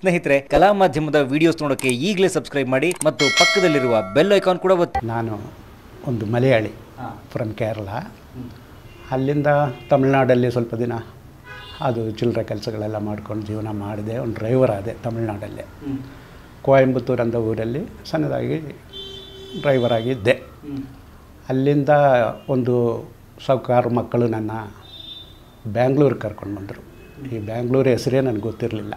ಸ್ನೇಹಿತರೆ ಕಲಾ ಮಾಧ್ಯಮದ ವಿಡಿಯೋಸ್ ನೋಡೋಕೆ ಈಗಲೇ ಸಬ್ಸ್ಕ್ರೈಬ್ ಮಾಡಿ ಮತ್ತು ಪಕ್ಕದಲ್ಲಿರುವ ಬೆಲ್ ಐಕಾನ್ ಕೂಡ ಒತ್ತಿ ನಾನು ಒಂದು ಮಲಯಾಳಿ ಫ್ರಮ್ ಕೇರಳ ಅಲ್ಲಿಂದ ತಮಿಳ್ನಾಡಲ್ಲಿ ಸ್ವಲ್ಪ ದಿನ ಅದು ಚಿಲ್ಲರೆ ಕೆಲಸಗಳೆಲ್ಲ ಮಾಡ್ಕೊಂಡು ಜೀವನ ಮಾಡಿದೆ ಒಂದು ಡ್ರೈವರ್ ಆದೆ ತಮಿಳ್ನಾಡಲ್ಲೇ ಕೊಯಂಬತ್ತೂರು ಅಂತ ಊರಲ್ಲಿ ಸಣ್ಣದಾಗಿ ಡ್ರೈವರ್ ಆಗಿದ್ದೆ ಅಲ್ಲಿಂದ ಒಂದು ಸಾವುಕಾರು ಮಕ್ಕಳು ನನ್ನ ಬ್ಯಾಂಗ್ಳೂರಿಗೆ ಕರ್ಕೊಂಡು ಬಂದರು ಈ ಬ್ಯಾಂಗ್ಳೂರು ಹೆಸರೇ ನನಗೆ ಗೊತ್ತಿರಲಿಲ್ಲ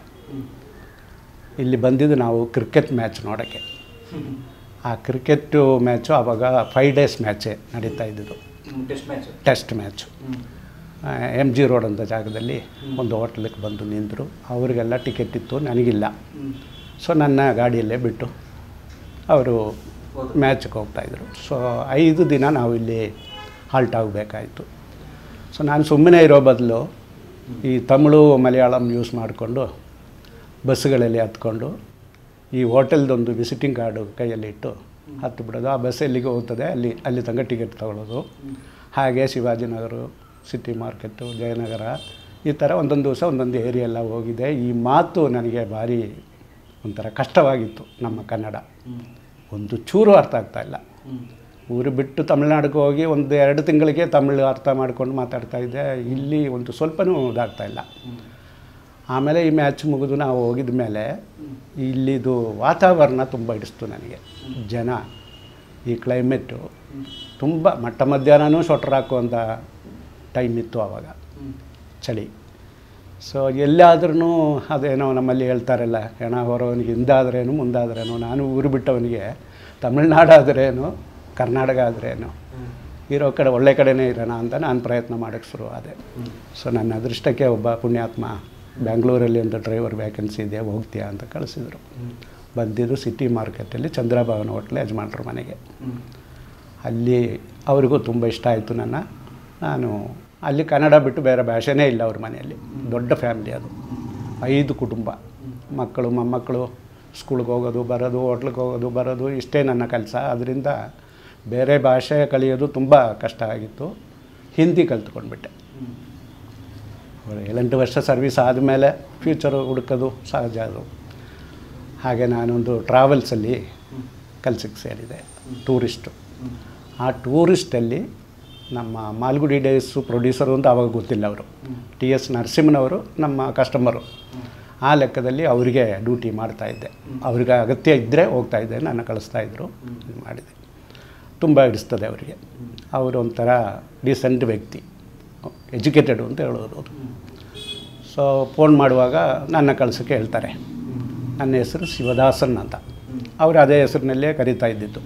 ಇಲ್ಲಿ ಬಂದಿದ್ದು ನಾವು ಕ್ರಿಕೆಟ್ ಮ್ಯಾಚ್ ನೋಡೋಕ್ಕೆ ಆ ಕ್ರಿಕೆಟ್ಟು ಮ್ಯಾಚು ಆವಾಗ ಫೈವ್ ಡೇಸ್ ಮ್ಯಾಚೇ ನಡೀತಾ ಇದ್ದಿದ್ದು test match M G road ಅಂತ ಜಾಗದಲ್ಲಿ ಒಂದು ಹೋಟ್ಲಿಗೆ ಬಂದು ನಿಂತರು ಅವರಿಗೆಲ್ಲ ಟಿಕೆಟ್ ಇತ್ತು ನನಗಿಲ್ಲ ಸೊ ನನ್ನ ಗಾಡಿಯಲ್ಲೇ ಬಿಟ್ಟು ಅವರು ಮ್ಯಾಚ್ಗೆ ಹೋಗ್ತಾಯಿದ್ರು ಸೊ ಐದು ದಿನ ನಾವು ಇಲ್ಲಿ ಹಾಲ್ಟ್ ಆಗಬೇಕಾಯಿತು ಸೊ ನಾನು ಸುಮ್ಮನೆ ಇರೋ ಬದಲು ಈ ತಮಿಳು ಮಲಯಾಳಂ ಯೂಸ್ ಮಾಡಿಕೊಂಡು ಬಸ್ಸುಗಳಲ್ಲಿ ಹತ್ಕೊಂಡು ಈ ಹೋಟೆಲ್ದೊಂದು ವಿಸಿಟಿಂಗ್ ಕಾರ್ಡು ಕೈಯಲ್ಲಿ ಇಟ್ಟು ಹತ್ತು ಬಿಡೋದು ಆ ಬಸ್ ಎಲ್ಲಿಗೆ ಹೋಗ್ತದೆ ಅಲ್ಲಿ ಅಲ್ಲಿ ತನಕ ಟಿಕೆಟ್ ತಗೊಳ್ಳೋದು ಹಾಗೆ ಶಿವಾಜಿನಗರ ಸಿಟಿ ಮಾರ್ಕೆಟು ಜಯನಗರ ಈ ಥರ ಒಂದೊಂದು ದಿವಸ ಒಂದೊಂದು ಏರಿಯಾ ಎಲ್ಲ ಹೋಗಿದೆ ಈ ಮಾತು ನನಗೆ ಭಾರಿ ಒಂಥರ ಕಷ್ಟವಾಗಿತ್ತು ನಮ್ಮ ಕನ್ನಡ ಒಂದು ಚೂರು ಅರ್ಥ ಆಗ್ತಾ ಇಲ್ಲ ಊರು ಬಿಟ್ಟು ತಮಿಳ್ನಾಡಿಗೆ ಹೋಗಿ ಒಂದು ಎರಡು ತಿಂಗಳಿಗೆ ತಮಿಳು ಅರ್ಥ ಮಾಡ್ಕೊಂಡು ಮಾತಾಡ್ತಾ ಇದ್ದೆ ಇಲ್ಲಿ ಒಂದು ಸ್ವಲ್ಪನೂ ಇದಾಗ್ತಾ ಇಲ್ಲ ಆಮೇಲೆ ಈ ಮ್ಯಾಚ್ ಮುಗಿದು ನಾವು ಹೋಗಿದ ಮೇಲೆ ಇಲ್ಲಿದು ವಾತಾವರಣ ತುಂಬ ಹಿಡಿಸ್ತು ನನಗೆ ಜನ ಈ ಕ್ಲೈಮೇಟು ತುಂಬ ಮಟ್ಟ ಮಧ್ಯಾಹ್ನನೂ ಸ್ವೆಟ್ರ್ ಹಾಕುವಂಥ ಟೈಮ್ ಇತ್ತು ಆವಾಗ ಚಳಿ ಸೊ ಎಲ್ಲಾದ್ರೂ ಅದೇನೋ ನಮ್ಮಲ್ಲಿ ಹೇಳ್ತಾರಲ್ಲ ಹೆಣ ಹೊರವನಿಗೆ ಹಿಂದಾದ್ರೇನು ಮುಂದಾದ್ರೇನು ನಾನು ಊರು ಬಿಟ್ಟವನಿಗೆ ತಮಿಳ್ನಾಡಾದ್ರೇನು ಕರ್ನಾಟಕ ಆದ್ರೇನು ಇರೋ ಕಡೆ ಒಳ್ಳೆ ಕಡೆನೇ ಇರೋಣ ಅಂತ ನಾನು ಪ್ರಯತ್ನ ಮಾಡೋಕ್ಕೆ ಶುರುವಾದೆ ಸೊ ನನ್ನ ಅದೃಷ್ಟಕ್ಕೆ ಒಬ್ಬ ಪುಣ್ಯಾತ್ಮ ಬ್ಯಾಂಗ್ಳೂರಲ್ಲಿ ಒಂದು ಡ್ರೈವರ್ ವ್ಯಾಕೆನ್ಸಿ ಇದೆ ಹೋಗ್ತೀಯಾ ಅಂತ ಕಳಿಸಿದರು ಬಂದಿದ್ದು ಸಿಟಿ ಮಾರ್ಕೆಟಲ್ಲಿ ಚಂದ್ರಭವನ ಹೋಟ್ಲೆ ಯಜಮಾನ್ರ ಮನೆಗೆ ಅಲ್ಲಿ ಅವರಿಗೂ ತುಂಬ ಇಷ್ಟ ಆಯಿತು ನನ್ನ ನಾನು ಅಲ್ಲಿ ಕನ್ನಡ ಬಿಟ್ಟು ಬೇರೆ ಭಾಷೆನೇ ಇಲ್ಲ ಅವ್ರ ಮನೆಯಲ್ಲಿ ದೊಡ್ಡ ಫ್ಯಾಮಿಲಿ ಅದು ಐದು ಕುಟುಂಬ ಮಕ್ಕಳು ಮೊಮ್ಮಕ್ಕಳು ಸ್ಕೂಲ್ಗೆ ಹೋಗೋದು ಬರೋದು ಹೋಟ್ಲಿಗೆ ಹೋಗೋದು ಬರೋದು ಇಷ್ಟೇ ನನ್ನ ಕೆಲಸ ಅದರಿಂದ ಬೇರೆ ಭಾಷೆ ಕಲಿಯೋದು ತುಂಬ ಕಷ್ಟ ಆಗಿತ್ತು ಹಿಂದಿ ಕಲ್ತ್ಕೊಂಡ್ಬಿಟ್ಟೆ ಒಂದು ಏಳೆಂಟು ವರ್ಷ ಸರ್ವಿಸ್ ಆದಮೇಲೆ ಫ್ಯೂಚರು ಹುಡುಕೋದು ಸಹಜ ಅದು ಹಾಗೆ ನಾನೊಂದು ಟ್ರಾವೆಲ್ಸಲ್ಲಿ ಕೆಲಸಕ್ಕೆ ಸೇರಿದೆ ಟೂರಿಸ್ಟು ಆ ಟೂರಿಸ್ಟಲ್ಲಿ ನಮ್ಮ ಮಾಲ್ಗುಡಿ ಡೇಸು ಪ್ರೊಡ್ಯೂಸರು ಅಂತ ಆವಾಗ ಗೊತ್ತಿಲ್ಲ ಅವರು ಟಿ ಎಸ್ ನರಸಿಂಹನವರು ನಮ್ಮ ಕಸ್ಟಮರು ಆ ಲೆಕ್ಕದಲ್ಲಿ ಅವರಿಗೆ ಡ್ಯೂಟಿ ಮಾಡ್ತಾಯಿದ್ದೆ ಅವ್ರಿಗೆ ಅಗತ್ಯ ಇದ್ದರೆ ಹೋಗ್ತಾಯಿದ್ದೆ ನನ್ನ ಕಳಿಸ್ತಾಯಿದ್ರು ಇದು ಮಾಡಿದೆ ತುಂಬ ಹಿಡಿಸ್ತದೆ ಅವರಿಗೆ ಅವರು ಒಂಥರ ಡಿಸೆಂಟ್ ವ್ಯಕ್ತಿ ಎಜುಕೇಟೆಡು ಅಂತ ಹೇಳೋದು ಅದು ಸೊ ಫೋನ್ ಮಾಡುವಾಗ ನನ್ನ ಕಳ್ಸೋಕ್ಕೆ ಹೇಳ್ತಾರೆ ನನ್ನ ಹೆಸರು ಶಿವದಾಸನ್ ಅಂತ ಅವರು ಅದೇ ಹೆಸರಿನಲ್ಲೇ ಕರೀತಾ ಇದ್ದಿದ್ದು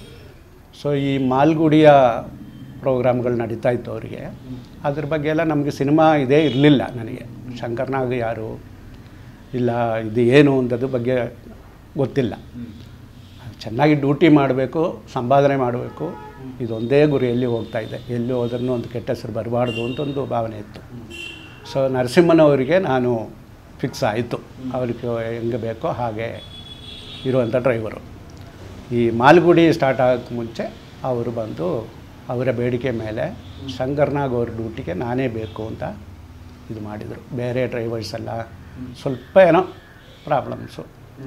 ಸೊ ಈ ಮಾಲ್ಗುಡಿಯ ಪ್ರೋಗ್ರಾಮ್ಗಳು ನಡೀತಾ ಇತ್ತು ಅವರಿಗೆ ಅದ್ರ ಬಗ್ಗೆ ಎಲ್ಲ ನಮಗೆ ಸಿನಿಮಾ ಇದೇ ಇರಲಿಲ್ಲ ನನಗೆ ಶಂಕರ್ನಾಗ್ ಯಾರು ಇಲ್ಲ ಇದು ಏನು ಅಂತದ್ರ ಬಗ್ಗೆ ಗೊತ್ತಿಲ್ಲ ಚೆನ್ನಾಗಿ ಡ್ಯೂಟಿ ಮಾಡಬೇಕು ಸಂಪಾದನೆ ಮಾಡಬೇಕು ಇದೊಂದೇ ಗುರಿಯಲ್ಲಿ ಹೋಗ್ತಾ ಇದೆ ಎಲ್ಲಿ ಹೋದ್ರೂ ಒಂದು ಕೆಟ್ಟ ಹೆಸರು ಬರಬಾರ್ದು ಅಂತ ಒಂದು ಭಾವನೆ ಇತ್ತು ಸೊ ನರಸಿಂಹನವರಿಗೆ ನಾನು ಫಿಕ್ಸ್ ಆಯಿತು ಅವ್ರಿಗೆ ಹೆಂಗೆ ಬೇಕೋ ಹಾಗೆ ಇರುವಂಥ ಡ್ರೈವರು ಈ ಮಾಲ್ಗುಡಿ ಸ್ಟಾರ್ಟ್ ಆಗೋಕ್ಕೆ ಮುಂಚೆ ಅವರು ಬಂದು ಅವರ ಬೇಡಿಕೆ ಮೇಲೆ ಶಂಕರ್ನಾಗ್ ಅವ್ರ ಡ್ಯೂಟಿಗೆ ನಾನೇ ಬೇಕು ಅಂತ ಇದು ಮಾಡಿದರು ಬೇರೆ ಡ್ರೈವರ್ಸ್ ಎಲ್ಲ ಸ್ವಲ್ಪ ಏನೋ ಪ್ರಾಬ್ಲಮ್ಸು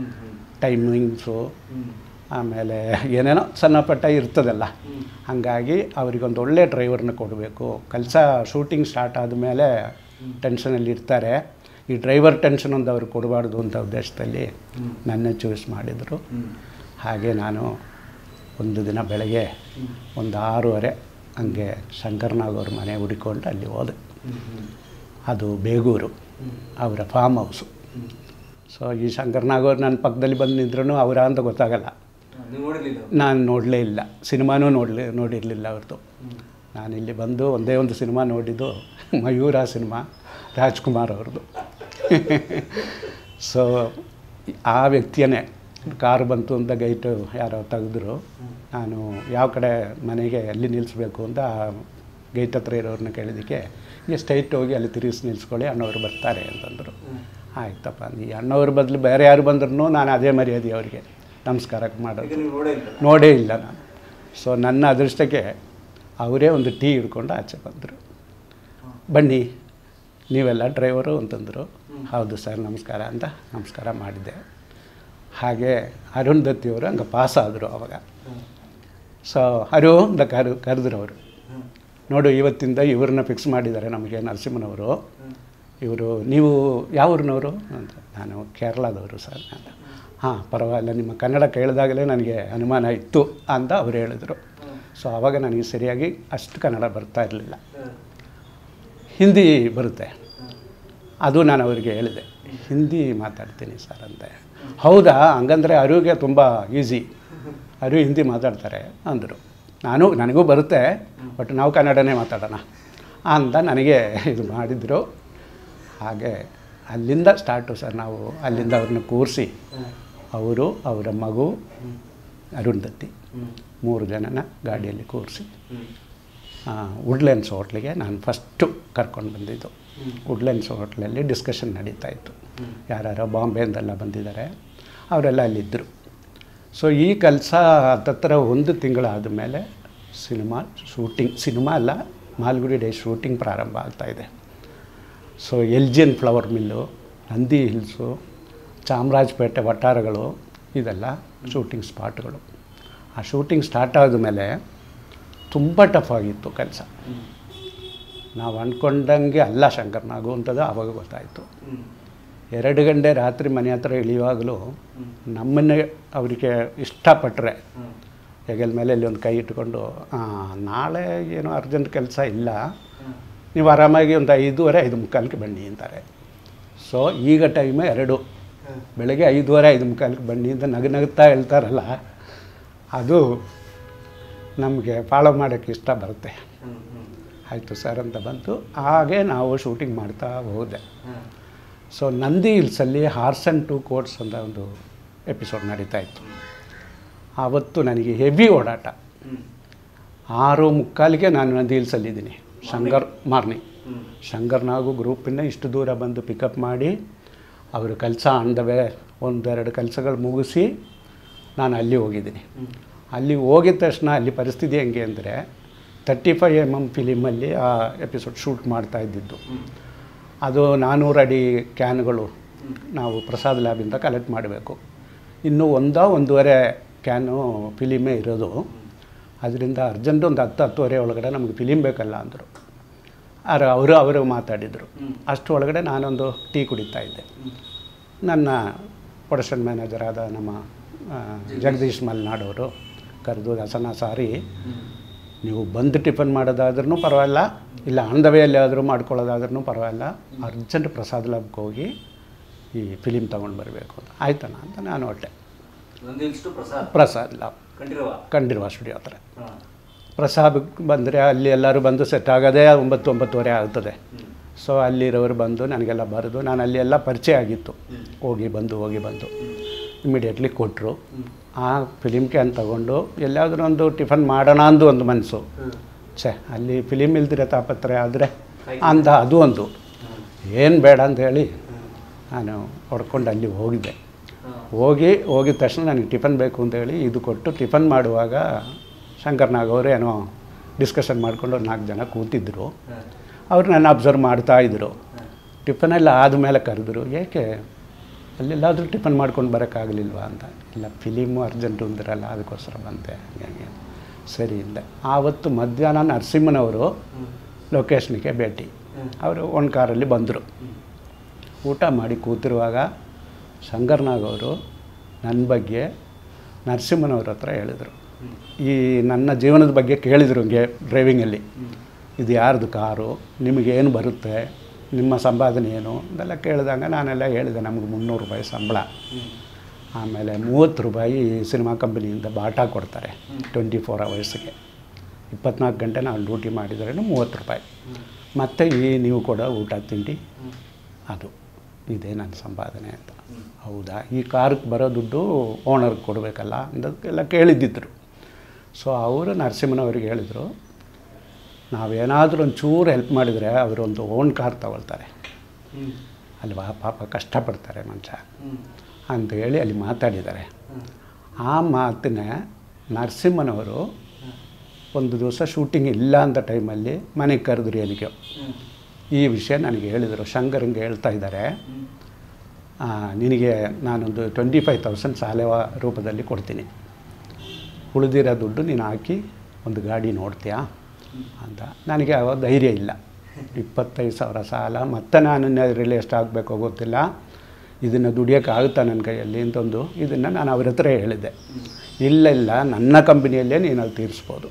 ಟೈಮಿಂಗ್ಸು ಆಮೇಲೆ ಏನೇನೋ ಸಣ್ಣ ಪಟ್ಟ ಇರ್ತದಲ್ಲ ಹಾಗಾಗಿ ಅವರಿಗೊಂದು ಒಳ್ಳೆ ಡ್ರೈವರ್ನ ಕೊಡಬೇಕು ಕೆಲಸ ಶೂಟಿಂಗ್ ಸ್ಟಾರ್ಟ್ ಆದಮೇಲೆ ಟೆನ್ಷನಲ್ಲಿ ಇರ್ತಾರೆ ಈ ಡ್ರೈವರ್ ಟೆನ್ಷನ್ ಒಂದು ಅವ್ರಿಗೆ ಕೊಡಬಾರ್ದು ಅಂತ ಉದ್ದೇಶದಲ್ಲಿ ನನ್ನ ಚೂಸ್ ಮಾಡಿದರು ಹಾಗೆ ನಾನು ಒಂದು ದಿನ ಬೆಳಗ್ಗೆ ಒಂದು ಆರೂವರೆ ಹಂಗೆ ಶಂಕರ್ನಾಗ್ ಅವ್ರ ಮನೆ ಹುಡುಕೊಂಡು ಅಲ್ಲಿ ಹೋದೆ ಅದು ಬೇಗೂರು ಅವರ ಫಾರ್ಮ್ ಹೌಸು ಸೊ ಈ ಶಂಕರ್ನಾಗ್ ಅವ್ರು ನನ್ನ ಪಕ್ಕದಲ್ಲಿ ಬಂದು ನಿಂತ್ರೂ ಅವರ ಅಂತ ಗೊತ್ತಾಗಲ್ಲ ನಾನು ನೋಡಲೇ ಇಲ್ಲ ಸಿನಿಮಾನೂ ನೋಡಲಿ ನೋಡಿರಲಿಲ್ಲ ಅವ್ರದ್ದು ನಾನು ಇಲ್ಲಿ ಬಂದು ಒಂದೇ ಒಂದು ಸಿನಿಮಾ ನೋಡಿದ್ದು ಮಯೂರ ಸಿನಿಮಾ ರಾಜ್ಕುಮಾರ್ ಅವ್ರದ್ದು ಸೊ ಆ ವ್ಯಕ್ತಿಯೇ ಕಾರು ಬಂತು ಅಂತ ಗೈಟು ಯಾರೋ ತೆಗೆದ್ರು ನಾನು ಯಾವ ಕಡೆ ಮನೆಗೆ ಎಲ್ಲಿ ನಿಲ್ಲಿಸ್ಬೇಕು ಅಂತ ಗೇಟ್ ಹತ್ರ ಇರೋರನ್ನ ಕೇಳಿದ್ದಕ್ಕೆ ಈಗ ಸ್ಟ್ರೈಟ್ ಹೋಗಿ ಅಲ್ಲಿ ತಿರುಗಿಸಿ ನಿಲ್ಲಿಸ್ಕೊಳ್ಳಿ ಅಣ್ಣವ್ರು ಬರ್ತಾರೆ ಅಂತಂದರು ಆಯ್ತಪ್ಪ ಈ ಅಣ್ಣವ್ರ ಬದಲು ಬೇರೆ ಯಾರು ಬಂದ್ರೂ ನಾನು ಅದೇ ಮರ್ಯಾದೆ ಅವರಿಗೆ ನಮಸ್ಕಾರಕ್ಕೆ ಮಾಡೋದು ನೋಡೇ ಇಲ್ಲ ನಾನು ಸೊ ನನ್ನ ಅದೃಷ್ಟಕ್ಕೆ ಅವರೇ ಒಂದು ಟೀ ಹಿಡ್ಕೊಂಡು ಆಚೆ ಬಂದರು ಬನ್ನಿ ನೀವೆಲ್ಲ ಡ್ರೈವರು ಅಂತಂದರು ಹೌದು ಸರ್ ನಮಸ್ಕಾರ ಅಂತ ನಮಸ್ಕಾರ ಮಾಡಿದ್ದೆ ಹಾಗೆ ಅರುಣ್ ದತ್ತಿಯವರು ಹಂಗೆ ಪಾಸ್ ಆದರು ಅವಾಗ ಸೊ ಅರು ಅಂತ ಕರೆ ಕರೆದ್ರು ಅವರು ನೋಡು ಇವತ್ತಿಂದ ಇವ್ರನ್ನ ಫಿಕ್ಸ್ ಮಾಡಿದ್ದಾರೆ ನಮಗೆ ನರಸಿಂಹನವರು ಇವರು ನೀವು ಯಾವ ಊರಿನವರು ಅಂತ ನಾನು ಕೇರಳದವರು ಸರ್ ಅಂತ ಹಾಂ ಪರವಾಗಿಲ್ಲ ನಿಮ್ಮ ಕನ್ನಡ ಕೇಳಿದಾಗಲೇ ನನಗೆ ಅನುಮಾನ ಇತ್ತು ಅಂತ ಅವ್ರು ಹೇಳಿದರು ಸೊ ಆವಾಗ ನನಗೆ ಸರಿಯಾಗಿ ಅಷ್ಟು ಕನ್ನಡ ಬರ್ತಾ ಇರಲಿಲ್ಲ ಹಿಂದಿ ಬರುತ್ತೆ ಅದು ನಾನು ಅವರಿಗೆ ಹೇಳಿದೆ ಹಿಂದಿ ಮಾತಾಡ್ತೀನಿ ಸರ್ ಅಂತೆ ಹೌದಾ ಹಂಗಂದ್ರೆ ಅರುಗೆ ತುಂಬ ಈಸಿ ಅರು ಹಿಂದಿ ಮಾತಾಡ್ತಾರೆ ಅಂದರು ನಾನು ನನಗೂ ಬರುತ್ತೆ ಬಟ್ ನಾವು ಕನ್ನಡನೇ ಮಾತಾಡೋಣ ಅಂತ ನನಗೆ ಇದು ಮಾಡಿದರು ಹಾಗೆ ಅಲ್ಲಿಂದ ಸ್ಟಾರ್ಟು ಸರ್ ನಾವು ಅಲ್ಲಿಂದ ಅವ್ರನ್ನ ಕೂರಿಸಿ ಅವರು ಅವರ ಮಗು ಅರುಣ್ ದತ್ತಿ ಮೂರು ಜನನ ಗಾಡಿಯಲ್ಲಿ ಕೂರಿಸಿ ವುಡ್ಲೆನ್ಸ್ ಹೋಟ್ಲಿಗೆ ನಾನು ಫಸ್ಟು ಕರ್ಕೊಂಡು ಬಂದಿದ್ದು ವುಡ್ಲೆನ್ಸ್ ಹೋಟ್ಲಲ್ಲಿ ಡಿಸ್ಕಷನ್ ನಡೀತಾ ಇತ್ತು ಯಾರ್ಯಾರೋ ಬಾಂಬೆಯಿಂದೆಲ್ಲ ಬಂದಿದ್ದಾರೆ ಅವರೆಲ್ಲ ಅಲ್ಲಿದ್ದರು ಸೊ ಈ ಕೆಲಸ ಹತ್ತತ್ರ ಒಂದು ತಿಂಗಳಾದ ಮೇಲೆ ಸಿನಿಮಾ ಶೂಟಿಂಗ್ ಸಿನಿಮಾ ಅಲ್ಲ ಮಾಲ್ಗುಡಿ ಡೇ ಶೂಟಿಂಗ್ ಪ್ರಾರಂಭ ಆಗ್ತಾಯಿದೆ ಸೊ ಎಲ್ಜಿಯನ್ flower mill Nandi hills Chamarajpet ವಠಾರಗಳು ಇದೆಲ್ಲ ಶೂಟಿಂಗ್ ಸ್ಪಾಟ್ಗಳು ಆ ಶೂಟಿಂಗ್ ಸ್ಟಾರ್ಟ್ ಆದಮೇಲೆ ತುಂಬ ಟಫ್ ಆಗಿತ್ತು ಕೆಲಸ ನಾವು ಅಂದ್ಕೊಂಡಂಗೆ ಅಲ್ಲ ಶಂಕರ್ನಾಗು ಅಂತದ್ದು ಆವಾಗ ಗೊತ್ತಾಯಿತು ಎರಡು ಗಂಟೆ ರಾತ್ರಿ ಮನೆ ಹತ್ರ ಇಳಿಯುವಾಗಲೂ ನಮ್ಮನ್ನೇ ಅವರಿಗೆ ಇಷ್ಟಪಟ್ಟರೆ ಹೆಗಲ ಮೇಲೆ ಇಲ್ಲಿ ಒಂದು ಕೈ ಇಟ್ಕೊಂಡು "ಆ, ನಾಳೆ ಏನೋ ಅರ್ಜೆಂಟ್ ಕೆಲಸ ಇಲ್ಲ ನೀವು ಆರಾಮಾಗಿ ಒಂದು ಐದೂವರೆ ಐದು ಮುಕ್ಕಾಲಕ್ಕೆ ಬನ್ನಿ ಅಂತಾರೆ ಸೊ ಈಗ ಟೈಮು ಎರಡು ಬೆಳಗ್ಗೆ ಐದೂವರೆ ಐದು ಮುಕ್ಕಾಲಕ್ಕೆ ಬನ್ನಿ ಅಂತ ನಗು ನಗುತ್ತಾ ಹೇಳ್ತಾರಲ್ಲ ಅದು ನಮಗೆ ಫಾಲೋ ಮಾಡೋಕ್ಕೆ ಇಷ್ಟ ಬರುತ್ತೆ ಆಯಿತು ಸರ್ ಅಂತ ಬಂತು ಹಾಗೆ ನಾವು ಶೂಟಿಂಗ್ ಮಾಡ್ತಾ ಹೋದೆ ಸೊ ನಂದಿ ಹಿಲ್ಸಲ್ಲಿ ಹಾರ್ಸ್ ಆ್ಯಂಡ್ ಟು ಕೋಟ್ಸ್ ಅಂತ ಒಂದು ಎಪಿಸೋಡ್ ನಡೀತಾ ಇತ್ತು ಆವತ್ತು ನನಗೆ ಹೆವಿ ಓಡಾಟ ಆರು ಮುಕ್ಕಾಲಿಗೆ ನಾನು ನಂದಿ ಹಿಲ್ಸಲ್ಲಿದ್ದೀನಿ ಶಂಕರ್ ಮಾರ್ನಿಂಗ್ ಶಂಕರ್ ನಾಗು ಗ್ರೂಪಿಂದ ಇಷ್ಟು ದೂರ ಬಂದು ಪಿಕಪ್ ಮಾಡಿ ಅವರು ಕೆಲಸ ಅಂದವೇ ಒಂದೆರಡು ಕೆಲಸಗಳು ಮುಗಿಸಿ ನಾನು ಅಲ್ಲಿ ಹೋಗಿದ್ದೀನಿ ಅಲ್ಲಿ ಹೋಗಿದ ತಕ್ಷಣ ಅಲ್ಲಿ ಪರಿಸ್ಥಿತಿ ಹೆಂಗೆ ಅಂದರೆ ತರ್ಟಿ ಫೈವ್ ಎಮ್ ಎಮ್ ಫಿಲಿಮಲ್ಲಿ ಆ ಎಪಿಸೋಡ್ ಶೂಟ್ ಮಾಡ್ತಾ ಇದ್ದಿದ್ದು ಅದು ನಾನ್ನೂರು ಅಡಿ ಕ್ಯಾನ್ಗಳು ನಾವು ಪ್ರಸಾದ್ ಲ್ಯಾಬಿಂದ ಕಲೆಕ್ಟ್ ಮಾಡಬೇಕು ಇನ್ನೂ ಒಂದೋ ಒಂದೂವರೆ ಕ್ಯಾನು ಫಿಲಿಮೇ ಇರೋದು ಅದರಿಂದ ಅರ್ಜೆಂಟ್ ಒಂದು ಹತ್ತು ಹತ್ತುವರೆ ಒಳಗಡೆ ನಮಗೆ ಫಿಲಿಮ್ ಬೇಕಲ್ಲ ಅಂದರು ಆದ್ರೆ ಅವರು ಅವರು ಮಾತಾಡಿದರು ಅಷ್ಟು ಒಳಗಡೆ ನಾನೊಂದು ಟೀ ಕುಡಿತಾ ಇದ್ದೆ ನನ್ನ ಪ್ರೊಡಕ್ಷನ್ ಮ್ಯಾನೇಜರ್ ಆದ ನಮ್ಮ ಆ, ಜಗದೀಶ್ ಮಲ್ನಾಡವರು ಕರೆದು ಹಸನ ಸಾರಿ ನೀವು ಬಂದು ಟಿಫನ್ ಮಾಡೋದಾದ್ರೂ ಪರವಾಗಿಲ್ಲ ಇಲ್ಲ ಆನ್ ದ ವೇಯಲ್ಲಿ ಆದರೂ ಮಾಡ್ಕೊಳ್ಳೋದಾದ್ರೂ ಪರವಾಗಿಲ್ಲ ಅರ್ಜೆಂಟ್ ಪ್ರಸಾದ್ ಲ್ಯಾಬ್ಗೆ ಹೋಗಿ ಈ ಫಿಲಿಮ್ ತೊಗೊಂಡು ಬರಬೇಕು ಅಂತ ಆಯ್ತಣ್ಣ ಅಂತ ನಾನು ಹೊಟ್ಟೆ ಪ್ರಸಾದ್ ಪ್ರಸಾದ್ ಲ್ಯಾಬ್ ಕಂಡಿರುವ ಕಂಡಿರುವ ಸ್ಟುಡಿಯೋ ಹತ್ರ ಪ್ರಸಾದಕ್ಕೆ ಬಂದರೆ ಅಲ್ಲಿ ಎಲ್ಲರೂ ಬಂದು ಸೆಟ್ ಆಗೋದೇ ಒಂಬತ್ತು ಒಂಬತ್ತುವರೆ ಆಗ್ತದೆ ಸೊ ಅಲ್ಲಿರೋರು ಬಂದು ನನಗೆಲ್ಲ ಬರೆದು ನಾನು ಅಲ್ಲಿ ಎಲ್ಲ ಪರಿಚಯ ಆಗಿತ್ತು ಹೋಗಿ ಬಂದು ಹೋಗಿ ಬಂದು ಇಮಿಡಿಯೇಟ್ಲಿ ಕೊಟ್ಟರು ಆ ಫಿಲಿಮ್ ಕ್ಯಾನ್ ತಗೊಂಡು ಎಲ್ಲಾದರೂ ಒಂದು ಟಿಫನ್ ಮಾಡೋಣ ಅಂದು ಒಂದು ಮನಸ್ಸು ಛೇ ಅಲ್ಲಿ ಫಿಲಿಮ್ ಇಲ್ದಿರೋ ತಾಪತ್ರೆ ಆದರೆ ಅಂದ ಅದು ಒಂದು ಏನು ಬೇಡ ಅಂತ ಹೇಳಿ ನಾನು ಹೊಡ್ಕೊಂಡು ಅಲ್ಲಿ ಹೋಗಿದ್ದೆ ಹೋಗಿ ಹೋಗಿದ ತಕ್ಷಣ ನನಗೆ ಟಿಫನ್ ಬೇಕು ಅಂತೇಳಿ ಇದು ಕೊಟ್ಟು ಟಿಫನ್ ಮಾಡುವಾಗ ಶಂಕರ್ನಾಗ್ ಅವರು ಏನೋ ಡಿಸ್ಕಷನ್ ಮಾಡಿಕೊಂಡು ಒಂದು ನಾಲ್ಕು ಜನ ಕೂತಿದ್ದರು ಅವ್ರು ನನ್ನ ಅಬ್ಸರ್ವ್ ಮಾಡ್ತಾ ಇದ್ದರು ಟಿಫನೆಲ್ಲ ಆದಮೇಲೆ ಕರೆದ್ರು ಏಕೆ ಅಲ್ಲೆಲ್ಲಾದರೂ ಟಿಫನ್ ಮಾಡ್ಕೊಂಡು ಬರೋಕ್ಕಾಗಲಿಲ್ವಾ ಅಂತ ಇಲ್ಲ ಫಿಲಿಮು ಅರ್ಜೆಂಟು ಅಂದಿರಲ್ಲ ಅದಕ್ಕೋಸ್ಕರ ಬಂದೆ ಹಂಗೆ ಹಂಗೆ ಸರಿ ಇಲ್ಲ ಆವತ್ತು ಮಧ್ಯಾಹ್ನ ನರಸಿಂಹನವರು ಲೊಕೇಶನ್ಗೆ ಭೇಟಿ ಅವರು ಒಂದು ಕಾರಲ್ಲಿ ಬಂದರು ಊಟ ಮಾಡಿ ಕೂತಿರುವಾಗ ಶಂಕರ್ನಾಗ್ ಅವರು ನನ್ನ ಬಗ್ಗೆ ನರಸಿಂಹನವ್ರ ಹತ್ರ ಹೇಳಿದರು ಈ ನನ್ನ ಜೀವನದ ಬಗ್ಗೆ ಕೇಳಿದರು ಹಂಗೆ ಡ್ರೈವಿಂಗಲ್ಲಿ ಇದು ಯಾರ್ದು ಕಾರು ನಿಮಗೇನು ಬರುತ್ತೆ ನಿಮ್ಮ ಸಂಪಾದನೆ ಏನು ಇದೆಲ್ಲ ಕೇಳಿದಾಗ ನಾನೆಲ್ಲ ಹೇಳಿದೆ ನಮಗೆ ಮುನ್ನೂರು ರೂಪಾಯಿ ಸಂಬಳ ಆಮೇಲೆ ಮೂವತ್ತು ರೂಪಾಯಿ ಸಿನಿಮಾ ಕಂಪನಿಯಿಂದ ಬಾಟಾ ಕೊಡ್ತಾರೆ ಟ್ವೆಂಟಿ ಫೋರ್ ಅವರ್ಸ್ಗೆ ಇಪ್ಪತ್ನಾಲ್ಕು ಗಂಟೆ ನಾನು ಡ್ಯೂಟಿ ಮಾಡಿದ್ರೂ ಮೂವತ್ತು ರೂಪಾಯಿ ಮತ್ತು ಈ ನೀವು ಕೊಡೋ ಊಟ ತಿಂಡಿ ಅದು ಇದೇ ನನ್ನ ಸಂಪಾದನೆ ಅಂತ ಹೌದಾ ಈ ಕಾರ್ಗೆ ಬರೋ ದುಡ್ಡು ಓನರ್ಗೆ ಕೊಡಬೇಕಲ್ಲ ಅಂದಕ್ಕೆಲ್ಲ ಕೇಳಿದ್ದಿದ್ರು ಸೊ ಅವರು ನರಸಿಂಹನವ್ರಿಗೆ ಹೇಳಿದರು ನಾವೇನಾದರೂ ಒಂಚೂರು ಹೆಲ್ಪ್ ಮಾಡಿದರೆ ಅವರೊಂದು ಓನ್ ಕಾರ್ ತಗೊಳ್ತಾರೆ ಅಲ್ವಾ ಪಾಪ ಕಷ್ಟಪಡ್ತಾರೆ ಮನುಷ್ಯ ಅಂತ ಹೇಳಿ ಅಲ್ಲಿ ಮಾತಾಡಿದ್ದಾರೆ ಆ ಮಾತನ್ನ ನರಸಿಂಹನವರು ಒಂದು ದಿವಸ ಶೂಟಿಂಗ್ ಇಲ್ಲ ಅಂತ ಟೈಮಲ್ಲಿ ಮನೆಗೆ ಕರೆದ್ರು ಎಲ್ಲಿಗೆ ಈ ವಿಷಯ ನನಗೆ ಹೇಳಿದರು ಶಂಕರಂಗೆ ಹೇಳ್ತಾ ಇದ್ದಾರೆ ಆ, ನಿನಗೆ ನಾನೊಂದು ಟ್ವೆಂಟಿ ಫೈವ್ ತೌಸಂಡ್ ಸಾಲವ ರೂಪದಲ್ಲಿ ಕೊಡ್ತೀನಿ ಉಳಿದಿರೋ ದುಡ್ಡು ನೀನು ಹಾಕಿ ಒಂದು ಗಾಡಿ ನೋಡ್ತೀಯಾ ಅಂತ ನನಗೆ ಅವಾಗ ಧೈರ್ಯ ಇಲ್ಲ ಇಪ್ಪತ್ತೈದು ಸಾವಿರ ಸಾಲ ಮತ್ತೆ ನಾನು ಅದರಲ್ಲಿ ಎಷ್ಟು ಆಗಬೇಕೋ ಗೊತ್ತಿಲ್ಲ ಇದನ್ನು ದುಡಿಯೋಕ್ಕಾಗುತ್ತಾ ನನ್ನ ಕೈಯಲ್ಲಿ ಅಂತಂದು ಇದನ್ನು ನಾನು ಅವ್ರ ಹತ್ರ ಹೇಳಿದ್ದೆ ಇಲ್ಲ ಇಲ್ಲ ನನ್ನ ಕಂಪ್ನಿಯಲ್ಲೇ ನೀನು ಅದು ತೀರಿಸ್ಬೋದು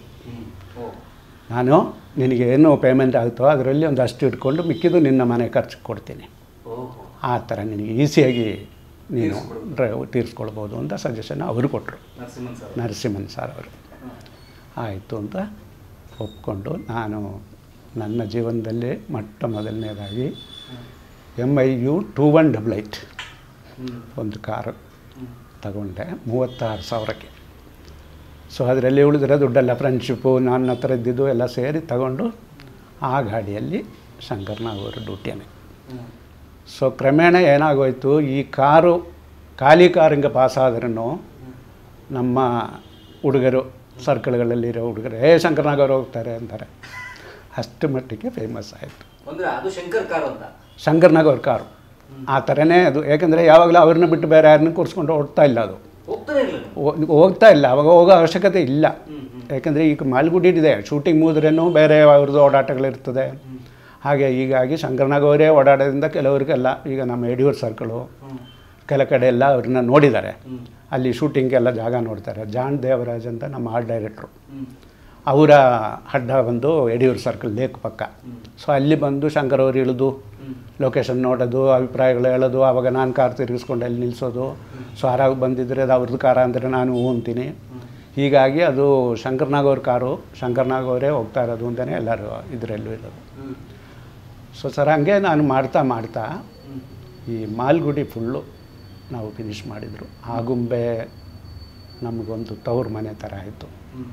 ನಾನು ನಿನಗೆ ಏನು ಪೇಮೆಂಟ್ ಆಗುತ್ತೋ ಅದರಲ್ಲಿ ಒಂದು ಅಷ್ಟು ಇಟ್ಕೊಂಡು ಮಿಕ್ಕಿದ್ದು ನಿನ್ನ ಮನೆ ಖರ್ಚಿಗೆ ಕೊಡ್ತೀನಿ ಆ ಥರ ನಿನಗೆ ಈಸಿಯಾಗಿ ನೀನು ಡ್ರೈವ್ ತೀರಿಸ್ಕೊಳ್ಬೋದು ಅಂತ ಸಜೆಷನ್ ಅವರು ಕೊಟ್ಟರು ನರಸಿಂಹನ್ ಸರ್ ಅವರು ಆಯಿತು ಅಂತ ಒಪ್ಕೊಂಡು ನಾನು ನನ್ನ ಜೀವನದಲ್ಲಿ ಮೊಟ್ಟ ಮೊದಲನೇದಾಗಿ M I U two one double eight ಒಂದು ಕಾರು ತಗೊಂಡೆ ಮೂವತ್ತಾರು ಸಾವಿರಕ್ಕೆ ಸೊ ಅದರಲ್ಲಿ ಉಳಿದಿರೋ ದುಡ್ಡೆಲ್ಲ ಫ್ರೆಂಡ್ಶಿಪ್ಪು ನನ್ನ ಹತ್ರ ಇದ್ದಿದ್ದು ಎಲ್ಲ ಸೇರಿ ತಗೊಂಡು ಆ ಗಾಡಿಯಲ್ಲಿ ಶಂಕರ್ನಾಗ್ ಅವರು ಡ್ಯೂಟಿಯೇ ಸೊ ಕ್ರಮೇಣ ಏನಾಗೋಯ್ತು ಈ ಕಾರು ಖಾಲಿ ಕಾರು ಹಿಂಗೆ ಪಾಸ್ ಆದ್ರೂ ನಮ್ಮ ಹುಡುಗರು ಸರ್ಕಲ್ಗಳಲ್ಲಿರೋ ಹುಡುಗರು ಏ ಶಂಕರ್ನಾಗ್ ಅವರು ಹೋಗ್ತಾರೆ ಅಂತಾರೆ ಅಷ್ಟು ಮಟ್ಟಿಗೆ ಫೇಮಸ್ ಆಯಿತು ಅಂದ್ರೆ ಅದು ಶಂಕರ್ ಕಾರ್ ಅಂತ ಶಂಕರ್ನಾಗ್ ಅವ್ರ ಕಾರು ಆ ಥರನೇ ಅದು ಯಾಕಂದರೆ ಯಾವಾಗಲೂ ಅವ್ರನ್ನ ಬಿಟ್ಟು ಬೇರೆ ಯಾರನ್ನ ಕೂರಿಸ್ಕೊಂಡು ಓಡ್ತಾ ಇಲ್ಲ ಅದು ಹೋಗ್ತಾನೆ ಇಲ್ಲ ಹೋ- ಹೋಗ್ತಾ ಇಲ್ಲ ಅವಾಗ ಹೋಗೋ ಅವಶ್ಯಕತೆ ಇಲ್ಲ ಯಾಕಂದರೆ ಈಗ ಮಾಲ್ಗುಡಿ ಇದೆ ಶೂಟಿಂಗ್ ಮುಗಿದ್ರೇನು ಬೇರೆ ಅವ್ರದ್ದು ಓಡಾಟಗಳಿರ್ತದೆ ಹಾಗೆ ಹೀಗಾಗಿ ಶಂಕರ್ನಾಗ್ ಅವರೇ ಓಡಾಡೋದ್ರಿಂದ ಕೆಲವರಿಗೆಲ್ಲ ಈಗ ನಮ್ಮ ಯಡಿಯೂರು ಸರ್ಕಲು ಕೆಲ ಕಡೆ ಎಲ್ಲ ಅವ್ರನ್ನ ನೋಡಿದ್ದಾರೆ ಅಲ್ಲಿ ಶೂಟಿಂಗೆಲ್ಲ ಜಾಗ ನೋಡ್ತಾರೆ ಜಾನ್ ದೇವರಾಜ್ ಅಂತ ನಮ್ಮ ಆರ್ಟ್ ಡೈರೆಕ್ಟ್ರು ಅವರ ಅಡ್ಡ ಬಂದು ಯಡಿಯೂರು ಸರ್ಕಲ್ ಲೇಕ್ ಪಕ್ಕ ಸೊ ಅಲ್ಲಿ ಬಂದು ಶಂಕರ್ ಅವರು ಇಳಿದು ಲೊಕೇಶನ್ ನೋಡೋದು ಅಭಿಪ್ರಾಯಗಳು ಹೇಳೋದು ಆವಾಗ ನಾನು ಕಾರ್ ತಿರುಗಿಸ್ಕೊಂಡು ಅಲ್ಲಿ ನಿಲ್ಲಿಸೋದು ಸೊ ಆರಾಗ ಬಂದಿದ್ದರೆ ಅದು ಅವ್ರದ್ದು ಕಾರ ಅಂದರೆ ನಾನು ಹ್ಞೂ ಅಂತೀನಿ ಹೀಗಾಗಿ ಅದು ಶಂಕರ್ನಾಗ್ ಅವ್ರ ಕಾರು ಶಂಕರ್ನಾಗ್ ಅವರೇ ಹೋಗ್ತಾ ಇರೋದು ಅಂತಲೇ ಎಲ್ಲರೂ ಇದರಲ್ಲೂ ಇರೋದು ಸೊ ಸರ್ ಹಂಗೆ ನಾನು ಮಾಡ್ತಾ ಮಾಡ್ತಾ ಈ ಮಾಲ್ಗುಡಿ ಫುಲ್ಲು ನಾವು ಫಿನಿಷ್ ಮಾಡಿದರು ಆಗುಂಬೆ ನಮಗೊಂದು ತವ್ರ ಮನೆ ಥರ ಆಯಿತು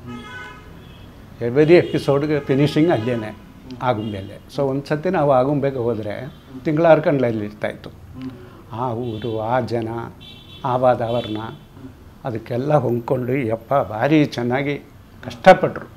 ಎವ್ರಿ ಎಪಿಸೋಡ್ಗೆ ಫಿನಿಶಿಂಗ್ ಅಲ್ಲೇ ಆಗುಂಬೆಯಲ್ಲೇ ಸೊ ಒಂದು ಸತಿ ನಾವು ಆಗುಂಬೆಗೆ ಹೋದರೆ ತಿಂಗಳಾರು ಕಂಡ್ಲಲ್ಲಿ ಇರ್ತಾಯಿತ್ತು ಆ ಊರು ಆ ಜನ ಆ ವಾತಾವರಣ ಅದಕ್ಕೆಲ್ಲ ಹೊಂದ್ಕೊಂಡು ಯಪ್ಪ ಭಾರಿ ಚೆನ್ನಾಗಿ ಕಷ್ಟಪಟ್ಟರು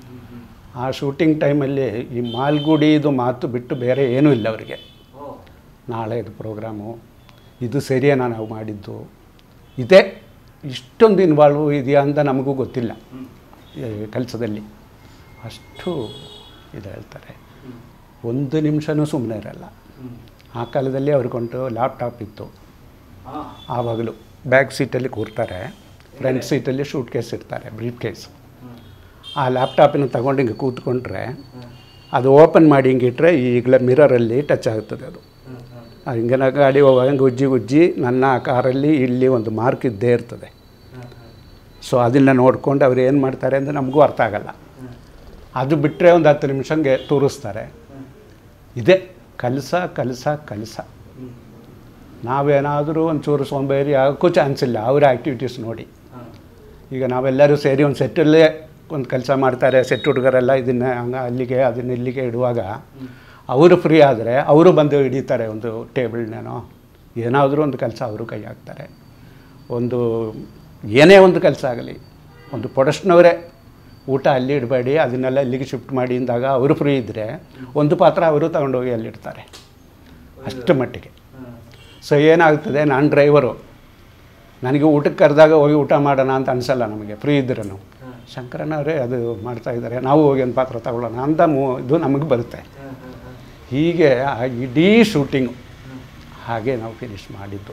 ಆ ಶೂಟಿಂಗ್ ಟೈಮಲ್ಲಿ ಈ ಮಾಲ್ಗುಡಿದು ಮಾತು ಬಿಟ್ಟು ಬೇರೆ ಏನೂ ಇಲ್ಲ ಅವರಿಗೆ ನಾಳೆದು ಪ್ರೋಗ್ರಾಮು ಇದು ಸರಿಯೇನಾ ನಾವು ಮಾಡಿದ್ದು ಇದೇ ಇಷ್ಟೊಂದು ಇನ್ವಾಲ್ವ್ ಇದೆಯಾ ಅಂತ ನಮಗೂ ಗೊತ್ತಿಲ್ಲ ಕೆಲಸದಲ್ಲಿ ಅಷ್ಟು ಇದು ಹೇಳ್ತಾರೆ ಒಂದು ನಿಮಿಷನೂ ಸುಮ್ಮನೆ ಇರಲ್ಲ ಆ ಕಾಲದಲ್ಲಿ ಅವ್ರಿಗೊಂಟು ಲ್ಯಾಪ್ಟಾಪ್ ಇತ್ತು ಆವಾಗಲೂ ಬ್ಯಾಕ್ ಸೀಟಲ್ಲಿ ಕೂರ್ತಾರೆ ಫ್ರಂಟ್ ಸೀಟಲ್ಲಿ ಶೂಟ್ ಕೇಸ್ ಇರ್ತಾರೆ ಬ್ರೀಫ್ ಕೇಸ್ ಆ ಲ್ಯಾಪ್ಟಾಪಿನ ತಗೊಂಡು ಹಿಂಗೆ ಕೂತ್ಕೊಂಡ್ರೆ ಅದು ಓಪನ್ ಮಾಡಿ ಹಿಂಗೆ ಇಟ್ಟರೆ ಈಗಲೇ ಮಿರರಲ್ಲಿ ಟಚ್ ಆಗುತ್ತದೆ ಅದು ಆ ಹಿಂಗೆ ನಾ ಗಾಡಿ ಹೋಗುವಾಗ ಹಿಂಗೆ ಉಜ್ಜಿ ಉಜ್ಜಿ ನನ್ನ ಕಾರಲ್ಲಿ ಇಲ್ಲಿ ಒಂದು ಮಾರ್ಕ್ ಇದ್ದೇ ಇರ್ತದೆ ಸೊ ಅದನ್ನು ನೋಡ್ಕೊಂಡು ಅವ್ರು ಏನು ಮಾಡ್ತಾರೆ ಅಂತ ನಮಗೂ ಅರ್ಥ ಆಗಲ್ಲ ಅದು ಬಿಟ್ಟರೆ ಒಂದು ಹತ್ತು ನಿಮಿಷಂಗೆ ತೋರಿಸ್ತಾರೆ ಇದೇ ಕಲಸ ಕಲಸ ಕಲಸ ನಾವೇನಾದರೂ ಒಂಚೂರು ಸೋಂಬೇರಿ ಆಗೋಕ್ಕೂ ಚಾನ್ಸ್ ಇಲ್ಲ ಅವರ ಆ್ಯಕ್ಟಿವಿಟೀಸ್ ನೋಡಿ ಈಗ ನಾವೆಲ್ಲರೂ ಸೇರಿ ಒಂದು ಸೆಟ್ಟಲ್ಲೇ ಒಂದು ಕೆಲಸ ಮಾಡ್ತಾರೆ ಸೆಟ್ ಹುಡುಗರೆಲ್ಲ ಇದನ್ನು ಹಂಗೆ ಅಲ್ಲಿಗೆ ಅದನ್ನ ಇಲ್ಲಿಗೆ ಇಡುವಾಗ ಅವರು ಫ್ರೀ ಆದರೆ ಅವರು ಬಂದು ಹಿಡಿತಾರೆ ಒಂದು ಟೇಬಲ್ನೇನೋ ಏನಾದರೂ ಒಂದು ಕೆಲಸ ಅವರು ಕೈ ಹಾಕ್ತಾರೆ ಒಂದು ಏನೇ ಒಂದು ಕೆಲಸ ಆಗಲಿ ಒಂದು ಪ್ರೊಡಕ್ಷನವರೇ ಊಟ ಅಲ್ಲಿ ಇಡಬೇಡಿ ಅದನ್ನೆಲ್ಲ ಇಲ್ಲಿಗೆ ಶಿಫ್ಟ್ ಮಾಡಿ ಅಂದಾಗ ಅವರು ಫ್ರೀ ಇದ್ದರೆ ಒಂದು ಪಾತ್ರ ಅವರು ತಗೊಂಡೋಗಿ ಅಲ್ಲಿಡ್ತಾರೆ ಅಷ್ಟು ಮಟ್ಟಿಗೆ ಸೊ ಏನಾಗ್ತದೆ ನಾನು ಡ್ರೈವರು ನನಗೆ ಊಟಕ್ಕೆ ಕರೆದಾಗ ಹೋಗಿ ಊಟ ಮಾಡೋಣ ಅಂತ ಅನಿಸಲ್ಲ ನಮಗೆ ಫ್ರೀ ಇದ್ದರೆ ನಾವು ಶಂಕರನವರೇ ಅದು ಮಾಡ್ತಾ ಇದ್ದಾರೆ ನಾವು ಹೋಗಿ ಒಂದು ಪಾತ್ರ ತಗೊಳ್ಳೋಣ ಅಂತ ಮೂ ಇದು ನಮಗೆ ಬರುತ್ತೆ ಹೀಗೆ ಆ ಇಡೀ ಶೂಟಿಂಗು ಹಾಗೆ ನಾವು ಫಿನಿಷ್ ಮಾಡಿದ್ದು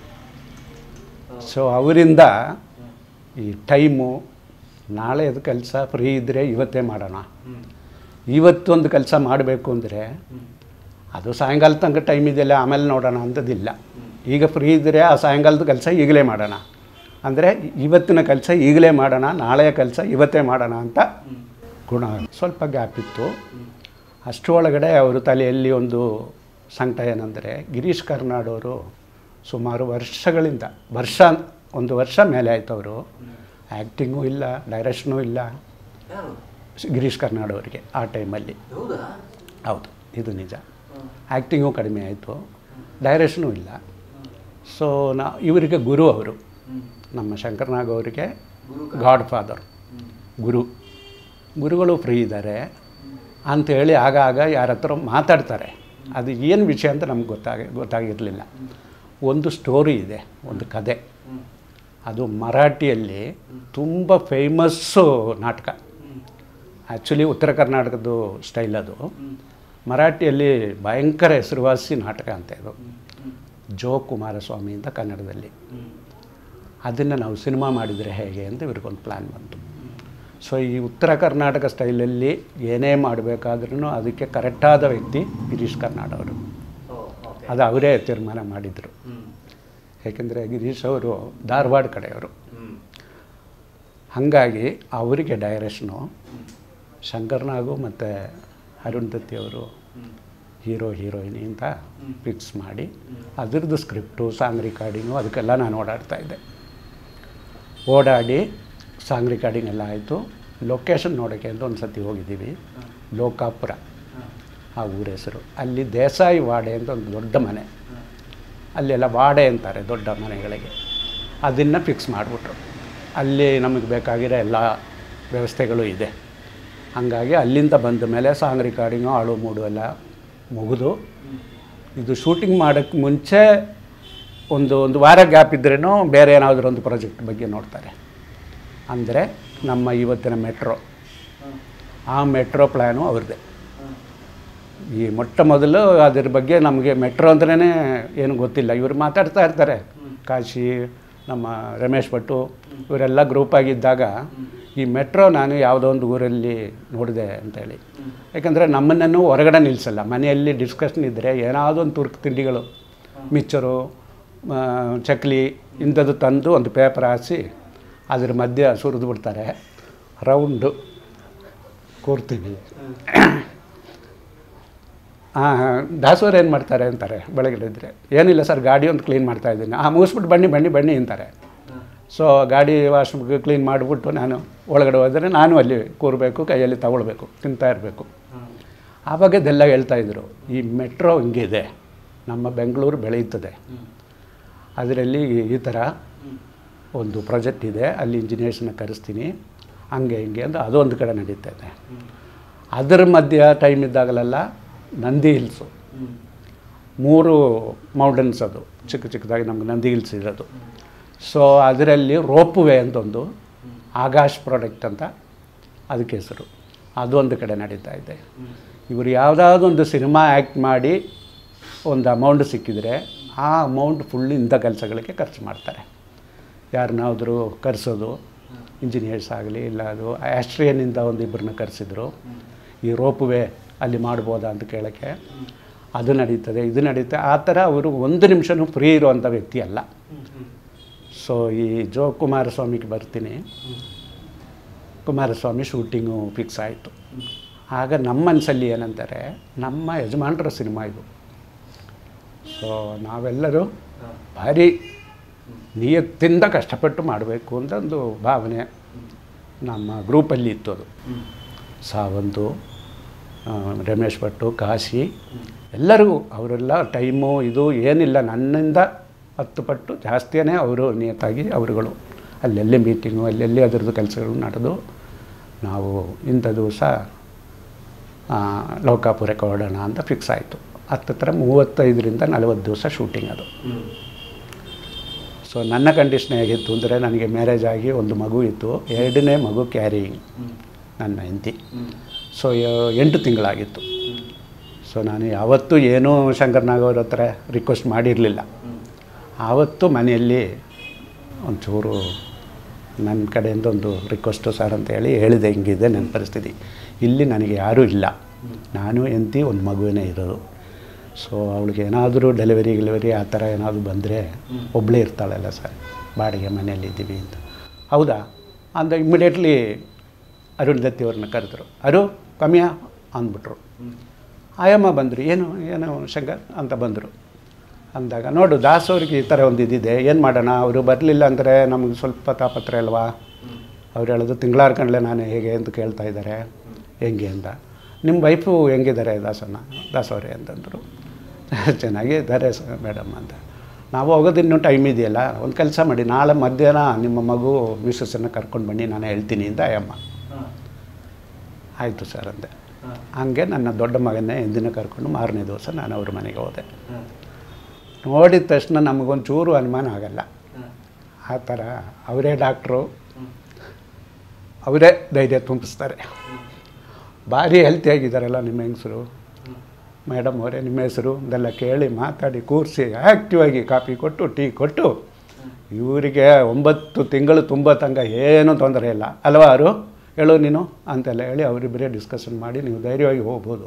ಸೊ ಅವರಿಂದ ಈ ಟೈಮು ನಾಳೆದು ಕೆಲಸ ಫ್ರೀ ಇದ್ದರೆ ಇವತ್ತೇ ಮಾಡೋಣ ಇವತ್ತೊಂದು ಕೆಲಸ ಮಾಡಬೇಕು ಅಂದರೆ ಅದು ಸಾಯಂಕಾಲ ತನಕ ಟೈಮ್ ಇದೆಯಲ್ಲ ಆಮೇಲೆ ನೋಡೋಣ ಅಂಥದ್ದಿಲ್ಲ ಈಗ ಫ್ರೀ ಇದ್ದರೆ ಆ ಸಾಯಂಕಾಲದ ಕೆಲಸ ಈಗಲೇ ಮಾಡೋಣ ಅಂದರೆ ಇವತ್ತಿನ ಕೆಲಸ ಈಗಲೇ ಮಾಡೋಣ ನಾಳೆಯ ಕೆಲಸ ಇವತ್ತೇ ಮಾಡೋಣ ಅಂತ ಗುಣ ಸ್ವಲ್ಪ ಗ್ಯಾಪ್ ಇತ್ತು ಅಷ್ಟರೊಳಗಡೆ ಅವರು ತಲೆಯಲ್ಲಿ ಒಂದು ಸಂಕಟ ಏನಂದರೆ ಗಿರೀಶ್ ಕರ್ನಾಡವರು ಸುಮಾರು ವರ್ಷಗಳಿಂದ ವರ್ಷ ಒಂದು ವರ್ಷ ಮೇಲೆ ಆಯ್ತು ಅವರು ಆ್ಯಕ್ಟಿಂಗೂ ಇಲ್ಲ ಡೈರೆಕ್ಷನೂ ಇಲ್ಲ ಯಾರು ಗಿರೀಶ್ ಕರ್ನಾಡವರಿಗೆ ಆ ಟೈಮಲ್ಲಿ ಹೌದಾ ಹೌದು ಇದು ನಿಜ ಆ್ಯಕ್ಟಿಂಗು ಕಡಿಮೆ ಆಯಿತು ಡೈರೆಕ್ಷನೂ ಇಲ್ಲ ಸೊ ನಾ ಇವರಿಗೆ ಗುರು ಅವರು ನಮ್ಮ ಶಂಕರ್ನಾಗ್ ಅವರಿಗೆ ಗಾಡ್ ಫಾದರ್ ಗುರು ಗುರುಗಳು ಫ್ರೀ ಇದ್ದಾರೆ ಅಂಥೇಳಿ ಆಗಾಗ ಯಾರ ಹತ್ರ ಮಾತಾಡ್ತಾರೆ ಅದು ಏನು ವಿಷಯ ಅಂತ ನಮ್ಗೆ ಗೊತ್ತಾಗಿ ಗೊತ್ತಾಗಿರಲಿಲ್ಲ ಒಂದು ಸ್ಟೋರಿ ಇದೆ ಒಂದು ಕತೆ ಅದು ಮರಾಠಿಯಲ್ಲಿ ತುಂಬ ಫೇಮಸ್ಸು ನಾಟಕ ಆ್ಯಕ್ಚುಲಿ ಉತ್ತರ ಕರ್ನಾಟಕದ್ದು ಸ್ಟೈಲ್ ಅದು ಮರಾಠಿಯಲ್ಲಿ ಭಯಂಕರ ಹೆಸರುವಾಸಿ ನಾಟಕ ಅಂತ ಇದು ಜೋ ಕುಮಾರಸ್ವಾಮಿ ಅಂತ ಕನ್ನಡದಲ್ಲಿ ಅದನ್ನು ನಾವು ಸಿನಿಮಾ ಮಾಡಿದರೆ ಹೇಗೆ ಅಂತ ಇವ್ರಿಗೊಂದು ಪ್ಲ್ಯಾನ್ ಬಂತು ಸೊ ಈ ಉತ್ತರ ಕರ್ನಾಟಕ ಸ್ಟೈಲಲ್ಲಿ ಏನೇ ಮಾಡಬೇಕಾದ್ರೂ ಅದಕ್ಕೆ ಕರೆಕ್ಟಾದ ವ್ಯಕ್ತಿ ಗಿರೀಶ್ ಕರ್ನಾಡ್ ಅವರು ಅದು ಅವರೇ ತೀರ್ಮಾನ ಮಾಡಿದರು ಏಕೆಂದರೆ ಗಿರೀಶ್ ಅವರು ಧಾರವಾಡ ಕಡೆಯವರು ಹಾಗಾಗಿ ಅವರಿಗೆ ಡೈರೆಕ್ಷನು ಶಂಕರ್ನಾಗು ಮತ್ತು ಅರುಣ್ ದತ್ತಿ ಅವರು ಹೀರೋ ಹೀರೋಯಿನಿ ಅಂತ ಫಿಕ್ಸ್ ಮಾಡಿ ಅದ್ರದ್ದು ಸ್ಕ್ರಿಪ್ಟು ಸಾಂಗ್ ರಿಕಾರ್ಡಿಂಗು ಅದಕ್ಕೆಲ್ಲ ನಾನು ಓಡಾಡ್ತಾ ಇದ್ದೆ ಓಡಾಡಿ ಸಾಂಗ್ ರಿಕಾರ್ಡಿಂಗ್ ಎಲ್ಲ ಆಯಿತು ಲೊಕೇಶನ್ ನೋಡೋಕ್ಕೆ ಅಂತ ಒಂದು ಸತಿ ಹೋಗಿದ್ದೀವಿ ಲೋಕಾಪುರ ಆ ಊರ ಹೆಸರು ಅಲ್ಲಿ ದೇಸಾಯಿ ವಾಡೆ ಅಂತ ಒಂದು ದೊಡ್ಡ ಮನೆ ಅಲ್ಲೆಲ್ಲ ವಾಡೆ ಅಂತಾರೆ ದೊಡ್ಡ ಮನೆಗಳಿಗೆ ಅದನ್ನು ಫಿಕ್ಸ್ ಮಾಡಿಬಿಟ್ರು ಅಲ್ಲಿ ನಮಗೆ ಬೇಕಾಗಿರೋ ಎಲ್ಲ ವ್ಯವಸ್ಥೆಗಳು ಇದೆ ಹಾಗಾಗಿ ಅಲ್ಲಿಂದ ಬಂದ ಮೇಲೆ ಸಾಂಗ್ ರಿಕಾರ್ಡಿಂಗು ಆಳು ಮೂಡು ಎಲ್ಲ ಮುಗಿದು ಇದು ಶೂಟಿಂಗ್ ಮಾಡೋಕ್ಕೆ ಮುಂಚೆ ಒಂದು ಒಂದು ವಾರ ಗ್ಯಾಪ್ ಇದ್ರೇನೂ ಬೇರೆ ಏನಾದರೂ ಒಂದು ಪ್ರಾಜೆಕ್ಟ್ ಬಗ್ಗೆ ನೋಡ್ತಾರೆ ಅಂದರೆ ನಮ್ಮ ಇವತ್ತಿನ ಮೆಟ್ರೋ ಆ ಮೆಟ್ರೋ ಪ್ಲ್ಯಾನು ಅವ್ರದ್ದೇ ಈ ಮೊಟ್ಟ ಮೊದಲು ಅದ್ರ ಬಗ್ಗೆ ನಮಗೆ ಮೆಟ್ರೋ ಅಂದ್ರೇ ಏನು ಗೊತ್ತಿಲ್ಲ ಇವರು ಮಾತಾಡ್ತಾ ಇರ್ತಾರೆ ಕಾಶಿ ನಮ್ಮ ರಮೇಶ್ ಭಟ್ಟು ಇವರೆಲ್ಲ ಗ್ರೂಪಾಗಿದ್ದಾಗ ಈ ಮೆಟ್ರೋ ನಾನು ಯಾವುದೋ ಒಂದು ಊರಲ್ಲಿ ನೋಡಿದೆ ಅಂತೇಳಿ ಯಾಕಂದರೆ ನಮ್ಮನ್ನು ಹೊರಗಡೆ ನಿಲ್ಲಿಸಲ್ಲ ಮನೆಯಲ್ಲಿ ಡಿಸ್ಕಷನ್ ಇದ್ದರೆ ಏನಾದರೂ ಒಂದು ತುರ್ಕು ತಿಂಡಿಗಳು ಮಿಕ್ಚರು ಆ, ಚಕ್ಲಿ ಇಂಥದ್ದು ತಂದು ಒಂದು ಪೇಪರ್ ಹಾಸಿ ಅದ್ರ ಮಧ್ಯೆ ಸುರಿದು ಬಿಡ್ತಾರೆ ರೌಂಡು ಕೂರ್ತೀವಿ ಹಾಂ ದಾಸೋರು ಏನು ಮಾಡ್ತಾರೆ ಅಂತಾರೆ ಬೆಳಗ್ಗೆ ಇದ್ದರೆ ಏನಿಲ್ಲ ಸರ್ ಗಾಡಿ ಒಂದು ಕ್ಲೀನ್ ಮಾಡ್ತಾ ಇದ್ದೀನಿ ಹಾಂ ಮುಗಿಸ್ಬಿಟ್ಟು ಬನ್ನಿ ಬನ್ನಿ ಬನ್ನಿ ಅಂತಾರೆ ಸೊ ಗಾಡಿ ವಾಶ್ ಕ್ಲೀನ್ ಮಾಡಿಬಿಟ್ಟು ನಾನು ಒಳಗಡೆ ಹೋದರೆ ನಾನು ಅಲ್ಲಿ ಕೂರಬೇಕು ಕೈಯಲ್ಲಿ ತಗೊಳ್ಬೇಕು ತಿಂತಾ ಇರಬೇಕು ಆವಾಗ ಇದೆಲ್ಲ ಹೇಳ್ತಾಯಿದ್ರು ಈ ಮೆಟ್ರೋ ಹಿಂಗಿದೆ ನಮ್ಮ ಬೆಂಗಳೂರು ಬೆಳೆಯುತ್ತದೆ ಅದರಲ್ಲಿ ಈ ಥರ ಒಂದು ಪ್ರಾಜೆಕ್ಟ್ ಇದೆ ಅಲ್ಲಿ ಇಂಜಿನಿಯರ್ಸ್ನ ಕರೆಸ್ತೀನಿ ಹಂಗೆ ಹಿಂಗೆ ಅಂತ ಅದೊಂದು ಕಡೆ ನಡೀತಾ ಇದೆ ಅದರ ಮಧ್ಯ ಟೈಮ್ ಇದ್ದಾಗಲೆಲ್ಲ ನಂದಿ ಹಿಲ್ಸು ಮೂರು ಮೌಂಟನ್ಸ್ ಅದು ಚಿಕ್ಕ ಚಿಕ್ಕದಾಗಿ ನಮ್ಗೆ ನಂದಿ ಹಿಲ್ಸ್ ಇರೋದು ಸೊ ಅದರಲ್ಲಿ ರೋಪ್ ವೇ ಅಂತ ಒಂದು ಆಕಾಶ್ ಪ್ರಾಡಕ್ಟ್ ಅಂತ ಅದಕ್ಕೆ ಹೆಸರು ಅದೊಂದು ಕಡೆ ನಡೀತಾ ಇದೆ ಇವರು ಯಾವುದಾದೊಂದು ಸಿನಿಮಾ ಆ್ಯಕ್ಟ್ ಮಾಡಿ ಒಂದು ಅಮೌಂಟ್ ಸಿಕ್ಕಿದರೆ ಆ ಅಮೌಂಟ್ ಫುಲ್ ಇಂಥ ಕೆಲಸಗಳಿಗೆ ಖರ್ಚು ಮಾಡ್ತಾರೆ ಯಾರನ್ನಾದರೂ ಕರೆಸೋದು ಇಂಜಿನಿಯರ್ಸ್ ಆಗಲಿ ಇಲ್ಲ ಅದು ಆಸ್ಟ್ರಿಯನ್ನಿಂದ ಒಂದು ಇಬ್ಬರನ್ನ ಕರೆಸಿದ್ರು ಈ ರೋಪ್ ವೇ ಅಲ್ಲಿ ಮಾಡ್ಬೋದಾ ಅಂತ ಕೇಳೋಕ್ಕೆ ಅದು ನಡೀತದೆ ಇದು ನಡೀತದೆ ಆ ಥರ ಅವರು ಒಂದು ನಿಮಿಷನೂ ಫ್ರೀ ಇರುವಂಥ ವ್ಯಕ್ತಿ ಅಲ್ಲ ಸೊ ಈ ಜೋ ಕುಮಾರಸ್ವಾಮಿಗೆ ಬರ್ತೀನಿ ಕುಮಾರಸ್ವಾಮಿ ಶೂಟಿಂಗು ಫಿಕ್ಸ್ ಆಯಿತು ಆಗ ನಮ್ಮ ಮನಸ್ಸಲ್ಲಿ ಏನಂತಾರೆ ನಮ್ಮ ಯಜಮಾನರ ಸಿನಿಮಾ ಇದು ಸೊ ನಾವೆಲ್ಲರೂ ಭಾರಿ ನಿಯತ್ತಿಂದ ಕಷ್ಟಪಟ್ಟು ಮಾಡಬೇಕು ಅಂತ ಒಂದು ಭಾವನೆ ನಮ್ಮ ಗ್ರೂಪಲ್ಲಿ ಇತ್ತು ಅದು ಸಾವಂತು ಆ, ರಮೇಶ್ ಭಟ್ಟು ಕಾಶಿ ಎಲ್ಲರಿಗೂ ಅವರೆಲ್ಲ ಟೈಮು ಇದು ಏನಿಲ್ಲ ನನ್ನಿಂದ ಹತ್ತು ಪಟ್ಟು ಜಾಸ್ತಿಯೇ ಅವರು ನಿಯತ್ತಾಗಿ ಅವರುಗಳು ಅಲ್ಲೆಲ್ಲಿ ಮೀಟಿಂಗು ಅಲ್ಲೆಲ್ಲಿ ಅದರದ್ದು ಕೆಲಸಗಳು ನಡೆದು ನಾವು ಇಂಥ ದಿವಸ ಲೋಕಾಪುರಕ್ಕೆ ಹೊರಡೋಣ ಅಂತ ಫಿಕ್ಸ್ ಆಯಿತು ಹತ್ತತ್ರ ಮೂವತ್ತೈದರಿಂದ ನಲವತ್ತು ದಿವಸ ಶೂಟಿಂಗ್ ಅದು ಸೊ ನನ್ನ ಕಂಡೀಷನ್ ಹೇಗಿತ್ತು ಅಂದರೆ ನನಗೆ ಮ್ಯಾರೇಜ್ ಆಗಿ ಒಂದು ಮಗು ಇತ್ತು ಎರಡನೇ ಮಗು ಕ್ಯಾರಿಯಿಂಗ್ ನನ್ನ ಹೆಂಡತಿ ಸೊ ಯ- ಎಂಟು ತಿಂಗಳಾಗಿತ್ತು ಸೊ ನಾನು ಯಾವತ್ತೂ ಏನೂ ಶಂಕರ್ನಾಗವ್ರ ಹತ್ರ ರಿಕ್ವೆಸ್ಟ್ ಮಾಡಿರಲಿಲ್ಲ ಆವತ್ತು ಮನೆಯಲ್ಲಿ ಒಂಚೂರು ನನ್ನ ಕಡೆಯಿಂದ ಒಂದು ರಿಕ್ವೆಸ್ಟು ಸರ್ ಅಂತ ಹೇಳಿ ಹೇಳಿದೆ ಹಿಂಗಿದೆ ನನ್ನ ಪರಿಸ್ಥಿತಿ ಇಲ್ಲಿ ನನಗೆ ಯಾರೂ ಇಲ್ಲ ನಾನು ಹೆಂಡತಿ ಒಂದು ಮಗುವಿನೇ ಇರೋದು ಸೊ ಅವಳಿಗೆ ಏನಾದರೂ ಡೆಲಿವರಿ ಗಿಲಿವರಿ ಆ ಥರ ಏನಾದರೂ ಬಂದರೆ ಒಬ್ಬಳೇ ಇರ್ತಾಳಲ್ಲ ಸರ್ ಬಾಡಿಗೆ ಮನೆಯಲ್ಲಿ ಇದ್ದೀವಿ ಅಂತ ಹೌದಾ ಅಂತ ಇಮ್ಮಿಡಿಯೇಟ್ಲಿ ಅರುಣ್ ದತ್ತಿ ಅವ್ರನ್ನ ಕರೆದ್ರು ಅರು ಕಮ್ಮಿಯಾ ಅಂದ್ಬಿಟ್ರು ಆಯಮ್ಮ ಬಂದರು ಏನು ಏನು ಶಂಕರ್ ಅಂತ ಬಂದರು ಅಂದಾಗ ನೋಡು ದಾಸ್ ಅವ್ರಿಗೆ ಈ ಥರ ಒಂದು ಇದಿದೆ ಏನು ಮಾಡೋಣ ಅವರು ಬರಲಿಲ್ಲ ಅಂದರೆ ನಮಗೆ ಸ್ವಲ್ಪ ತಾಪತ್ರ ಅಲ್ವಾ ಅವ್ರು ಹೇಳೋದು ತಿಂಗಳಾರ್ಕಂಡ್ಲೆ ನಾನು ಹೇಗೆ ಅಂತ ಕೇಳ್ತಾ ಇದ್ದಾರೆ ಹೆಂಗೆ ಅಂತ ನಿಮ್ಮ ವೈಫು ಹೆಂಗಿದ್ದಾರೆ ದಾಸಣ್ಣ ದಾಸವ್ರೆ ಅಂತಂದರು ಚೆನ್ನಾಗೇ ಇದ್ದಾರೆ ಮೇಡಮ್ ಅಂತ ನಾವು ಹೋಗೋದು ಇನ್ನೂ ಟೈಮ್ ಇದೆಯಲ್ಲ ಒಂದು ಕೆಲಸ ಮಾಡಿ ನಾಳೆ ಮಧ್ಯಾಹ್ನ ನಿಮ್ಮ ಮಗು ಮಿಸ್ಸಸ್ಸನ್ನು ಕರ್ಕೊಂಡು ಬನ್ನಿ ನಾನು ಹೇಳ್ತೀನಿ ಅಂತ ಅಯ್ಯಮ್ಮ ಆಯಿತು ಸರ್ ಅಂದೆ ಹಂಗೆ ನನ್ನ ದೊಡ್ಡ ಮಗನ್ನೇ ಹಿಂದಿನ ಕರ್ಕೊಂಡು ಮಾರನೇ ದಿವಸ ನಾನು ಅವ್ರ ಮನೆಗೆ ಹೋದೆ ನೋಡಿದ ತಕ್ಷಣ ನಮಗೊಂದು ಚೂರು ಅನುಮಾನ ಆಗಲ್ಲ ಆ ಥರ ಅವರೇ ಡಾಕ್ಟ್ರು ಅವರೇ ಧೈರ್ಯ ತುಂಬಿಸ್ತಾರೆ ಭಾರಿ ಹೆಲ್ತಿಯಾಗಿದ್ದಾರಲ್ಲ ನಿಮ್ಮ ಹೆಂಗಸರು ಮೇಡಮ್ ಅವರೇ ನಿಮ್ಮ ಹೆಸರು ಅಂದೆಲ್ಲ ಕೇಳಿ ಮಾತಾಡಿ ಕೂರಿಸಿ ಆ್ಯಕ್ಟಿವ್ ಆಗಿ ಕಾಫಿ ಕೊಟ್ಟು ಟೀ ಕೊಟ್ಟು ಇವರಿಗೆ ಒಂಬತ್ತು ತಿಂಗಳು ತುಂಬ ತನಕ ಏನೂ ತೊಂದರೆ ಇಲ್ಲ ಹಲವಾರು ಹೇಳು ನೀನು ಅಂತೆಲ್ಲ ಹೇಳಿ ಅವರಿಬ್ಬರೇ ಡಿಸ್ಕಷನ್ ಮಾಡಿ ನೀವು ಧೈರ್ಯವಾಗಿ ಹೋಗ್ಬೋದು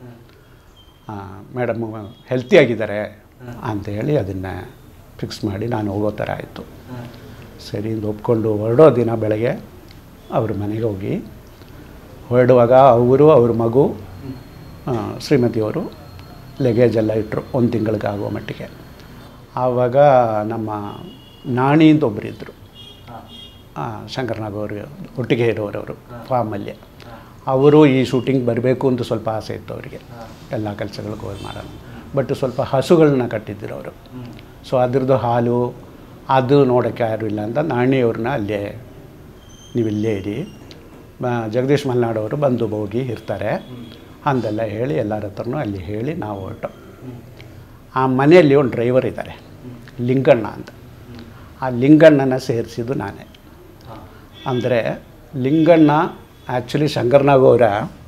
ಮೇಡಮ್ ಹೆಲ್ತಿಯಾಗಿದ್ದಾರೆ ಅಂತೇಳಿ ಅದನ್ನು ಫಿಕ್ಸ್ ಮಾಡಿ ನಾನು ಹೋಗೋ ಥರ ಆಯಿತು ಸರಿ ಅಂತ ಒಪ್ಕೊಂಡು ಹೊರಡೋ ದಿನ ಬೆಳಗ್ಗೆ ಅವ್ರ ಮನೆಗೆ ಹೋಗಿ ಹೊರಡುವಾಗ ಅವರು ಅವ್ರ ಮಗು ಆ, ಶ್ರೀಮತಿಯವರು ಲಗೇಜ್ ಎಲ್ಲ ಇಟ್ಟರು ಒಂದು ತಿಂಗಳಿಗೆ ಆಗುವ ಮಟ್ಟಿಗೆ ಆವಾಗ ನಮ್ಮ ನಾಣಿ ಅಂತ ಒಬ್ಬರು ಇದ್ದರು ಶಂಕರ್ನಾಗ್ ಅವರು ಒಟ್ಟಿಗೆ ಇರೋರವರು ಫಾರ್ಮಲ್ಲಿ ಅವರು ಈ ಶೂಟಿಂಗ್ ಬರಬೇಕು ಅಂತ ಸ್ವಲ್ಪ ಆಸೆ ಇತ್ತು ಅವರಿಗೆ ಎಲ್ಲ ಕೆಲಸಗಳಿಗೂ ಹೋಗಿ ಮಾಡೋಣ ಬಟ್ ಸ್ವಲ್ಪ ಹಸುಗಳನ್ನ ಕಟ್ಟಿದ್ದರು ಅವರು ಸೊ ಅದ್ರದ್ದು ಹಾಲು ಅದು ನೋಡೋಕ್ಕೆ ಯಾರೂ ಇಲ್ಲ ಅಂತ ನಾಣಿಯವ್ರನ್ನ ಅಲ್ಲೇ ನೀವು ಇಲ್ಲೇ ಇರಿ ಬ- ಜಗದೀಶ್ ಮಲ್ನಾಡವರು ಬಂದು ಹೋಗಿ ಇರ್ತಾರೆ ಅಂತೆಲ್ಲ ಹೇಳಿ ಎಲ್ಲರ ಹತ್ರನೂ ಅಲ್ಲಿ ಹೇಳಿ ನಾವು ಹೊರಟು ಆ ಮನೆಯಲ್ಲಿ ಒಂದು ಡ್ರೈವರ್ ಇದ್ದಾರೆ ಲಿಂಗಣ್ಣ ಅಂತ ಆ ಲಿಂಗಣ್ಣನ ಸೇರಿಸಿದ್ದು ನಾನೇ ಅಂದರೆ ಲಿಂಗಣ್ಣ ಆ್ಯಕ್ಚುಲಿ ಶಂಕರ್ನಾಗ್ ಅವರ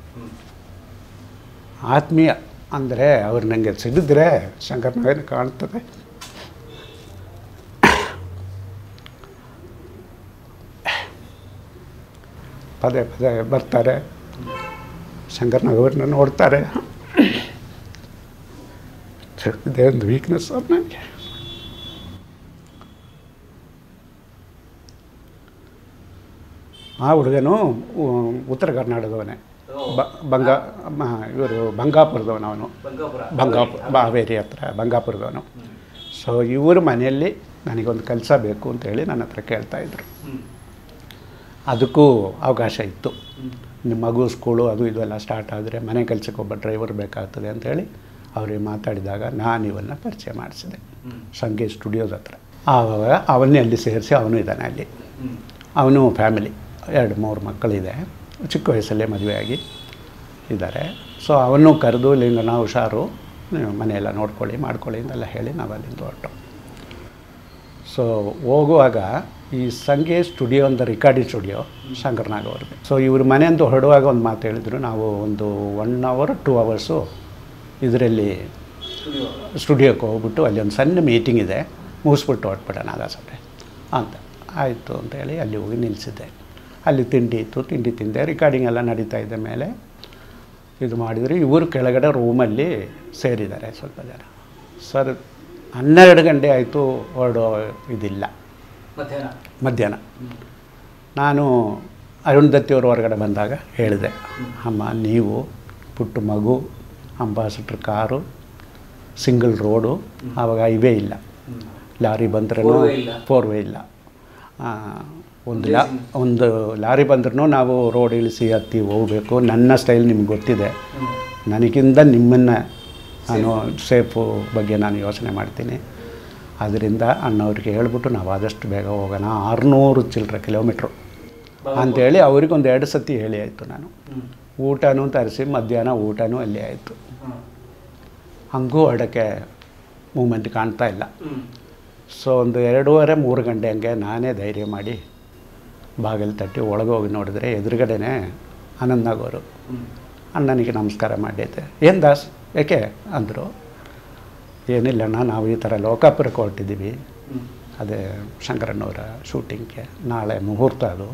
ಆತ್ಮೀಯ ಅಂದರೆ ಅವ್ರು ನನಗೆ ಸಿಡಿದ್ರೆ ಶಂಕರ್ನಾಗೇನು ಕಾಣ್ತದೆ ಪದೇ ಪದೇ ಬರ್ತಾರೆ ಶಂಕರ್ನಾಗ್ ಅವ್ರನ್ನ ನೋಡ್ತಾರೆ ಇದೇ ಒಂದು ವೀಕ್ನೆಸ್ ಅವ್ರು ನನಗೆ ಆ ಹುಡುಗನು ಉ- ಉತ್ತರ ಕರ್ನಾಟಕದವನೇ ಬ ಬಂಗಾ ಇವರು ಬಂಗಾಪುರದವನು ಅವನು ಬಂಗಾಪುರ ಹಾವೇರಿ ಹತ್ರ ಬಂಗಾಪುರದವನು ಸೊ ಇವ್ರ ಮನೆಯಲ್ಲಿ ನನಗೊಂದು ಕೆಲಸ ಬೇಕು ಅಂತೇಳಿ ನನ್ನ ಹತ್ರ ಕೇಳ್ತಾಯಿದ್ರು ಅದಕ್ಕೂ ಅವಕಾಶ ಇತ್ತು ನಿಮ್ಮ ಮಗು ಸ್ಕೂಲು ಅದು ಇದು ಎಲ್ಲ ಸ್ಟಾರ್ಟ್ ಆದರೆ ಮನೆ ಕೆಲಸಕ್ಕೆ ಒಬ್ಬ ಡ್ರೈವರ್ ಬೇಕಾಗ್ತದೆ ಅಂತೇಳಿ ಅವ್ರಿಗೆ ಮಾತಾಡಿದಾಗ ನಾನು ಇವನ್ನ ಪರಿಚಯ ಮಾಡಿಸಿದೆ ಸಂಗೀತ್ ಸ್ಟುಡಿಯೋದ ಹತ್ರ ಆವಾಗ ಅವನ್ನೇ ಅಲ್ಲಿ ಸೇರಿಸಿ ಅವನು ಇದ್ದಾನೆ ಅಲ್ಲಿ ಅವನು ಫ್ಯಾಮಿಲಿ ಎರಡು ಮೂರು ಮಕ್ಕಳಿದೆ ಚಿಕ್ಕ ವಯಸ್ಸಲ್ಲೇ ಮದುವೆಯಾಗಿ ಇದ್ದಾರೆ ಸೊ ಅವನು ಕರೆದು ಲಿಂಗನ ಹುಷಾರು ನೀವು ಮನೆಯೆಲ್ಲ ನೋಡ್ಕೊಳ್ಳಿ ಮಾಡ್ಕೊಳ್ಳಿ ಅಂತೆಲ್ಲ ಹೇಳಿ ನಾವು ಅಲ್ಲಿಂದ ಹೊರಟು ಸೊ ಹೋಗುವಾಗ ಈ ಸಂಗೇ ಸ್ಟುಡಿಯೋ ಅಂತ ರೆಕಾರ್ಡಿಂಗ್ ಸ್ಟುಡಿಯೋ ಶಂಕರ್ನಾಗ್ ಅವ್ರಿಗೆ ಸೊ ಇವ್ರ ಮನೆಯಿಂದ ಹೊರಡುವಾಗ ಒಂದು ಮಾತು ಹೇಳಿದರು ನಾವು ಒಂದು ಒನ್ ಅವರ್ ಟೂ ಅವರ್ಸು ಇದರಲ್ಲಿ ಸ್ಟುಡಿಯೋಕ್ಕೆ ಹೋಗ್ಬಿಟ್ಟು ಅಲ್ಲಿ ಒಂದು ಸಣ್ಣ ಮೀಟಿಂಗ್ ಇದೆ ಮುಗಿಸ್ಬಿಟ್ಟು ಹೊರಟ್ಬಿಡೋಣ ಅದಾಸಪ್ರೆ ಅಂತ ಆಯಿತು ಅಂತ ಹೇಳಿ ಅಲ್ಲಿ ಹೋಗಿ ನಿಲ್ಲಿಸಿದ್ದೆ ಅಲ್ಲಿ ತಿಂಡಿ ಇತ್ತು ತಿಂಡಿ ತಿಂದೆ ರಿಕಾರ್ಡಿಂಗ್ ಎಲ್ಲ ನಡೀತಾ ಇದ್ದ ಮೇಲೆ ಇದು ಮಾಡಿದರೆ ಇವರು ಕೆಳಗಡೆ ರೂಮಲ್ಲಿ ಸೇರಿದ್ದಾರೆ ಸ್ವಲ್ಪ ಜನ ಸರ್ ಹನ್ನೆರಡು ಗಂಟೆ ಆಯಿತು ಹೊರಡೋ ಇದಿಲ್ಲ ಮಧ್ಯಾಹ್ನ ಮಧ್ಯಾಹ್ನ ನಾನು ಅರುಂಧತಿಯವರು ಹೊರಗಡೆ ಬಂದಾಗ ಹೇಳಿದೆ ಅಮ್ಮ ನೀವು ಪುಟ್ಟ ಮಗು ಅಂಬಾಸಿಟ್ರ್ ಕಾರು ಸಿಂಗಲ್ ರೋಡು ಆವಾಗ ಇವೇ ಇಲ್ಲ ಲಾರಿ ಬಂದ್ರೂ Four way ಇಲ್ಲ. ಫೋರ್ ವೇ ಇಲ್ಲ ಆ, ಒಂದು ಲಾ ಒಂದು ಲಾರಿ ಬಂದ್ರೂ ನಾವು ರೋಡ್ ಇಳಿಸಿ ಹತ್ತಿ ಹೋಗಬೇಕು ನನ್ನ ಸ್ಟೈಲ್ ನಿಮ್ಗೆ ಗೊತ್ತಿದೆ ನನಗಿಂತ ನಿಮ್ಮನ್ನು ನಾನು ಸೇಫು ಬಗ್ಗೆ ನಾನು ಯೋಚನೆ ಮಾಡ್ತೀನಿ ಅದರಿಂದ ಅಣ್ಣವ್ರಿಗೆ ಹೇಳ್ಬಿಟ್ಟು ನಾವು ಆದಷ್ಟು ಬೇಗ ಹೋಗೋಣ ಆರುನೂರು ಚಿಲ್ಲರೆ ಕಿಲೋಮೀಟ್ರು ಅಂಥೇಳಿ ಅವ್ರಿಗೊಂದು ಎರಡು ಸತಿ ಹೇಳಿ ಆಯಿತು ನಾನು ಊಟನೂ ತರಿಸಿ ಮಧ್ಯಾಹ್ನ ಊಟನೂ ಅಲ್ಲಿ ಆಯಿತು ಹಂಗೂ ಹೊರಡೋಕ್ಕೆ ಮೂಮೆಂಟ್ ಕಾಣ್ತಾ ಇಲ್ಲ ಸೊ ಒಂದು ಎರಡೂವರೆ ಮೂರು ಗಂಟೆ ಹಂಗೆ ನಾನೇ ಧೈರ್ಯ ಮಾಡಿ ಬಾಗಿಲು ತಟ್ಟಿ ಒಳಗೆ ಹೋಗಿ ನೋಡಿದ್ರೆ ಎದುರುಗಡೆನೇ ಆನಂದಾಗೋರು ಅಣ್ಣನಿಗೆ ನಮಸ್ಕಾರ ಮಾಡಿದ್ದೆ ಏನು ದಾಸ್ ಏಕೆ ಅಂದರು ಏನಿಲ್ಲಣ್ಣ ನಾವು ಈ ಥರ ಲೋಕಾಪುರಕ್ಕೆ ಹೊರಟಿದ್ದೀವಿ ಅದೇ ಶಂಕರಣ್ಣವರ ಶೂಟಿಂಗ್ಗೆ ನಾಳೆ ಮುಹೂರ್ತ ಅದು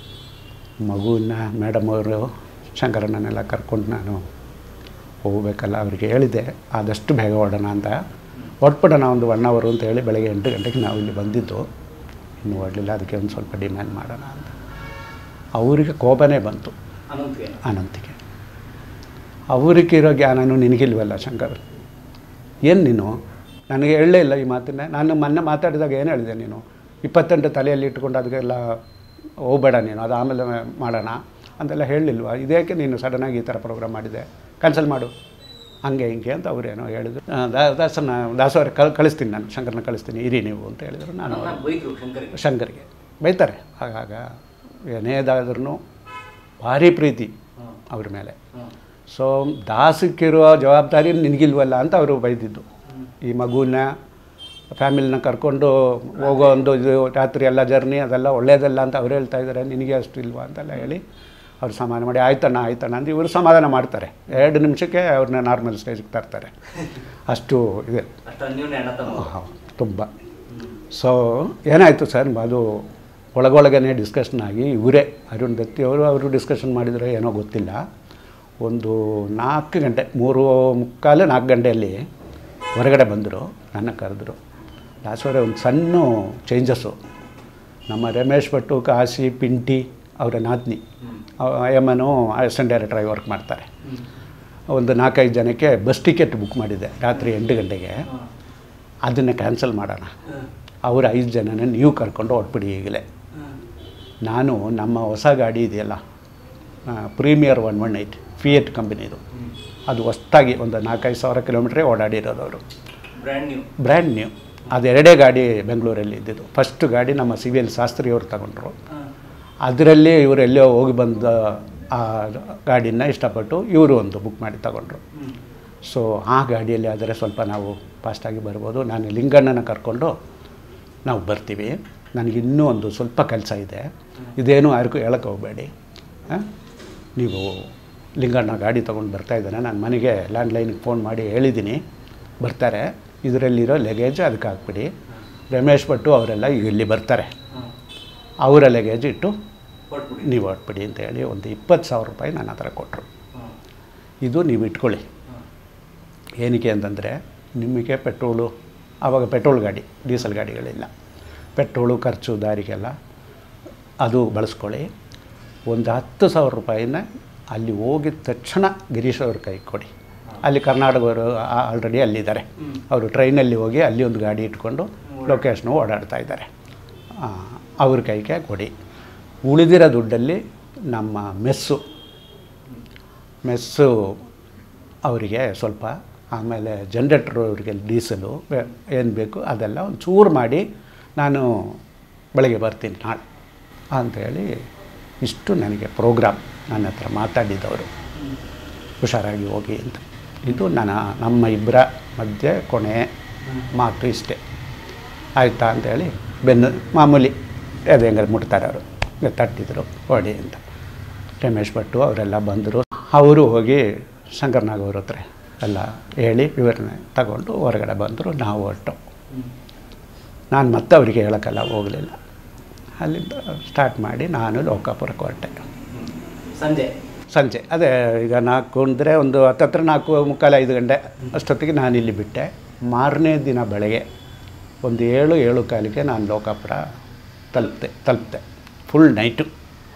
ಮಗುವಿನ ಮೇಡಮ್ ಅವರು ಶಂಕರಣ್ಣನೆಲ್ಲ ಕರ್ಕೊಂಡು ನಾನು ಹೋಗ್ಬೇಕಲ್ಲ ಅವ್ರಿಗೆ ಹೇಳಿದೆ ಆದಷ್ಟು ಬೇಗ ಹೊರಡೋಣ ಅಂತ ಹೊರಟ್ಬಿಡೋಣ ಒಂದು ಒನ್ ಅವರು ಅಂತ ಹೇಳಿ ಬೆಳಗ್ಗೆ ಎಂಟು ಗಂಟೆಗೆ ನಾವು ಇಲ್ಲಿ ಬಂದಿದ್ದು ಇನ್ನೂ ಹೊರಡಲಿಲ್ಲ ಅದಕ್ಕೆ ಒಂದು ಸ್ವಲ್ಪ ಡಿಮ್ಯಾಂಡ್ ಮಾಡೋಣ ಅಂತ ಅವರಿಗೆ ಕೋಪನೇ ಬಂತು ಅನಂತ್ಗೆ ಅನಂತಿಗೆ ಅವರಿಗಿರೋ ಜ್ಞಾನನೂ ನಿನಗಿಲ್ವಲ್ಲ ಶಂಕರ್ ಏನು ನೀನು ನನಗೆ ಹೇಳಲೇ ಇಲ್ಲ ಈ ಮಾತನ್ನ ನಾನು ಮೊನ್ನೆ ಮಾತಾಡಿದಾಗ ಏನು ಹೇಳಿದೆ ನೀನು ಇಪ್ಪತ್ತೆಂಟು ತಲೆಯಲ್ಲಿ ಇಟ್ಕೊಂಡು ಅದಕ್ಕೆಲ್ಲ ಹೋಗಬೇಡ ನೀನು ಅದು ಆಮೇಲೆ ಮಾಡೋಣ ಅಂತೆಲ್ಲ ಹೇಳಲಿಲ್ವ ಇದೇಕೆ ನೀನು ಸಡನ್ನಾಗಿ ಈ ಥರ ಪ್ರೋಗ್ರಾಮ್ ಮಾಡಿದೆ ಕ್ಯಾನ್ಸಲ್ ಮಾಡು ಹಂಗೆ ಹಿಂಗೆ ಅಂತ ಅವರೇನೋ ಹೇಳಿದ್ರು ಆ, ದಾ ದಾಸನ ದಾಸವ್ರ ಕಲ್ ಕಳಿಸ್ತೀನಿ ನಾನು ಶಂಕರನ ಕಳಿಸ್ತೀನಿ ಇರಿ ನೀವು ಅಂತ ಹೇಳಿದ್ರು ನಾನು ಬೈದ್ರು ಶಂಕರ್ಗೆ ಶಂಕರ್ಗೆ ಬೈತಾರೆ ಆಗಾಗ ಏನೇದಾದ್ರೂ ಭಾರಿ ಪ್ರೀತಿ ಅವ್ರ ಮೇಲೆ ಸೊ ದಾಸಕ್ಕಿರುವ ಜವಾಬ್ದಾರಿ ನಿನಗಿಲ್ವಲ್ಲ ಅಂತ ಅವರು ಬೈದಿದ್ದು ಈ ಮಗುನ ಫ್ಯಾಮಿಲಿನ ಕರ್ಕೊಂಡು ಹೋಗೋ ಒಂದು ಇದು ರಾತ್ರಿ ಎಲ್ಲ ಜರ್ನಿ ಅದೆಲ್ಲ ಒಳ್ಳೇದಲ್ಲ ಅಂತ ಅವ್ರು ಹೇಳ್ತಾ ಇದ್ದಾರೆ ನಿನಗೆ ಅಷ್ಟು ಇಲ್ವಾ ಅಂತೆಲ್ಲ ಹೇಳಿ ಅವ್ರು ಸಮಾಧಾನ ಮಾಡಿ ಆಯ್ತಣ್ಣ ಆಯ್ತಣ್ಣ ಅಂತ ಇವರು ಸಮಾಧಾನ ಮಾಡ್ತಾರೆ ಎರಡು ನಿಮಿಷಕ್ಕೆ ಅವ್ರನ್ನ ನಾರ್ಮಲ್ ಸ್ಟೇಜ್ಗೆ ತರ್ತಾರೆ ಅಷ್ಟು ಇದೆ ತುಂಬ ಸೊ ಏನಾಯಿತು ಸರ್ ಅದು ಒಳಗೊಳಗನೆ ಡಿಸ್ಕಷನ್ ಆಗಿ ಇವರೇ ಅರುಣ್ ದತ್ತಿ ಅವರು ಅವರು ಡಿಸ್ಕಷನ್ ಮಾಡಿದರೆ ಏನೋ ಗೊತ್ತಿಲ್ಲ ಒಂದು ನಾಲ್ಕು ಗಂಟೆ ಮೂರು ಮುಕ್ಕಾಲು ನಾಲ್ಕು ಗಂಟೆಯಲ್ಲಿ ಹೊರಗಡೆ ಬಂದರು ನನ್ನ ಕರೆದ್ರು ದಾಸವರೇ ಒಂದು ಸಣ್ಣ ಚೇಂಜಸ್ಸು ನಮ್ಮ ರಮೇಶ್ ಭಟ್ಟು ಕಾಶಿ ಪಿಂಟಿ ಅವರ ನಾದ್ನಿ ಎಮ್ಮನು ಅಸಿಸ್ಟೆಂಟ್ ಡೈರೆಕ್ಟ್ರಾಗಿ ವರ್ಕ್ ಮಾಡ್ತಾರೆ ಒಂದು ನಾಲ್ಕೈದು ಜನಕ್ಕೆ ಬಸ್ ಟಿಕೆಟ್ ಬುಕ್ ಮಾಡಿದ್ದೆ ರಾತ್ರಿ ಎಂಟು ಗಂಟೆಗೆ ಅದನ್ನು ಕ್ಯಾನ್ಸಲ್ ಮಾಡೋಣ ಅವ್ರ ಐದು ಜನನ ನೀವು ಕರ್ಕೊಂಡು ಹೊಟ್ಬಿಡಿ ಈಗಲೇ ನಾನು ನಮ್ಮ ಹೊಸ ಗಾಡಿ ಇದೆಯಲ್ಲ premier one one eight Fiat ಕಂಪನಿದು ಅದು ಹೊಸ್ದಾಗಿ ಒಂದು ನಾಲ್ಕೈದು ಸಾವಿರ ಕಿಲೋಮೀಟ್ರೇ ಓಡಾಡಿರೋದು ಅವರು ಬ್ರ್ಯಾಂಡ್ ನ್ಯೂ ಬ್ರ್ಯಾಂಡ್ ನ್ಯೂ ಅದು ಎರಡೇ ಗಾಡಿ ಬೆಂಗಳೂರಲ್ಲಿ ಇದ್ದಿದ್ದು ಫಸ್ಟ್ ಗಾಡಿ ನಮ್ಮ ಸಿ ವಿ ಎಲ್ ಶಾಸ್ತ್ರಿಯವರು ತಗೊಂಡ್ರು ಅದರಲ್ಲಿ ಇವರು ಎಲ್ಲೋ ಹೋಗಿ ಬಂದ ಆ ಗಾಡಿನ ಇಷ್ಟಪಟ್ಟು ಇವರು ಒಂದು ಬುಕ್ ಮಾಡಿ ತಗೊಂಡ್ರು ಸೊ ಆ ಗಾಡಿಯಲ್ಲಿ ಆದರೆ ಸ್ವಲ್ಪ ನಾವು ಫಾಸ್ಟಾಗಿ ಬರ್ಬೋದು ನಾನು ಲಿಂಗಣ್ಣನ ಕರ್ಕೊಂಡು ನಾವು ಬರ್ತೀವಿ ನನಗೆ ಇನ್ನೂ ಒಂದು ಸ್ವಲ್ಪ ಕೆಲಸ ಇದೆ ಇದೇನು ಯಾರಿಗೂ ಹೇಳಕ್ಕೆ ಹೋಗಬೇಡಿ ನೀವು ಲಿಂಗಣ್ಣ ಗಾಡಿ ತೊಗೊಂಡು ಬರ್ತಾ ಇದ್ದಾನೆ ನಾನು ಮನೆಗೆ ಲ್ಯಾಂಡ್ಲೈನಿಗೆ ಫೋನ್ ಮಾಡಿ ಹೇಳಿದ್ದೀನಿ ಬರ್ತಾರೆ ಇದರಲ್ಲಿರೋ ಲಗೇಜ್ ಅದಕ್ಕೆ ಹಾಕ್ಬಿಡಿ ರಮೇಶ್ ಭಟ್ಟು ಅವರೆಲ್ಲ ಈಗ ಇಲ್ಲಿ ಬರ್ತಾರೆ ಅವರ ಲಗೇಜ್ ಇಟ್ಟು ನೀವು ಹೊಟ್ಬಿಡಿ ಅಂತ ಹೇಳಿ ಒಂದು ಇಪ್ಪತ್ತು ಸಾವಿರ ರೂಪಾಯಿ ನನ್ನ ಹತ್ರ ಕೊಟ್ಟರು ಇದು ನೀವು ಇಟ್ಕೊಳ್ಳಿ ಏನಕ್ಕೆ ಅಂತಂದರೆ ನಿಮಗೆ ಪೆಟ್ರೋಲು ಆವಾಗ ಪೆಟ್ರೋಲ್ ಗಾಡಿ ಡೀಸೆಲ್ ಗಾಡಿಗಳಿಲ್ಲ ಪೆಟ್ರೋಲು ಖರ್ಚು ದಾರಿಗೆಲ್ಲ ಅದು ಬಳಸ್ಕೊಳ್ಳಿ ಒಂದು ಹತ್ತು ಸಾವಿರ ರೂಪಾಯಿನ ಅಲ್ಲಿ ಹೋಗಿದ ತಕ್ಷಣ ಗಿರೀಶ್ ಅವ್ರ ಕೈ ಕೊಡಿ ಅಲ್ಲಿ ಕರ್ನಾಟಕವರು ಆಲ್ರೆಡಿ ಅಲ್ಲಿದ್ದಾರೆ ಅವರು ಟ್ರೈನಲ್ಲಿ ಹೋಗಿ ಅಲ್ಲಿ ಒಂದು ಗಾಡಿ ಇಟ್ಕೊಂಡು ಲೊಕೇಶನು ಓಡಾಡ್ತಾ ಇದ್ದಾರೆ ಆ, ಅವ್ರ ಕೈಗೆ ಕೊಡಿ ಉಳಿದಿರೋ ದುಡ್ಡಲ್ಲಿ ನಮ್ಮ ಮೆಸ್ಸು ಮೆಸ್ಸು ಅವರಿಗೆ ಸ್ವಲ್ಪ ಆಮೇಲೆ ಜನ್ರೇಟ್ರು ಅವರಿಗೆ ಡೀಸೆಲು ಏನು ಬೇಕು ಅದೆಲ್ಲ ಒಂದು ಚೂರು ಮಾಡಿ ನಾನು ಬೆಳಗ್ಗೆ ಬರ್ತೀನಿ ನಾಳೆ ಅಂಥೇಳಿ ಇಷ್ಟು ನನಗೆ ಪ್ರೋಗ್ರಾಮ್ ನನ್ನ ಹತ್ರ ಮಾತಾಡಿದವರು ಹುಷಾರಾಗಿ ಹೋಗಿ ಅಂತ ಇದು ನನ್ನ ನಮ್ಮ ಇಬ್ಬರ ಮಧ್ಯೆ ಕೊನೆ ಮಾತು ಇಷ್ಟೇ ಆಯಿತಾ ಅಂತೇಳಿ ಬೆನ್ನು ಮಾಮೂಲಿ ಅದು ಹೆಂಗಾರು ಮುಟ್ತಾರೆ ಅವರು ತಟ್ಟಿದ್ರು ಹೊಡಿ ಅಂತ ರಮೇಶ್ ಭಟ್ಟು ಅವರೆಲ್ಲ ಬಂದರು ಅವರು ಹೋಗಿ ಶಂಕರ್ನಾಗ್ ಅವ್ರ ಹತ್ರ ಎಲ್ಲ ಹೇಳಿ ವಿವರಣೆ ತಗೊಂಡು ಹೊರಗಡೆ ಬಂದರು ನಾವು ಹೊರಟು ನಾನು ಮತ್ತೆ ಅವರಿಗೆ ಹೇಳೋಕ್ಕಲ್ಲ ಹೋಗಲಿಲ್ಲ ಅಲ್ಲಿಂದ ಸ್ಟಾರ್ಟ್ ಮಾಡಿ ನಾನು ಲೋಕಾಪುರಕ್ಕೆ ಹೊರಟೆ ಸಂಜೆ ಸಂಜೆ ಅದೇ ಈಗ ನಾಲ್ಕು ಅಂದರೆ ಒಂದು ಹತ್ತತ್ರ ನಾಲ್ಕು ಮುಕ್ಕಾಲು ಐದು ಗಂಟೆ ಅಷ್ಟೊತ್ತಿಗೆ ನಾನು ಇಲ್ಲಿ ಬಿಟ್ಟೆ ಮಾರನೇ ದಿನ ಬೆಳಗ್ಗೆ ಒಂದು ಏಳು ಏಳು ಕಾಲಿಗೆ ನಾನು ಲೋಕಾಪುರ ತಲುಪಿದೆ ತಲುಪಿದೆ ಫುಲ್ ನೈಟು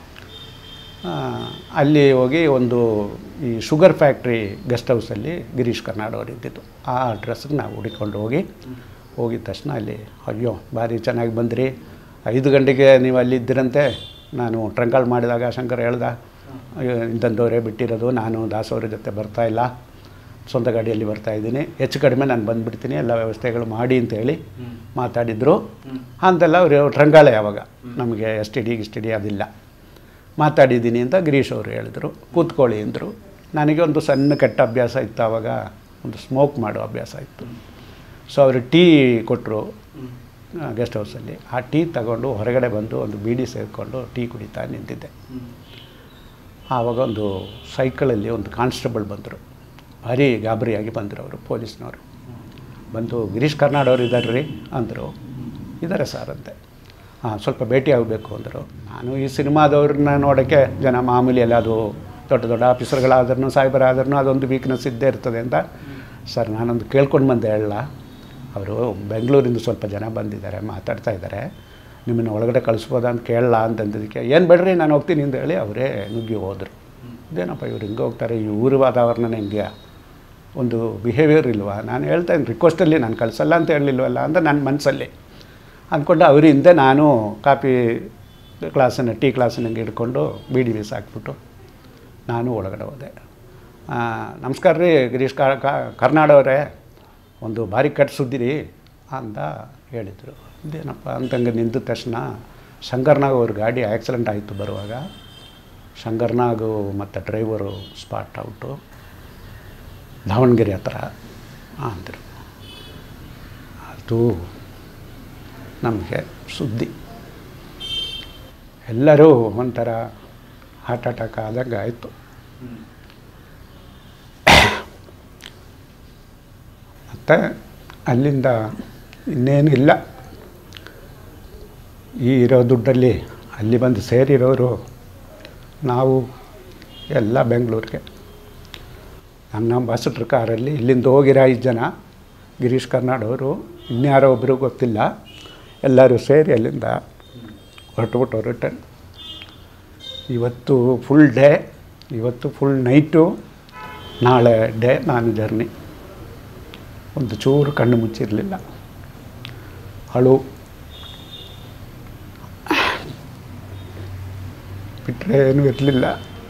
ಆ, ಅಲ್ಲಿ ಹೋಗಿ ಒಂದು ಈ ಶುಗರ್ ಫ್ಯಾಕ್ಟ್ರಿ ಗೆಸ್ಟ್ ಹೌಸಲ್ಲಿ ಗಿರೀಶ್ ಕರ್ನಾಡ್ ಅವರು ಇದ್ದಿದ್ದು ಆ ಅಡ್ರೆಸ್ಗೆ ನಾವು ಹುಡುಕೊಂಡು ಹೋಗಿ ಹೋಗಿದ ತಕ್ಷಣ ಅಲ್ಲಿ ಅಯ್ಯೋ ಭಾರಿ ಚೆನ್ನಾಗಿ ಬಂದ್ರಿ ಐದು ಗಂಟೆಗೆ ನೀವು ಅಲ್ಲಿ ಇದ್ದಿರಂತೆ ನಾನು ಟ್ರಂಕಾಲ್ ಮಾಡಿದಾಗ ಶಂಕರ್ ಹೇಳ್ದ ಅಯ್ಯೋ ಇಂಥದ್ದವರೇ ಬಿಟ್ಟಿರೋದು ನಾನು ದಾಸವ್ರ ಜೊತೆ ಬರ್ತಾ ಇಲ್ಲ ಸ್ವಂತ ಗಾಡಿಯಲ್ಲಿ ಬರ್ತಾ ಇದ್ದೀನಿ ಹೆಚ್ಚು ಕಡಿಮೆ ನಾನು ಬಂದುಬಿಡ್ತೀನಿ ಎಲ್ಲ ವ್ಯವಸ್ಥೆಗಳು ಮಾಡಿ ಅಂತ ಹೇಳಿ ಮಾತಾಡಿದರು ಅಂತೆಲ್ಲ ಅವರು ಟ್ರಂಗಾಳೆ ಯಾವಾಗ ನಮಗೆ ಎಸ್ ಟಿ ಡಿ ಗಿಸ್ ಟಿ ಡಿ ಅದಿಲ್ಲ ಮಾತಾಡಿದ್ದೀನಿ ಅಂತ ಗಿರೀಶ್ ಅವರು ಹೇಳಿದರು ಕೂತ್ಕೊಳ್ಳಿ ಅಂದರು ನನಗೆ ಒಂದು ಸಣ್ಣ ಕೆಟ್ಟ ಅಭ್ಯಾಸ ಇತ್ತು ಆವಾಗ ಒಂದು ಸ್ಮೋಕ್ ಮಾಡೋ ಅಭ್ಯಾಸ ಇತ್ತು ಸೊ ಅವರು ಟೀ ಕೊಟ್ಟರು ಗೆಸ್ಟ್ ಹೌಸಲ್ಲಿ ಆ ಟೀ ತಗೊಂಡು ಹೊರಗಡೆ ಬಂದು ಒಂದು ಬೀಡಿ ಸೇರಿಕೊಂಡು ಟೀ ಕುಡಿತಾ ನಿಂತಿದ್ದೆ ಆವಾಗ ಒಂದು ಸೈಕಲಲ್ಲಿ ಒಂದು ಕಾನ್ಸ್ಟೇಬಲ್ ಬಂದರು ಭಾರಿ ಗಾಬರಿಯಾಗಿ ಬಂದರು ಅವರು ಪೊಲೀಸ್ನವರು ಬಂದು ಗಿರೀಶ್ ಕರ್ನಾಡ್ ಅವರು ಇದ್ದಾರೆ ರೀ ಅಂದರು ಇದ್ದಾರೆ ಸರ್ ಅಂತೆ ಹಾಂ ಸ್ವಲ್ಪ ಭೇಟಿ ಆಗಬೇಕು ಅಂದರು ನಾನು ಈ ಸಿನಿಮಾದವ್ರನ್ನ ನೋಡೋಕ್ಕೆ ಜನ ಮಾಮೂಲಿ ಎಲ್ಲ ಅದು ದೊಡ್ಡ ದೊಡ್ಡ ಆಫೀಸರ್ಗಳಾದ್ರೂ ಸಾಹೇಬರಾದ್ರೂ ಅದೊಂದು ವೀಕ್ನೆಸ್ ಇದ್ದೇ ಇರ್ತದೆ ಅಂತ ಸರ್ ನಾನೊಂದು ಕೇಳ್ಕೊಂಡು ಬಂದೆ ಹೇಳ ಅವರು ಬೆಂಗಳೂರಿಂದ ಸ್ವಲ್ಪ ಜನ ಬಂದಿದ್ದಾರೆ ಮಾತಾಡ್ತಾ ಇದ್ದಾರೆ ನಿಮ್ಮನ್ನು ಒಳಗಡೆ ಕಳಿಸ್ಬೋದಾ ಅಂತ ಕೇಳಲ್ಲ ಅಂತಂದಿದ್ದಕ್ಕೆ ಏನು ಬೇಡ್ರಿ ನಾನು ಹೋಗ್ತೀನಿ ಅಂತ ಹೇಳಿ ಅವರೇ ನುಗ್ಗಿ ಹೋದರು ಇದೇನಪ್ಪ ಇವ್ರು ಹಿಂಗೆ ಹೋಗ್ತಾರೆ ಈ ಊರು ವಾತಾವರಣ ಹೆಂಗೆ ಒಂದು ಬಿಹೇವಿಯರ್ ಇಲ್ವಾ ನಾನು ಹೇಳ್ತಾ ಇದ್ದೀನಿ ರಿಕ್ವೆಸ್ಟಲ್ಲಿ ನಾನು ಕಳಿಸಲ್ಲ ಅಂತ ಹೇಳಲಿಲ್ವಲ್ಲ ಅಂತ ನನ್ನ ಮನಸ್ಸಲ್ಲಿ ಅಂದ್ಕೊಂಡು ಅವ್ರ ಹಿಂದೆ ನಾನು ಕಾಪಿ ಕ್ಲಾಸನ್ನು ಟೀ ಕ್ಲಾಸನ್ನು ಹಿಂಗೆ ಹಿಡ್ಕೊಂಡು ಬೀಡಿ ಬೀಸ್ ಹಾಕ್ಬಿಟ್ಟು ನಾನು ಒಳಗಡೆ ಹೋದೆ ಆ, ನಮಸ್ಕಾರ ರೀ ಗಿರೀಶ್ ಕರ್ನಾಡ್ ಅವರೇ ಒಂದು ಭಾರಿ ಕಟ್ ಸುದ್ದಿ ರೀ ಅಂತ ಹೇಳಿದರು ಇದೇನಪ್ಪ ಅಂತಂಗೆ ನಿಂತ ತಕ್ಷಣ ಶಂಕರ್ನಾಗ್ ಅವ್ರ ಗಾಡಿ ಆಕ್ಸಿಡೆಂಟ್ ಆಯಿತು ಬರುವಾಗ ಶಂಕರ್ನಾಗು ಮತ್ತು ಡ್ರೈವರು ಸ್ಪಾಟ್ ಔಟು ದಾವಣಗೆರೆ ಹತ್ರ ಅಂದರು ಅದು ನಮಗೆ ಸುದ್ದಿ ಎಲ್ಲರೂ ಒಂಥರ ಹಾರ್ಟ್ ಅಟ್ಯಾಕ್ ಆದಂಗೆ ಆಯಿತು ಮತ್ತು ಅಲ್ಲಿಂದ ಇನ್ನೇನಿಲ್ಲ ಈ ಇರೋ ದುಡ್ಡಲ್ಲಿ ಅಲ್ಲಿ ಬಂದು ಸೇರಿರೋರು ನಾವು ಎಲ್ಲ ಬೆಂಗಳೂರಿಗೆ ನನ್ನ ಅಂಬಾಸಡ್ರ್ ಕಾರಲ್ಲಿ ಇಲ್ಲಿಂದ ಹೋಗಿರೋ ಐದು ಜನ ಗಿರೀಶ್ ಕರ್ನಾಡವರು ಇನ್ಯಾರೋ ಒಬ್ಬರು ಗೊತ್ತಿಲ್ಲ ಎಲ್ಲರೂ ಸೇರಿ ಅಲ್ಲಿಂದ ಹೊರಟುಬಿಟ್ಟು ರಿಟರ್ನ್ ಇವತ್ತು ಫುಲ್ ಡೇ ಇವತ್ತು ಫುಲ್ ನೈಟು ನಾಳೆ ಡೇ ನಾನು ಜರ್ನಿ ಒಂದು ಚೂರು ಕಣ್ಣು ಮುಚ್ಚಿರಲಿಲ್ಲ ಅಳು ಬಿಟ್ಟರೆ ಏನೂ ಇರಲಿಲ್ಲ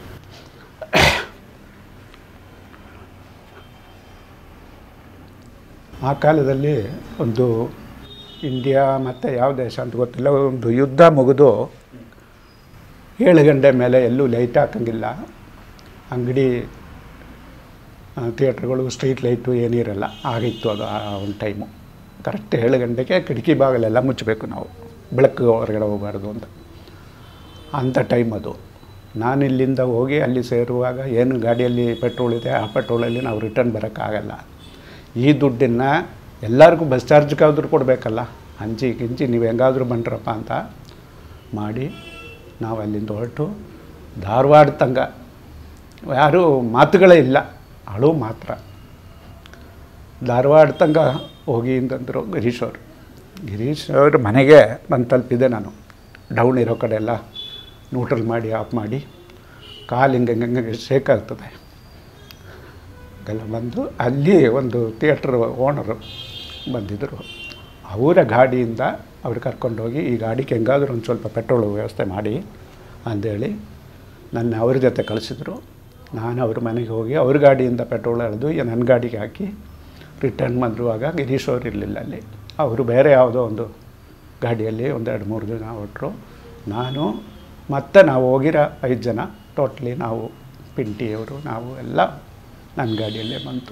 ಆ ಕಾಲದಲ್ಲಿ ಒಂದು ಇಂಡಿಯಾ ಮತ್ತು ಯಾವ ದೇಶ ಅಂತ ಗೊತ್ತಿಲ್ಲ ಒಂದು ಯುದ್ಧ ಮುಗಿದು ಏಳು ಗಂಟೆ ಮೇಲೆ ಎಲ್ಲೂ ಲೈಟ್ ಹಾಕಂಗಿಲ್ಲ ಅಂಗಡಿ ಥಿಯೇಟ್ರ್ಗಳು ಸ್ಟ್ರೀಟ್ ಲೈಟು ಏನಿರಲ್ಲ ಆಗಿತ್ತು ಅದು ಆ ಒಂದು ಟೈಮು ಕರೆಕ್ಟ್ ಏಳು ಗಂಟೆಗೆ ಕಿಟಕಿ ಬಾಗಿಲೆಲ್ಲ ಮುಚ್ಚಬೇಕು ನಾವು ಬೆಳಕು ಹೊರಗಡೆ ಹೋಗಬಾರ್ದು ಅಂತ ಅಂಥ ಟೈಮ್ ಅದು ನಾನು ಇಲ್ಲಿಂದ ಹೋಗಿ ಅಲ್ಲಿ ಸೇರುವಾಗ ಏನು ಗಾಡಿಯಲ್ಲಿ ಪೆಟ್ರೋಲ್ ಇದೆ ಆ ಪೆಟ್ರೋಲಲ್ಲಿ ನಾವು ರಿಟರ್ನ್ ಬರೋಕ್ಕಾಗಲ್ಲ ಈ ದುಡ್ಡನ್ನು ಎಲ್ಲರಿಗೂ ಬಸ್ ಚಾರ್ಜ್ಗಾದ್ರೂ ಕೊಡಬೇಕಲ್ಲ ಹಂಚಿ ಗಿಂಚಿ ನೀವು ಹೆಂಗಾದ್ರೂ ಬಂಟ್ರಪ್ಪ ಅಂತ ಮಾಡಿ ನಾವು ಅಲ್ಲಿಂದ ಹೊರಟು ಧಾರವಾಡ ತಂಗ ಯಾರೂ ಮಾತುಗಳೇ ಇಲ್ಲ ಅಳು ಮಾತ್ರ ಧಾರವಾಡ ತಂಗ ಹೋಗಿ ಅಂತಂದರು ಗಿರೀಶ್ ಅವರು ಗಿರೀಶ್ ಅವ್ರ ಮನೆಗೆ ಬಂದು ತಲುಪಿದೆ ನಾನು ಡೌನ್ ಇರೋ ಕಡೆ ಎಲ್ಲ ನ್ಯೂಟ್ರಲ್ ಮಾಡಿ ಆಫ್ ಮಾಡಿ ಕಾಲು ಹಿಂಗೆ ಹಿಂಗೆ ಹಿಂಗೆ ಶೇಕ್ ಆಗ್ತದೆ ಎಲ್ಲ ಬಂದು ಅಲ್ಲಿ ಒಂದು ಥಿಯೇಟ್ರ್ ಓನರು ಬಂದಿದ್ದರು ಅವರ ಗಾಡಿಯಿಂದ ಅವ್ರು ಕರ್ಕೊಂಡೋಗಿ ಈ ಗಾಡಿಗೆ ಹೆಂಗಾದ್ರೂ ಒಂದು ಸ್ವಲ್ಪ ಪೆಟ್ರೋಲ್ ವ್ಯವಸ್ಥೆ ಮಾಡಿ ಅಂದೇಳಿ ನನ್ನ ಅವ್ರ ಜೊತೆ ಕಳಿಸಿದ್ರು ನಾನು ಅವ್ರ ಮನೆಗೆ ಹೋಗಿ ಅವ್ರ ಗಾಡಿಯಿಂದ ಪೆಟ್ರೋಲ್ ಎಳೆದು ಈ ನನ್ನ ಗಾಡಿಗೆ ಹಾಕಿ ರಿಟರ್ನ್ ಬಂದಿರುವಾಗ ಗಿರೀಶ್ ಅವ್ರು ಇರಲಿಲ್ಲ ಅಲ್ಲಿ ಅವರು ಬೇರೆ ಯಾವುದೋ ಒಂದು ಗಾಡಿಯಲ್ಲಿ ಒಂದೆರಡು ಮೂರು ಜನ ಹೊರಟರು ನಾನು ಮತ್ತೆ ನಾವು ಹೋಗಿರೋ ಐದು ಜನ ಟೋಟ್ಲಿ ನಾವು ಪಿಂಟಿಯವರು ನಾವು ಎಲ್ಲ ನನ್ನ ಗಾಡಿಯಲ್ಲೇ ಬಂತು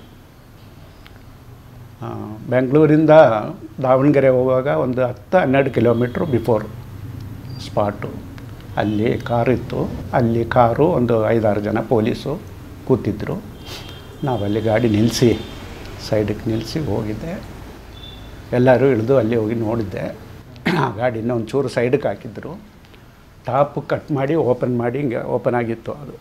ಆ, ಬೆಂಗಳೂರಿಂದ ದಾವಣಗೆರೆ ಹೋಗುವಾಗ ಒಂದು ಹತ್ತು ಹನ್ನೆರಡು ಕಿಲೋಮೀಟ್ರು ಬಿಫೋರ್ ಸ್ಪಾಟು ಅಲ್ಲಿ ಕಾರಿತ್ತು ಅಲ್ಲಿ ಕಾರು ಒಂದು ಐದಾರು ಜನ ಪೊಲೀಸು ಕೂತಿದ್ದರು ನಾವಲ್ಲಿ ಗಾಡಿ ನಿಲ್ಲಿಸಿ ಸೈಡಿಗೆ ನಿಲ್ಲಿಸಿ ಹೋಗಿದ್ದೆ ಎಲ್ಲರೂ ಇಳಿದು ಅಲ್ಲಿ ಹೋಗಿ ನೋಡಿದ್ದೆ ಆ ಗಾಡಿನ ಒಂಚೂರು ಸೈಡಿಗೆ ಹಾಕಿದ್ರು ಟಾಪ್ ಕಟ್ ಮಾಡಿ ಓಪನ್ ಮಾಡಿ ಹಿಂಗೆ ಓಪನ್ ಆಗಿತ್ತು ಅದು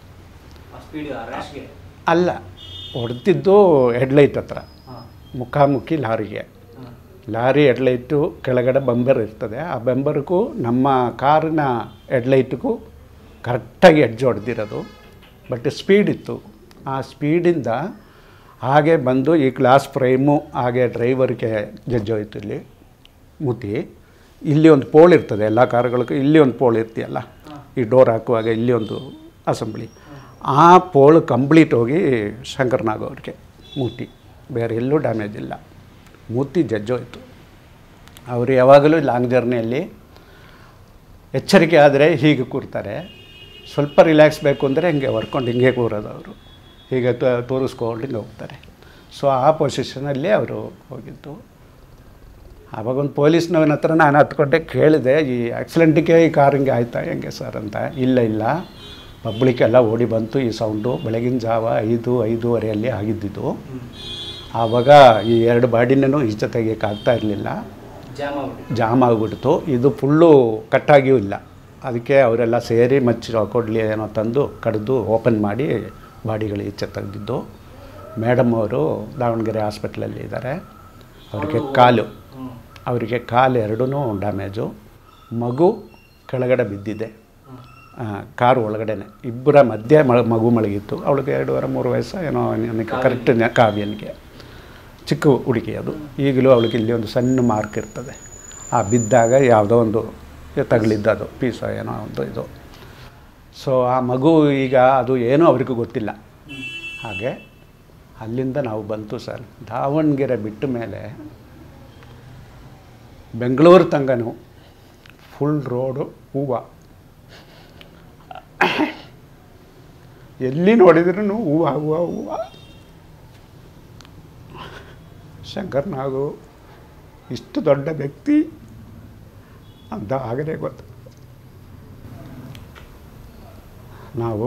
ಅಲ್ಲ ಹೊಡೆದಿದ್ದು ಹೆಡ್ಲೈಟ್ ಹತ್ರ ಮುಖಾಮುಖಿ ಲಾರಿಗೆ ಲಾರಿ ಹೆಡ್ಲೈಟು ಕೆಳಗಡೆ ಬಂಬರ್ ಇರ್ತದೆ ಆ ಬಂಬರ್ಗೂ ನಮ್ಮ ಕಾರಿನ ಹೆಡ್ಲೈಟ್ಗೂ ಕರೆಕ್ಟಾಗಿ ಎಡ್ಜ್ ಹೊಡೆದಿರೋದು ಬಟ್ ಸ್ಪೀಡ್ ಇತ್ತು ಆ ಸ್ಪೀಡಿಂದ ಹಾಗೆ ಬಂದು ಈ ಗ್ಲಾಸ್ ಫ್ರೇಮು ಹಾಗೆ ಡ್ರೈವರ್ಗೆ ಜಜ್ಜೋಯ್ತು ಇಲ್ಲಿ ಮುತಿ ಇಲ್ಲಿ ಒಂದು ಪೋಲ್ ಇರ್ತದೆ ಎಲ್ಲ ಕಾರುಗಳಿಗೂ ಇಲ್ಲಿ ಒಂದು ಪೋಲ್ ಇರ್ತೀಯಲ್ಲ ಈ ಡೋರ್ ಹಾಕುವಾಗ ಇಲ್ಲಿ ಒಂದು ಅಸೆಂಬ್ಲಿ ಆ ಪೋಲ್ ಕಂಪ್ಲೀಟ್ ಹೋಗಿ ಶಂಕರ್ನಾಗ್ ಅವ್ರಿಗೆ ಮೂತಿ ಬೇರೆ ಎಲ್ಲೂ ಡ್ಯಾಮೇಜ್ ಇಲ್ಲ ಮೂತಿ ಜಜ್ಜೋಯ್ತು ಅವರು ಯಾವಾಗಲೂ ಲಾಂಗ್ ಜರ್ನಿಯಲ್ಲಿ ಎಚ್ಚರಿಕೆ ಆದರೆ ಹೀಗೆ ಕೂರ್ತಾರೆ ಸ್ವಲ್ಪ ರಿಲ್ಯಾಕ್ಸ್ ಬೇಕು ಅಂದರೆ ಹಿಂಗೆ ಹೊರ್ಕೊಂಡು ಹಿಂಗೆ ಕೂರೋದು ಅವರು ಹೀಗೆ ತ- ತೋರಿಸ್ಕೊಂಡು ಹಿಂಗೆ ಹೋಗ್ತಾರೆ ಸೊ ಆ ಪೊಸಿಷನಲ್ಲಿ ಅವರು ಹೋಗಿದ್ದು ಆವಾಗ ಒಂದು ಪೊಲೀಸ್ನವನ ಹತ್ರ ನಾನು ಹತ್ಕೊಂಡೆ ಕೇಳಿದೆ ಈ ಆಕ್ಸಿಡೆಂಟಿಗೆ ಈ ಕಾರ್ ಹಿಂಗೆ ಆಯ್ತಾ ಹೆಂಗೆ ಸರ್ ಅಂತ ಇಲ್ಲ ಇಲ್ಲ ಪಬ್ಲಿಕ್ ಎಲ್ಲ ಓಡಿ ಬಂತು ಈ ಸೌಂಡು ಬೆಳಗಿನ ಜಾವ ಐದು ಐದೂವರೆಯಲ್ಲಿ ಆಗಿದ್ದಿದ್ದು ಆವಾಗ ಈ ಎರಡು ಬಾಡಿನೂ ಈಚೆ ತೆಗಿಯೋಕ್ಕಾಗ್ತಾ ಇರಲಿಲ್ಲ ಜಾಮ್ ಆಗಿಬಿಡ್ತು ಇದು ಫುಲ್ಲು ಕಟ್ಟಾಗಿಯೂ ಇಲ್ಲ ಅದಕ್ಕೆ ಅವರೆಲ್ಲ ಸೇರಿ ಮಚ್ಚಿ ಕೊಡಲಿ ಏನೋ ತಂದು ಕಡಿದು ಓಪನ್ ಮಾಡಿ ಬಾಡಿಗಳು ಈಚೆ ತೆಗೆದಿದ್ದು ಮೇಡಮ್ ಅವರು ದಾವಣಗೆರೆ ಹಾಸ್ಪಿಟ್ಲಲ್ಲಿ ಇದ್ದಾರೆ ಅವರಿಗೆ ಕಾಲು ಅವರಿಗೆ ಕಾಲು ಎರಡೂ ಡ್ಯಾಮೇಜು ಮಗು ಕೆಳಗಡೆ ಬಿದ್ದಿದೆ ಆ, ಕಾರು ಒಳಗಡೆನೆ ಇಬ್ಬರ ಮಧ್ಯೆ ಮ ಮಗು ಮಲಗಿತ್ತು ಅವಳಿಗೆ ಎರಡೂವರೆ ಮೂರು ವಯಸ್ಸು ಏನೋ ನನಗೆ ಕರೆಕ್ಟ್ ಕಾವ್ಯನಿಗೆ ಚಿಕ್ಕ ಹುಡುಗಿ ಅದು ಈಗಲೂ ಅವಳಿಗೆ ಇಲ್ಲಿ ಒಂದು ಸಣ್ಣ ಮಾರ್ಕ್ ಇರ್ತದೆ ಆ ಬಿದ್ದಾಗ ಯಾವುದೋ ಒಂದು ತಗಲಿದ್ದು ಅದು ಪೀಸ ಏನೋ ಒಂದು ಇದು ಸೊ ಆ ಮಗು ಈಗ ಅದು ಏನೂ ಅವ್ರಿಗೂ ಗೊತ್ತಿಲ್ಲ ಹಾಗೆ ಅಲ್ಲಿಂದ ನಾವು ಬಂತು ಸರ್ ದಾವಣಗೆರೆ ಬಿಟ್ಟ ಮೇಲೆ ಬೆಂಗಳೂರು ತನಕನೂ ಫುಲ್ ರೋಡು ಹೂವು ಎಲ್ಲಿ ನೋಡಿದ್ರೂ ಹೂವು ಹೂವು ಹೂವು ಶಂಕರ್ ನಾಗು ಇಷ್ಟು ದೊಡ್ಡ ವ್ಯಕ್ತಿ ಅಂತ ಆಗಲೇ ಗೊತ್ತು ನಾವು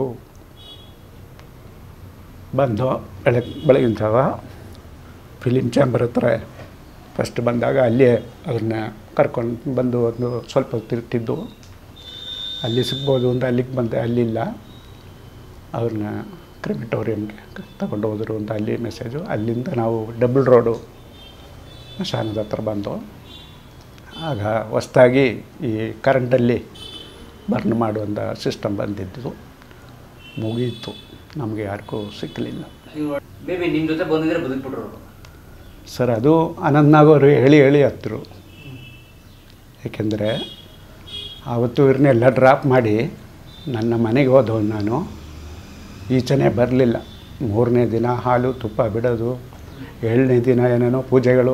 ಬಂದು ಬೆಳಗ್ಗೆ ಬೆಳಗಿನ ಜಾವ ಫಿಲಿಮ್ ಚಾಂಬರ್ ಹತ್ರ ಫಸ್ಟ್ ಬಂದಾಗ ಅಲ್ಲೇ ಅವ್ರನ್ನ ಕರ್ಕೊಂಡು ಬಂದು ಒಂದು ಸ್ವಲ್ಪ ತಿರುಗ್ತಿದ್ದು ಅಲ್ಲಿ ಸಿಗ್ಬೋದು ಅಂತ ಅಲ್ಲಿಗೆ ಬಂದೆ ಅಲ್ಲಿಲ್ಲ ಅವ್ರನ್ನ ಕ್ರಿಮಿಟೋರಿಯಮ್ಗೆ ತಗೊಂಡು ಹೋದರು ಅಂತ ಅಲ್ಲಿ ಮೆಸೇಜು ಅಲ್ಲಿಂದ ನಾವು ಡಬಲ್ ರೋಡು ಸ್ಮಶಾನದ ಹತ್ರ ಬಂದು ಆಗ ಹೊಸ್ದಾಗಿ ಈ ಕರೆಂಟಲ್ಲಿ ಬರ್ನ್ ಮಾಡುವಂಥ ಸಿಸ್ಟಮ್ ಬಂದಿದ್ದು ಮುಗೀತು ನಮಗೆ ಯಾರಿಗೂ ಸಿಕ್ಕಲಿಲ್ಲ ಬೇಬಿ ನಿಮ್ಮ ಜೊತೆ ಬಂದಿದ್ರೆ ಬದುಕ್ಬಿಟ್ರು ಅವ್ರು. ಸರ್ ಅದು ಅನಂತ್ನಾಗವರು ಹೇಳಿ ಹೇಳಿ ಹತ್ತರು ಏಕೆಂದರೆ ಆವತ್ತು ಇವ್ರನ್ನೆಲ್ಲ ಡ್ರಾಪ್ ಮಾಡಿ ನನ್ನ ಮನೆಗೆ ಹೋದವು ನಾನು ಈಚೆನೇ ಬರಲಿಲ್ಲ ಮೂರನೇ ದಿನ ಹಾಲು ತುಪ್ಪ ಬಿಡೋದು ಏಳನೇ ದಿನ ಏನೇನೋ ಪೂಜೆಗಳು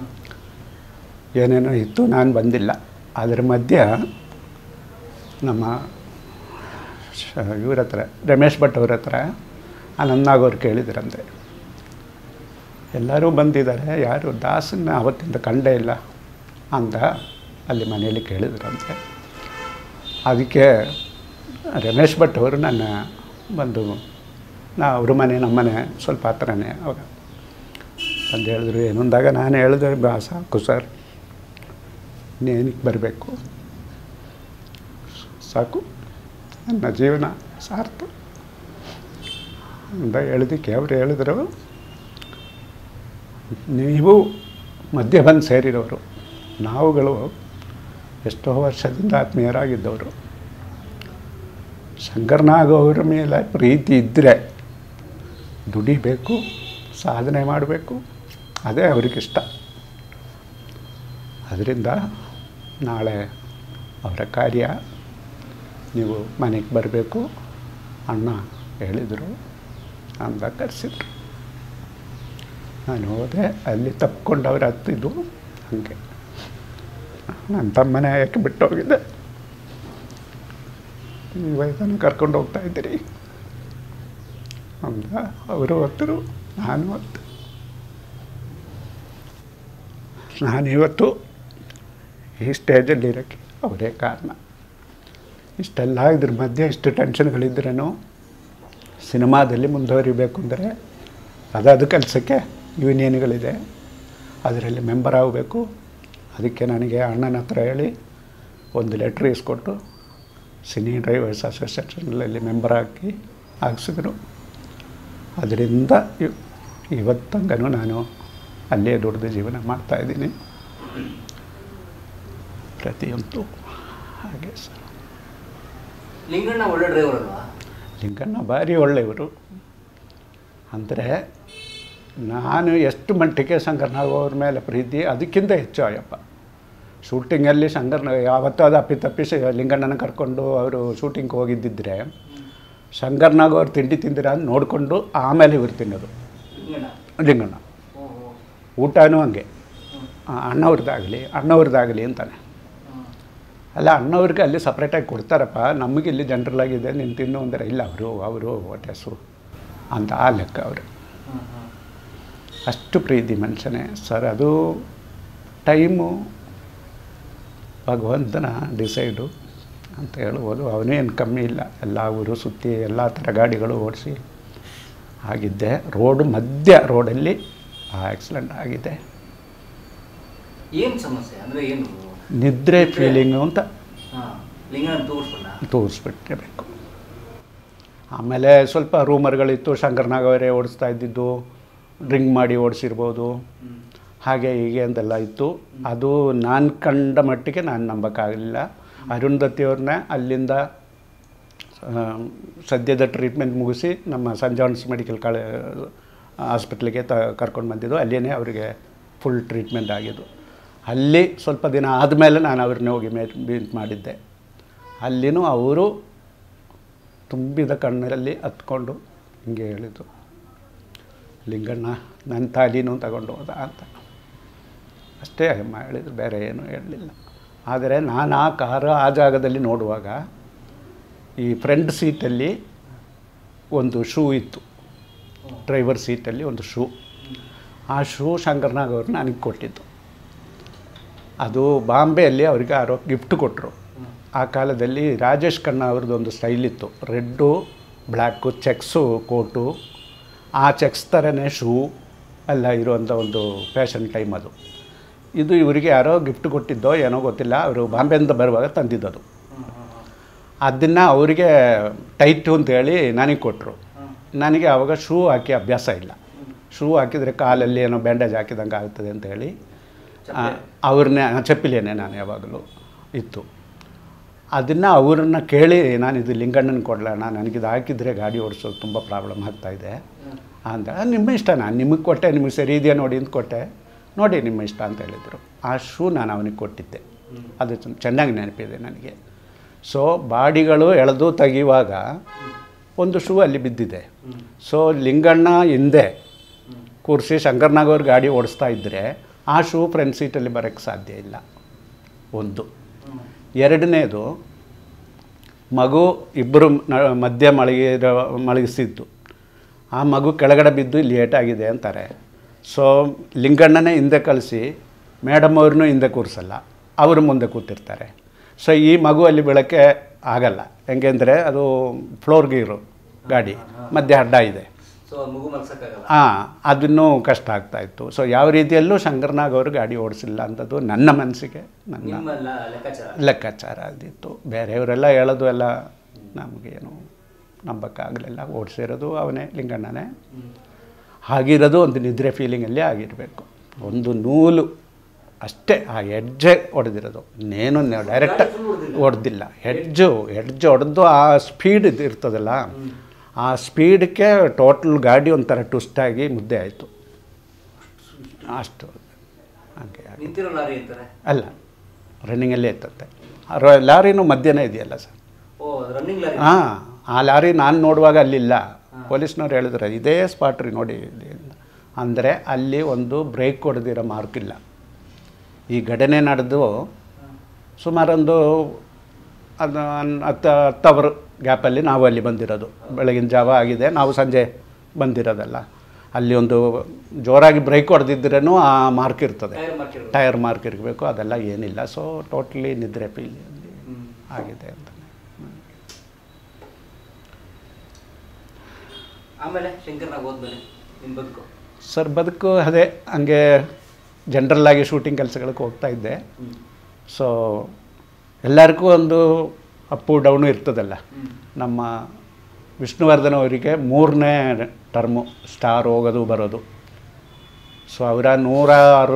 ಏನೇನೋ ಇತ್ತು ನಾನು ಬಂದಿಲ್ಲ ಅದರ ಮಧ್ಯ ನಮ್ಮ ಶ- ಇವ್ರ ಹತ್ರ ರಮೇಶ್ ಭಟ್ ಅವ್ರ ಹತ್ರ ಅನಂತ್ನಾಗವ್ರು ಕೇಳಿದ್ರಂತೆ ಎಲ್ಲರೂ ಬಂದಿದ್ದಾರೆ ಯಾರು ದಾಸನ್ನ ಅವತ್ತಿಂದ ಕಂಡೇ ಇಲ್ಲ ಅಂತ ಅಲ್ಲಿ ಮನೆಯಲ್ಲಿ ಕೇಳಿದ್ರಂತೆ ಅದಕ್ಕೆ ರಮೇಶ್ ಭಟ್ ಅವರು ನನ್ನ ಬಂದು ನಾ ಅವ್ರ ಮನೆ ನಮ್ಮ ಮನೆ ಸ್ವಲ್ಪ ಹತ್ರನೇ ಅವಾಗ ಅಂತ ಹೇಳಿದ್ರು ಏನೊಂದಾಗ ನಾನು ಹೇಳಿದೆ ಬಾ ಸಾಕು ಸರ್ ಇನ್ನೇನಕ್ಕೆ ಬರಬೇಕು ಸಾಕು ನನ್ನ ಜೀವನ ಸಾರ್ಥ ಅಂತ ಹೇಳಿದಕ್ಕೆ ಅವ್ರು ಹೇಳಿದ್ರು ನೀವು ಮಧ್ಯೆ ಬಂದು ಸೇರಿದವರು ನಾವುಗಳು ಎಷ್ಟೋ ವರ್ಷದಿಂದ ಆತ್ಮೀಯರಾಗಿದ್ದವರು ಶಂಕರನಾಗವ್ರ ಮೇಲೆ ಪ್ರೀತಿ ಇದ್ದರೆ ದುಡಿಬೇಕು ಸಾಧನೆ ಮಾಡಬೇಕು ಅದೇ ಅವ್ರಿಗಿಷ್ಟ ಅದರಿಂದ ನಾಳೆ ಅವರ ಕಾರ್ಯ ನೀವು ಮನೆಗೆ ಬರಬೇಕು ಅಣ್ಣ ಹೇಳಿದರು ಅಂತ ಕರೆಸಿದ್ರು ನಾನು ಹೋದೆ ಅಲ್ಲಿ ತಪ್ಕೊಂಡು ಅವ್ರು ಹತ್ತಿದ್ದು ಹಾಗೆ ನನ್ನ ತಮ್ಮನೇ ಯಾಕೆ ಬಿಟ್ಟು ಹೋಗಿದ್ದೆ ನೀವು ಇದನ್ನು ಕರ್ಕೊಂಡು ಹೋಗ್ತಾ ಇದ್ದೀರಿ ಅಂತ ಅವರು ಹೊತ್ತರು ನಾನು ಹೊತ್ತು ನಾನಿವತ್ತು ಈ ಸ್ಟೇಜಲ್ಲಿ ಇರೋಕ್ಕೆ ಅವರೇ ಕಾರಣ ಇಷ್ಟೆಲ್ಲ ಇದ್ರ ಮಧ್ಯೆ ಇಷ್ಟು ಟೆನ್ಷನ್ಗಳಿದ್ರೂ ಸಿನಿಮಾದಲ್ಲಿ ಮುಂದುವರಿಬೇಕು ಅಂದರೆ ಅದಾದ ಕೆಲಸಕ್ಕೆ ಯೂನಿಯನ್ಗಳಿದೆ ಅದರಲ್ಲಿ ಮೆಂಬರ್ ಆಗಬೇಕು ಅದಕ್ಕೆ ನನಗೆ ಅಣ್ಣನ ಹತ್ರ ಹೇಳಿ ಒಂದು ಲೆಟ್ರ್ ಇಸ್ಕೊಟ್ಟು ಸಿನಿ ಡ್ರೈವರ್ಸ್ ಅಸೋಸಿಯೇಷನಲ್ಲಿ ಮೆಂಬರ್ ಹಾಕಿ ಹಾಕ್ಸಿದ್ರು ಅದರಿಂದ ಇವ್- ಇವತ್ತಂಗನೂ ನಾನು ಅಲ್ಲೇ ದುಡ್ದು ಜೀವನ ಮಾಡ್ತಾಯಿದ್ದೀನಿ ಪ್ರತಿಯೊಂದು ಹಾಗೆ ಸರ್ ಲಿಂಗಣ್ಣ ಒಳ್ಳೆ ಡ್ರೈವರ್ ಅಲ್ವಾ ಲಿಂಗಣ್ಣ ಭಾರಿ ಒಳ್ಳೆಯವರು ಅಂದರೆ ನಾನು ಎಷ್ಟು ಮಟ್ಟಿಗೆ ಶಂಕರ್ನಾಗವ್ರ ಮೇಲೆ ಪ್ರೀತಿ ಅದಕ್ಕಿಂತ ಹೆಚ್ಚು ಅಯ್ಯಪ್ಪ ಶೂಟಿಂಗಲ್ಲಿ ಶಂಕರ್ನ ಯಾವತ್ತೂ ಅದು ಅಪ್ಪಿತಪ್ಪಿ ಶ- ಲಿಂಗಣ್ಣನ ಕರ್ಕೊಂಡು ಅವರು ಶೂಟಿಂಗ್ ಹೋಗಿದ್ದಿದ್ರೆ ಶಂಕರ್ನಾಗ್ ಅವ್ರು ತಿಂಡಿ ತಿಂದಿರ ಅಂತ ನೋಡಿಕೊಂಡು ಆಮೇಲೆ ಇವ್ರು ತಿನ್ನೋದು ಲಿಂಗಣ್ಣ ಲಿಂಗಣ್ಣ ಓಹೋ ಊಟನೂ ಹಂಗೆ ಆ, ಅಣ್ಣವ್ರದ್ದಾಗಲಿ ಅಣ್ಣವ್ರದ್ದಾಗಲಿ ಅಂತಾನೆ ಅಲ್ಲ ಅಣ್ಣವ್ರಿಗೆ ಅಲ್ಲಿ ಸಪ್ರೇಟಾಗಿ ಕೊಡ್ತಾರಪ್ಪ ನಮಗೆ ಇಲ್ಲಿ ಜನರಲ್ ಆಗಿದೆ ನೀನು ತಿನ್ನು ಅಂದರೆ ಇಲ್ಲ ಅವರು ಅವರು ಹೊಟ್ಟೆಸು ಅಂತ ಆ ಲೆಕ್ಕ ಅವರು ಹ್ಮ್ ಹ್ಮ್ ಅಷ್ಟು ಪ್ರೀತಿ ಮನುಷ್ಯನೇ ಸರ್ ಅದು ಟೈಮು ಭಗವಂತನ ಡಿಸೈಡು ಅಂತ ಹೇಳ್ಬೋದು ಅವನೇನು ಕಮ್ಮಿ ಇಲ್ಲ ಎಲ್ಲ ಊರು ಸುತ್ತಿ ಎಲ್ಲ ಥರ ಗಾಡಿಗಳು ಓಡಿಸಿ ಆಗಿದ್ದೆ ರೋಡು ಮಧ್ಯ ರೋಡಲ್ಲಿ ಆ ಆಕ್ಸಿಡೆಂಟ್ ಆಗಿದೆ ಏನು ಸಮಸ್ಯೆ ಅಂದರೆ ಏನು ನಿದ್ರೆ ಫೀಲಿಂಗು ಅಂತ ಹಾಂ ಲಿಂಗಣ್ಣ ತೋರಿಸ್ಕೊಂಡ ತೋರಿಸ್ಬಿಟ್ಟಿರಬೇಕು ಆಮೇಲೆ ಸ್ವಲ್ಪ ರೂಮರ್ಗಳಿತ್ತು ಶಂಕರ್ನಾಗವರೇ ಓಡಿಸ್ತಾ ಇದ್ದಿದ್ದು ಡ್ರಿಂಕ್ ಮಾಡಿ ಓಡಿಸಿರ್ಬೋದು ಹ್ಞೂ ಹಾಗೆ ಹೀಗೆ ಅಂತೆಲ್ಲ ಇತ್ತು ಅದು ನಾನು ಕಂಡ ಮಟ್ಟಿಗೆ ನಾನು ನಂಬೋಕ್ಕಾಗಲಿಲ್ಲ ಅರುಂಧತಿಯವ್ರನ್ನ ಅಲ್ಲಿಂದ ಆ, ಸದ್ಯದ ಟ್ರೀಟ್ಮೆಂಟ್ ಮುಗಿಸಿ ನಮ್ಮ ಸಂತ್ ಜಾನ್ಸ್ ಮೆಡಿಕಲ್ ಕಾಲೇ ಹಾಸ್ಪಿಟ್ಲಿಗೆ ತ ಕರ್ಕೊಂಡು ಬಂದಿದ್ದು ಅಲ್ಲಿಯೇ ಅವರಿಗೆ ಫುಲ್ ಟ್ರೀಟ್ಮೆಂಟ್ ಆಗಿದ್ದು ಅಲ್ಲಿ ಸ್ವಲ್ಪ ದಿನ ಆದಮೇಲೆ ನಾನು ಅವ್ರನ್ನ ಹೋಗಿ ಮೇ ಮೀಟ್ ಮಾಡಿದ್ದೆ ಅಲ್ಲಿನೂ ಅವರು ತುಂಬಿದ ಕಣ್ಣಲ್ಲಿ ಹತ್ಕೊಂಡು ಹಿಂಗೆ ಹೇಳಿದ್ದು ಲಿಂಗಣ್ಣ ನನ್ನ ತಾಲಿನೂ ತಗೊಂಡು ಹೋದ ಅಂತ ಅಷ್ಟೇ ಅಮ್ಮ ಹೇಳಿದ್ರು ಬೇರೆ ಏನೂ ಹೇಳಲಿಲ್ಲ ಆದರೆ ನಾನು ಆ ಕಾರು ಆ ಜಾಗದಲ್ಲಿ ನೋಡುವಾಗ ಈ ಫ್ರಂಟ್ ಸೀಟಲ್ಲಿ ಒಂದು ಶೂ ಇತ್ತು ಡ್ರೈವರ್ ಸೀಟಲ್ಲಿ ಒಂದು ಶೂ ಆ ಶೂ ಶಂಕರ್ನಾಗ್ ಅವರು ನನಗೆ ಕೊಟ್ಟಿದ್ದು ಅದು ಬಾಂಬೆಯಲ್ಲಿ ಅವರಿಗೆ ಯಾರೋ ಗಿಫ್ಟ್ ಕೊಟ್ಟರು ಆ ಕಾಲದಲ್ಲಿ ರಾಜೇಶ್ ಖನ್ನಾ ಅವ್ರದ್ದು ಒಂದು ಸ್ಟೈಲ್ ಇತ್ತು ರೆಡ್ಡು ಬ್ಲ್ಯಾಕು ಚೆಕ್ಸು ಕೋಟು ಆ ಚೆಕ್ಸ್ ಥರನೇ ಶೂ ಎಲ್ಲ ಇರುವಂಥ ಒಂದು ಫ್ಯಾಷನ್ ಟೈಮ್ ಅದು ಇದು ಇವರಿಗೆ ಯಾರೋ ಗಿಫ್ಟ್ ಕೊಟ್ಟಿದ್ದೋ ಏನೋ ಗೊತ್ತಿಲ್ಲ ಅವರು ಬಾಂಬೆಯಿಂದ ಬರುವಾಗ ತಂದಿದ್ದದು ಅದನ್ನು ಅವರಿಗೆ ಟೈಟು ಅಂತೇಳಿ ನನಗೆ ಕೊಟ್ಟರು ನನಗೆ ಆವಾಗ ಶೂ ಹಾಕಿ ಅಭ್ಯಾಸ ಇಲ್ಲ ಶೂ ಹಾಕಿದರೆ ಕಾಲಲ್ಲಿ ಏನೋ ಬ್ಯಾಂಡೇಜ್ ಹಾಕಿದಂಗೆ ಆಗ್ತದೆ ಅಂತೇಳಿ ಅವ್ರನ್ನೇ ಚಪ್ಪಿಲೇನೆ ನಾನು ಯಾವಾಗಲೂ ಇತ್ತು ಅದನ್ನು ಅವ್ರನ್ನ ಕೇಳಿ ನಾನು ಇದು ಲಿಂಗಣ್ಣನ ಕೊಡಲಣ್ಣ ನನಗಿದು ಹಾಕಿದರೆ ಗಾಡಿ ಓಡಿಸೋದು ತುಂಬ ಪ್ರಾಬ್ಲಮ್ ಆಗ್ತಾಯಿದೆ ಅಂತ ನಿಮ್ಮ ಇಷ್ಟ ನಾನು ನಿಮಗೆ ಕೊಟ್ಟೆ ನಿಮಗೆ ಸರಿ ಇದೆಯಾ ನೋಡಿ ಅಂತ ಕೊಟ್ಟೆ ನೋಡಿ ನಿಮ್ಮ ಇಷ್ಟ ಅಂತ ಹೇಳಿದರು ಆ ಶೂ ನಾನು ಅವನಿಗೆ ಕೊಟ್ಟಿದ್ದೆ ಅದು ಚೆ- ಚೆನ್ನಾಗಿ ನೆನಪಿದೆ ನನಗೆ ಸೊ ಬಾಡಿಗಳು ಎಳೆದು ತೆಗೆಯುವಾಗ ಒಂದು ಶೂ ಅಲ್ಲಿ ಬಿದ್ದಿದೆ ಸೊ ಲಿಂಗಣ್ಣ ಹಿಂದೆ ಕೂರಿಸಿ ಶಂಕರ್ನಾಗವ್ರ ಗಾಡಿ ಓಡಿಸ್ತಾ ಇದ್ದರೆ ಆ ಶೂ ಫ್ರಂಟ್ ಸೀಟಲ್ಲಿ ಬರೋಕ್ಕೆ ಸಾಧ್ಯ ಇಲ್ಲ ಒಂದು ಎರಡನೇದು ಮಗು ಇಬ್ಬರು ನ- ಮಧ್ಯ ಮಲಗಿರೋ ಮಲಗಿಸಿದ್ದು ಆ ಮಗು ಕೆಳಗಡೆ ಬಿದ್ದು ಲೇಟ್ ಆಗಿದೆ ಅಂತಾರೆ ಸೊ ಲಿಂಗಣ್ಣನೇ ಹಿಂದೆ ಕಳಿಸಿ ಮೇಡಮ್ ಅವ್ರನ್ನೂ ಹಿಂದೆ ಕೂರಿಸಲ್ಲ ಅವರು ಮುಂದೆ ಕೂತಿರ್ತಾರೆ ಸೊ ಈ ಮಗು ಅಲ್ಲಿ ಬೆಳಕ್ಕೆ ಆಗಲ್ಲ ಹೆಂಗೆಂದರೆ ಅದು ಫ್ಲೋರ್ ಗೀರು ಗಾಡಿ ಮಧ್ಯೆ ಅಡ್ಡ ಇದೆ ಸೊ ಮಗು ಮಲ್ಸಕ್ಕಾಗಲ್ಲ ಹಾಂ ಅದನ್ನೂ ಕಷ್ಟ ಆಗ್ತಾಯಿತ್ತು ಸೊ ಯಾವ ರೀತಿಯಲ್ಲೂ ಶಂಕರ್ನಾಗ್ ಅವರು ಗಾಡಿ ಓಡಿಸಿಲ್ಲ ಅಂಥದ್ದು ನನ್ನ ಮನಸ್ಸಿಗೆ ನನ್ನ ನಿಮ್ಮ ಲೆಕ್ಕಾಚಾರ ಲೆಕ್ಕಾಚಾರ ಅದಿತ್ತು ಬೇರೆಯವರೆಲ್ಲ ಹೇಳೋದು ಎಲ್ಲ ನಮಗೇನು ನಂಬಕ್ಕಾಗಲಿಲ್ಲ ಓಡಿಸಿರೋದು ಅವನೇ ಲಿಂಗಣ್ಣನೇ ಹಾಗಿರೋದು ಒಂದು ನಿದ್ರೆ ಫೀಲಿಂಗಲ್ಲಿ ಆಗಿರಬೇಕು ಒಂದು ನೂಲು ಅಷ್ಟೇ ಆ ಹೆಜ್ಜೆ ಹೊಡೆದಿರೋದು ಇನ್ನೇನು ಡೈರೆಕ್ಟ್ ಹೊಡೆದಿಲ್ಲ ಹೆಜ್ಜು ಹೆಜ್ಜೆ ಹೊಡೆದು ಆ ಸ್ಪೀಡ್ ಇದು ಇರ್ತದಲ್ಲ ಆ ಸ್ಪೀಡ್ಗೆ ಟೋಟಲ್ ಗಾಡಿ ಒಂಥರ ಟ್ವಿಸ್ಟಾಗಿ ಮುದ್ದೆ ಆಯಿತು ಅಷ್ಟು ಹಾಗೆ ಆಗಿ- ನಿಂತಿರೋ ಲಾರಿ ಅಂತಾರೆ ಅಲ್ಲ ರನ್ನಿಂಗಲ್ಲೇ ಇರ್ತದೆ ಆ ರ- ಲಾರಿನೂ ಮಧ್ಯಾಹ್ನ ಇದೆಯಲ್ಲ ಸರ್ ಓ ರನ್ನಿಂಗ್ ಲಾರಿ ಹಾಂ ಆ ಲಾರಿ ನಾನು ನೋಡುವಾಗ ಅಲ್ಲಿಲ್ಲ ಪೊಲೀಸ್ನವ್ರು ಹೇಳಿದ್ರು ಇದೇ ಸ್ಪಾಟ್ ರೀ ನೋಡಿ ಇಲ್ಲಿ ಅಂತ. ಅಂದರೆ ಅಲ್ಲಿ ಒಂದು ಬ್ರೇಕ್ ಹೊಡೆದಿರೋ ಮಾರ್ಕ್ ಇಲ್ಲ ಈ ಘಟನೆ ನಡೆದು ಸುಮಾರೊಂದು ಅದು ಹನ್- ಹತ್ತು ಹತ್ತು ಅವರ್ ಗ್ಯಾಪಲ್ಲಿ ನಾವು ಅಲ್ಲಿ ಬಂದಿರೋದು ಬೆಳಗಿನ ಜಾವ ಆಗಿದೆ ನಾವು ಸಂಜೆ ಬಂದಿರೋದಲ್ಲ ಅಲ್ಲಿ ಒಂದು ಜೋರಾಗಿ ಬ್ರೇಕ್ ಹೊಡೆದಿದ್ರೂ ಆ ಮಾರ್ಕ್ ಇರ್ತದೆ ಟೈರ್ ಮಾಡ್ತಿರೋದು ಟೈರ್ ಮಾರ್ಕ್ ಇರಬೇಕು ಅದೆಲ್ಲ ಏನಿಲ್ಲ ಸೊ ಟೋಟ್ಲಿ ನಿದ್ರೆ ಫೀಲ್ ಹ್ಮ್. ಆಗಿದೆ ಅಂತ ಆಮೇಲೆ ಶಂಕರ್ನಾಗ್ ಹೋದ್ಮೇಲೆ ನಿಮ್ಮ ಬದುಕು ಸರ್ ಬದುಕು ಅದೇ ಹಂಗೆ ಜನರಲ್ಲಾಗಿ ಶೂಟಿಂಗ್ ಕೆಲಸಗಳಿಗೆ ಹೋಗ್ತಾ ಇದ್ದೆ ಹ್ಮ್. ಸೊ ಎಲ್ಲರಿಗೂ ಒಂದು ಅಪ್ಪು ಡೌನು ಇರ್ತದಲ್ಲ ಹ್ಮ್. ನಮ್ಮ ವಿಷ್ಣುವರ್ಧನ್ ಅವರಿಗೆ ಮೂರನೇ ಟರ್ಮು ಸ್ಟಾರ್ ಹೋಗೋದು ಬರೋದು ಸೊ ಅವರ ನೂರ